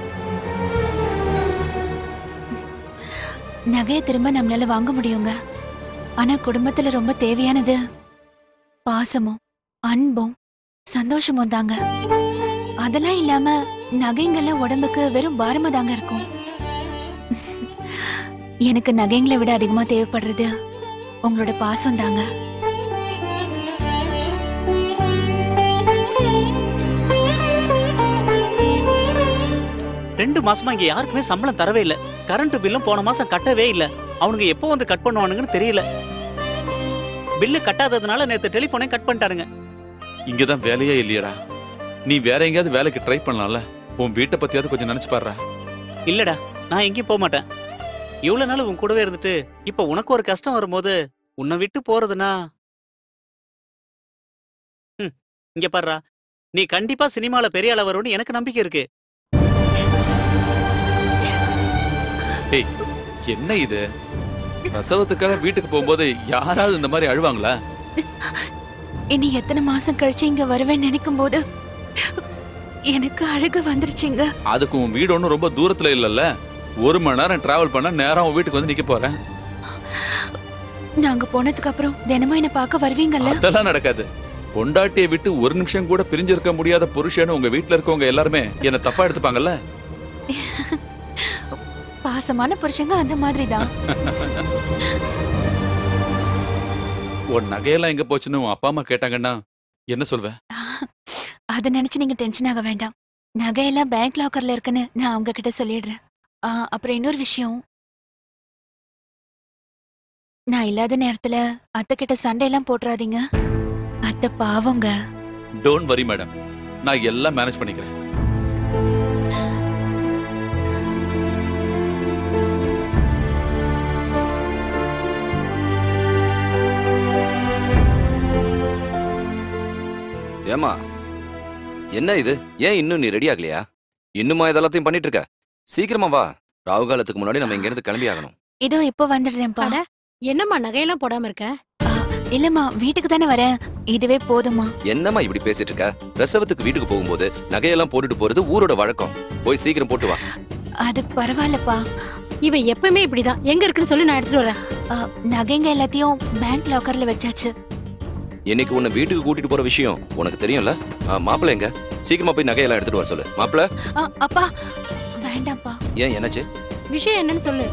நகையை திரும்ப நம்மளால வாங்க முடியுங்க ஆனா குடும்பத்துல ரொம்ப தேவையானது பாசமும் அன்பும் சந்தோஷமும் தாங்க அதெல்லாம் இல்லாம நகைங்கெல்லாம் உடம்புக்கு வெறும் பாரமா தாங்க இருக்கும் எனக்கு நகைங்களை விட அதிகமா தேவைப்படுறது உங்களோட பாசம் தாங்க ரெண்டு மாசமா இங்க யாருக்குமே சம்பளம் தரவே இல்ல கரண்ட் பில்லும் போன மாசம் கட்டவே இல்ல அவனுங்க எப்போ வந்து கட் பண்ணுவானுங்கன்னு தெரியல பில்லு கட்டாததுனால நேத்து டெலிபோனே கட் பண்ணிட்டானுங்க இங்கதான் வேலையே இல்லையடா நீ வேற எங்கேயாவது வேலைக்கு ட்ரை பண்ணலாம்ல உன் வீட்டை பத்தியாவது கொஞ்சம் நினைச்சு பாடுறா இல்லடா நான் எங்கேயும் போக மாட்டேன் இவ்வளவு நாள் உன் கூடவே இருந்துட்டு இப்ப உனக்கு ஒரு கஷ்டம் வரும்போது உன்னை விட்டு போறதுனா ம், இங்க பாருடா நீ கண்டிப்பா சினிமால பெரிய ஆள வரும்னு எனக்கு நம்பிக்கை இருக்கு ஏய் என்ன இது பிரசவத்துக்காக வீட்டுக்கு போகும்போது யாராவது இந்த மாதிரி அழுவாங்களா இனி எத்தனை மாசம் கழிச்சு இங்க வருவேன்னு நினைக்கும் போது எனக்கு அழகு வந்துருச்சுங்க அதுக்கு உன் வீடு ஒன்றும் ரொம்ப தூரத்துல இல்லல்ல ஒரு மணி நேரம் டிராவல் பண்ண நேரம் உன் வீட்டுக்கு வந்து நிக்க போறேன் நாங்க போனதுக்கு அப்புறம் தினமும் என்ன பார்க்க வருவீங்கல்ல அதெல்லாம் நடக்காது பொண்டாட்டியை விட்டு ஒரு நிமிஷம் கூட பிரிஞ்சிருக்க முடியாத புருஷன்னு உங்க வீட்டுல இருக்கவங்க எல்லாருமே என்ன தப்பா எடுத்துப்பாங்கல்ல பாசமான புருஷங்க அந்த மாதிரி தான் உன் நகையெல்லாம் எங்க போச்சுன்னு உன் அப்பா அம்மா கேட்டாங்கன்னா என்ன சொல்வ அதை நினைச்சு நீங்க டென்ஷன் ஆக வேண்டாம் நகையெல்லாம் பேங்க் லாக்கர்ல இருக்குன்னு நான் அவங்க கிட்ட சொல்லிடுறேன் ஆ, அப்புறம் இன்னொரு விஷயம் நான் இல்லாத நேரத்துல அத்தை கிட்ட சண்டையெல்லாம் போட்டுறாதீங்க அத்தை பாவங்க டோன்ட் வரி மேடம் நான் எல்லாம் மேனேஜ் பண்ணிக்கிறேன் ஏமா என்ன இது ஏன் இன்னும் நீ ரெடி ஆகலையா இன்னுமா இதெல்லாத்தையும் பண்ணிட்டு இருக்க சீக்கிரமா வா ராகு காலத்துக்கு முன்னாடி நம்ம இங்க இருந்து கிளம்பி ஆகணும் இதோ இப்போ வந்துடுறேன்ப்பா அட, என்னம்மா நகையெல்லாம் போடாம இருக்க இல்லம்மா வீட்டுக்கு தானே வரேன் இதுவே போதுமா என்னம்மா இப்படி பேசிட்டு இருக்க பிரசவத்துக்கு வீட்டுக்கு போகும்போது நகையெல்லாம் போட்டுட்டு போறது ஊரோட வழக்கம் போய் சீக்கிரம் போட்டு வா அது பரவாயில்லப்பா இவன் எப்பவுமே இப்படிதான் எங்க இருக்குன்னு சொல்லி நான் எடுத்துட்டு வரேன் ஆ, நகைங்க எல்லாத்தையும் பேங்க் லாக்கர்ல வச்சாச்சு இன்னைக்கு உன்னை வீட்டுக்கு கூட்டிட்டு போற விஷயம் உனக்கு தெரியும்ல ஆ, மாப்பிள்ளை எங்க சீக்கிரமா போய் நகையெல்லாம் எடுத்துட்டு வர சொல்லு மாப்பிள்ளை ஆ, அப்பா வேண்டாம்ப்பா ஏன் என்னாச்சு விஷயம் என்னன்னு சொல்லு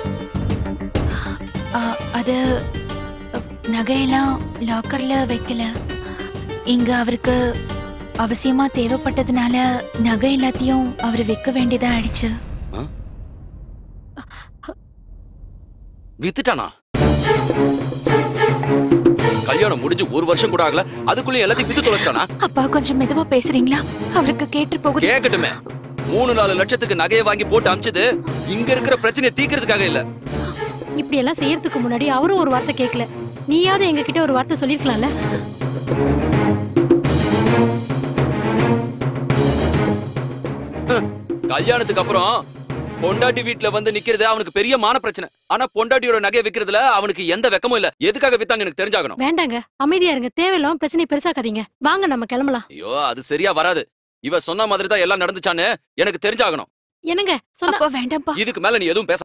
ஆ, அது அ, நகையெல்லாம் லாக்கர்ல வைக்கல இங்க அவருக்கு அவசியமா தேவைப்பட்டதுனால நகை எல்லாத்தையும் அவர் விற்க வேண்டியதா ஆயிடுச்சு வித்துட்டானா கல்யாணம் முடிஞ்சு ஒரு வருஷம் கூட ஆகல அதுக்குள்ளே எல்லாத்தையும் வித்து தொலைச்சிட்டானா அப்பா கொஞ்சம் மெதுவா பேசுறீங்களா அவருக்கு கேட்டு போகுது கேட்கட்டுமே மூணு நாலு லட்சத்துக்கு நகையை வாங்கி போட்டு அமிச்சது இங்க இருக்கிற பிரச்சனையை தீக்கிறதுக்காக இல்ல இப்படி எல்லாம் செய்யறதுக்கு முன்னாடி அவரும் ஒரு வார்த்தை கேட்கல நீயாவது எங்க கிட்ட ஒரு வார்த்தை சொல்லிருக்கலாம்ல கல்யாணத்துக்கு அப்புறம் பொண்டாட்டி வீட்டுல வந்து நிக்கிறது அவனுக்கு பெரிய மான பிரச்சனை ஆனா பொண்டாட்டியோட நகையை விக்கிறதுல அவனுக்கு எந்த வெக்கமும் இல்ல எதுக்காக வித்தான்னு எனக்கு தெரிஞ்சாகணும் வேண்டாங்க அமைதியா இருங்க தேவையில்லாம பிரச்சனையை பெருசாக்காதீங்க வாங்க நம்ம கிளம்பலாம் ஐயோ அது சரியா வராது இவ சொன்ன மாதிரி தான் எல்லாம் நடந்துச்சான்னு எனக்கு தெரிஞ்சாகணும் என்னங்க சொன்னா வேண்டாம்ப்பா இதுக்கு மேல நீ எதுவும் பேச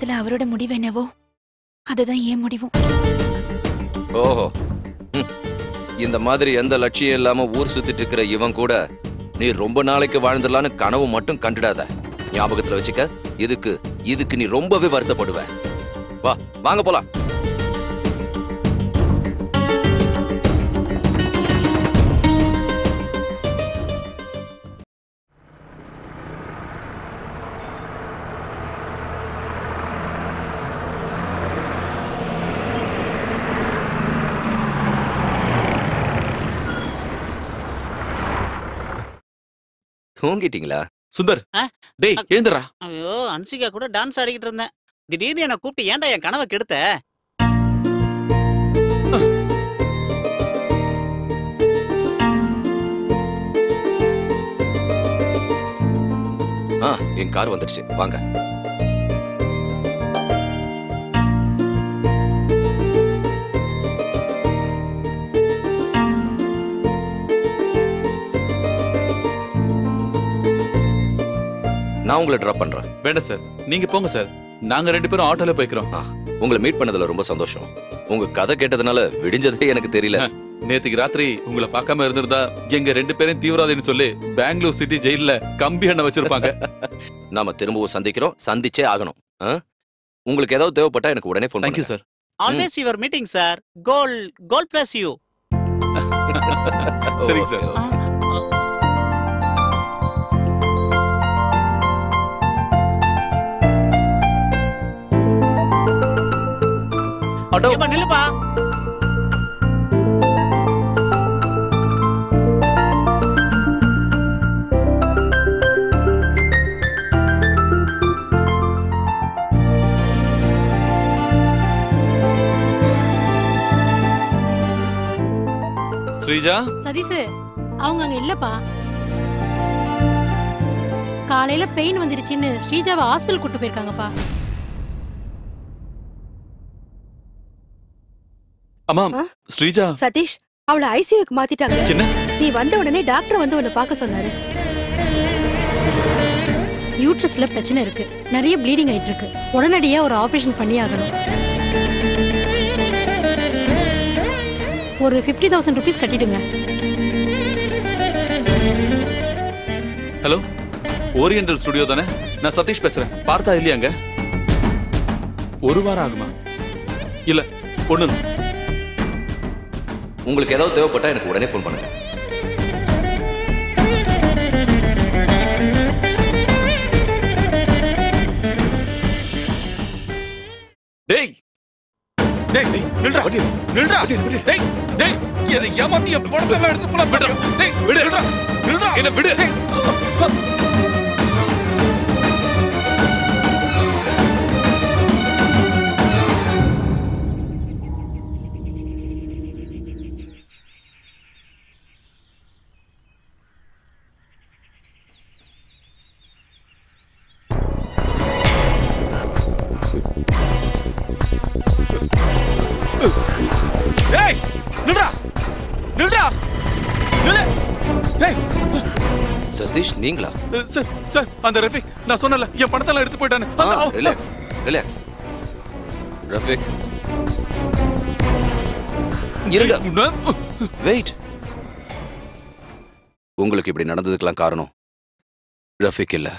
விஷயத்துல அவரோட முடிவு என்னவோ அதுதான் என் முடிவும் ஓஹோ ம். இந்த மாதிரி எந்த லட்சியம் இல்லாம ஊர் சுத்திட்டு இருக்கிற இவன் கூட நீ ரொம்ப நாளைக்கு வாழ்ந்துடலான்னு கனவு மட்டும் கண்டுடாத ஞாபகத்துல வச்சுக்க இதுக்கு இதுக்கு நீ ரொம்பவே வருத்தப்படுவ வா வாங்க போலாம் தூங்கிட்டீங்களா சுந்தர் ஆ? டேய் எழுந்துடா ஐயோ அன்சிகா கூட டான்ஸ் ஆடிக்கிட்டு இருந்தேன் திடீர்னு என்ன கூப்பிட்டு ஏன்டா என் கனவை கெடுத்த ஆ என் கார் வந்துடுச்சு வாங்க நான் உங்களை ட்ராப் பண்றேன் வேண்டாம் சார் நீங்க போங்க சார் நாங்க ரெண்டு பேரும் ஆட்டோல போய்க்கிறோம் உங்களை மீட் பண்ணதுல ரொம்ப சந்தோஷம் உங்க கதை கேட்டதுனால விடிஞ்சதே எனக்கு தெரியல நேத்துக்கு ராத்திரி உங்களை பார்க்காம இருந்திருந்தா எங்க ரெண்டு பேரும் தீவிரவாதின்னு சொல்லி பெங்களூர் சிட்டி ஜெயில்ல கம்பி எண்ணெய் வச்சிருப்பாங்க நாம திரும்பவும் சந்திக்கிறோம் சந்திச்சே ஆகணும் ஆ? உங்களுக்கு ஏதாவது தேவைப்பட்டா எனக்கு உடனே phone thank you sir always your meeting sir கோல் கோல் பிளஸ் யூ சரிங்க சார் ஆட்டோ நில்லுப்பா ஸ்ரீஜா சதீஷ் அவங்க அங்க இல்லப்பா காலையில பெயின் வந்துருச்சுன்னு ஸ்ரீஜாவை ஹாஸ்பிட்டல் கூட்டு போயிருக்காங்கப்பா அம்மா ஸ்ரீஜா சதீஷ் அவளை ஐசியூக்கு மாத்திட்டாங்க என்ன? நீ வந்த உடனே டாக்டர் வந்து உன்னை பார்க்க சொன்னாரு யூட்ரஸ்ல பிரச்சனை இருக்கு நிறைய ப்ளீடிங் ஆயிட்டு இருக்கு உடனடியா ஒரு ஆபரேஷன் பண்ணி ஆகணும் ஒரு ஃபிஃப்டி தௌசண்ட் ருபீஸ் கட்டிடுங்க ஹலோ ஓரியண்டல் ஸ்டுடியோ தானே நான் சதீஷ் பேசுறேன் பார்த்தா இல்லையாங்க ஒரு வாரம் ஆகுமா இல்ல ஒண்ணு இல்ல. உங்களுக்கு ஏதாவது தேவைப்பட்டா எனக்கு உடனே ஃபோன் பண்ணுங்க டேய் டேய் டேய் நில்றா நில்றா டேய் டேய் என்னை ஏமாத்தி என் பணத்தை எல்லாம் எடுத்து போலாம் விடுறா டேய் விடு நில்றா நில்றா என்ன விடு டேய் நில்றா நில்றா நில்லு டேய் சதீஷ் நீங்களா சார் சார் அந்த ரஃபிக் நான் சொன்னல என் பணத்தை எல்லாம் எடுத்து போயிட்டானே அந்த அவன்- ரிலாக்ஸ் ரிலாக்ஸ் ரஃபிக் இருங்க வெயிட் உங்களுக்கு இப்படி நடந்ததுக்கெல்லாம் காரணம் ரஃபிக் இல்ல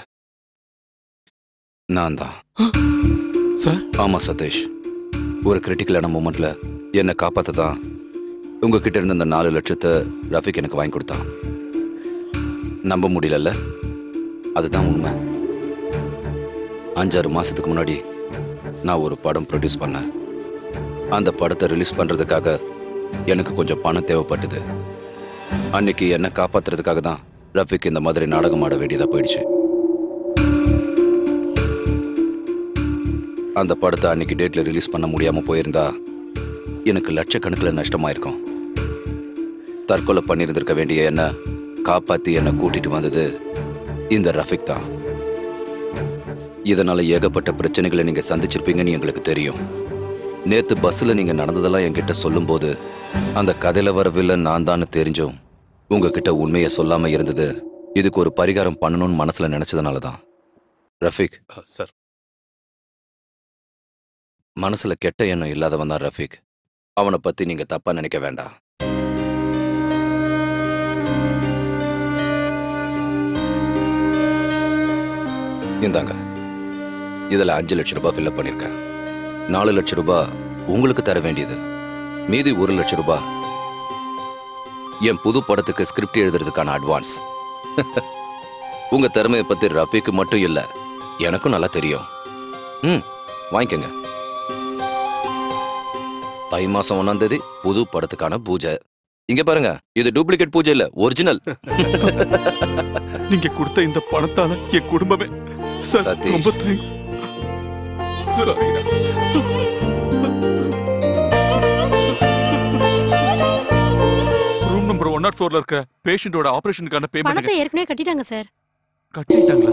நான் தான் சார் ஆமா சதீஷ் ஒரு கிரிட்டிக்கலான மூமெண்ட்ல என்னை காப்பாத்த தான் உங்ககிட்ட இருந்த அந்த நாலு லட்சத்தை ரஃபிக் எனக்கு வாங்கி கொடுத்தான் நம்ப முடியலல்ல அதுதான் உண்மை அஞ்சாறு மாசத்துக்கு முன்னாடி நான் ஒரு படம் ப்ரொடியூஸ் பண்ணேன் அந்த படத்தை ரிலீஸ் பண்றதுக்காக எனக்கு கொஞ்சம் பணம் தேவைப்பட்டது அன்னைக்கு என்னை காப்பாத்துறதுக்காக தான் ரஃபிக் இந்த மாதிரி நாடகம் ஆட வேண்டியதா போயிடுச்சு அந்த படத்தை அன்னைக்கு டேட்ல ரிலீஸ் பண்ண முடியாம போயிருந்தா எனக்கு லட்சக்கணக்கில் நஷ்டமாயிருக்கும் தற்கொலை பண்ணியிருந்திருக்க வேண்டிய என்ன காப்பாத்தி என்னை கூட்டிட்டு வந்தது இந்த ரஃபிக் தான் இதனால ஏகப்பட்ட பிரச்சனைகளை நீங்க சந்திச்சிருப்பீங்கன்னு எங்களுக்கு தெரியும் நேத்து பஸ்ல நீங்க நடந்ததெல்லாம் என்கிட்ட சொல்லும்போது அந்த கதையில வர வில்லன் நான் தான் தெரிஞ்சும் உங்ககிட்ட உண்மையை சொல்லாம இருந்தது இதுக்கு ஒரு பரிகாரம் பண்ணணும்னு மனசுல நினைச்சதுனால தான் ரஃபிக் சார் மனசுல கெட்ட எண்ணம் இல்லாதவன் தான் ரஃபீக் அவனை பத்தி நீங்க தப்பா நினைக்க வேண்டாம் இந்தாங்க இதுல அஞ்சு லட்சம் ரூபாய் ஃபில்அப் பண்ணிருக்கேன் நாலு லட்சம் ரூபாய் உங்களுக்கு தர வேண்டியது மீதி ஒரு லட்சம் ரூபாய் என் புது படத்துக்கு ஸ்கிரிப்ட் எழுதுறதுக்கான அட்வான்ஸ் உங்க திறமையை பத்தி ரஃபீக்கு மட்டும் இல்ல எனக்கும் நல்லா தெரியும் ம் வாங்கிக்கங்க தை மாசம் ஒன்னாம் தேதி புது படத்துக்கான பூஜை இங்க பாருங்க இது டூப்ளிகேட் பூஜை இல்ல ஒரிஜினல் நீங்க கொடுத்த இந்த பணத்தால என் குடும்பமே சார் சதீஷ். ரொம்ப thanks room number one naught ஃபோர்ல இருக்க பேஷண்டோட ஆபரேஷனுக்கான பணத்தை பேமெண்ட் ஏற்கனவே கட்டிட்டாங்க சார் கட்டிட்டாங்களா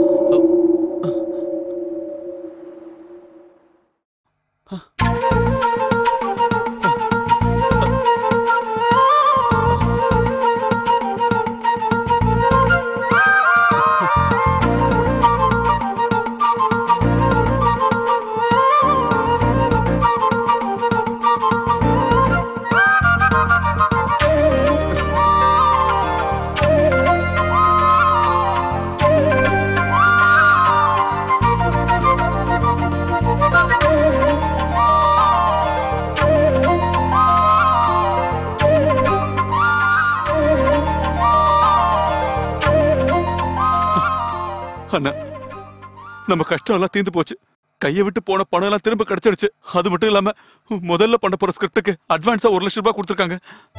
அண்ணா நம்ம கஷ்டம் எல்லாம் தீர்ந்து போச்சு கையை விட்டு போன பணம் எல்லாம் திரும்ப கிடைச்சிருச்சு அது மட்டும் இல்லாம முதல்ல பண்ண போற ஸ்கிரிப்டுக்கு அட்வான்ஸா ஒரு லட்சம் ரூபாய் கொடுத்துருக்காங்க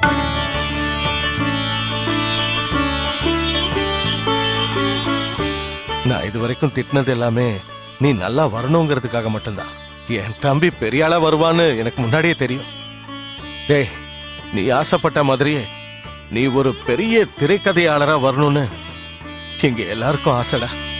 நான் இது வரைக்கும் திட்டினது எல்லாமே நீ நல்லா வரணுங்கிறதுக்காக மட்டும்தான் என் தம்பி பெரிய ஆளா வருவான்னு எனக்கு முன்னாடியே தெரியும் டேய் நீ ஆசைப்பட்ட மாதிரியே நீ ஒரு பெரிய திரைக்கதையாளரா வரணும்னு இங்க எல்லாருக்கும் ஆசைடா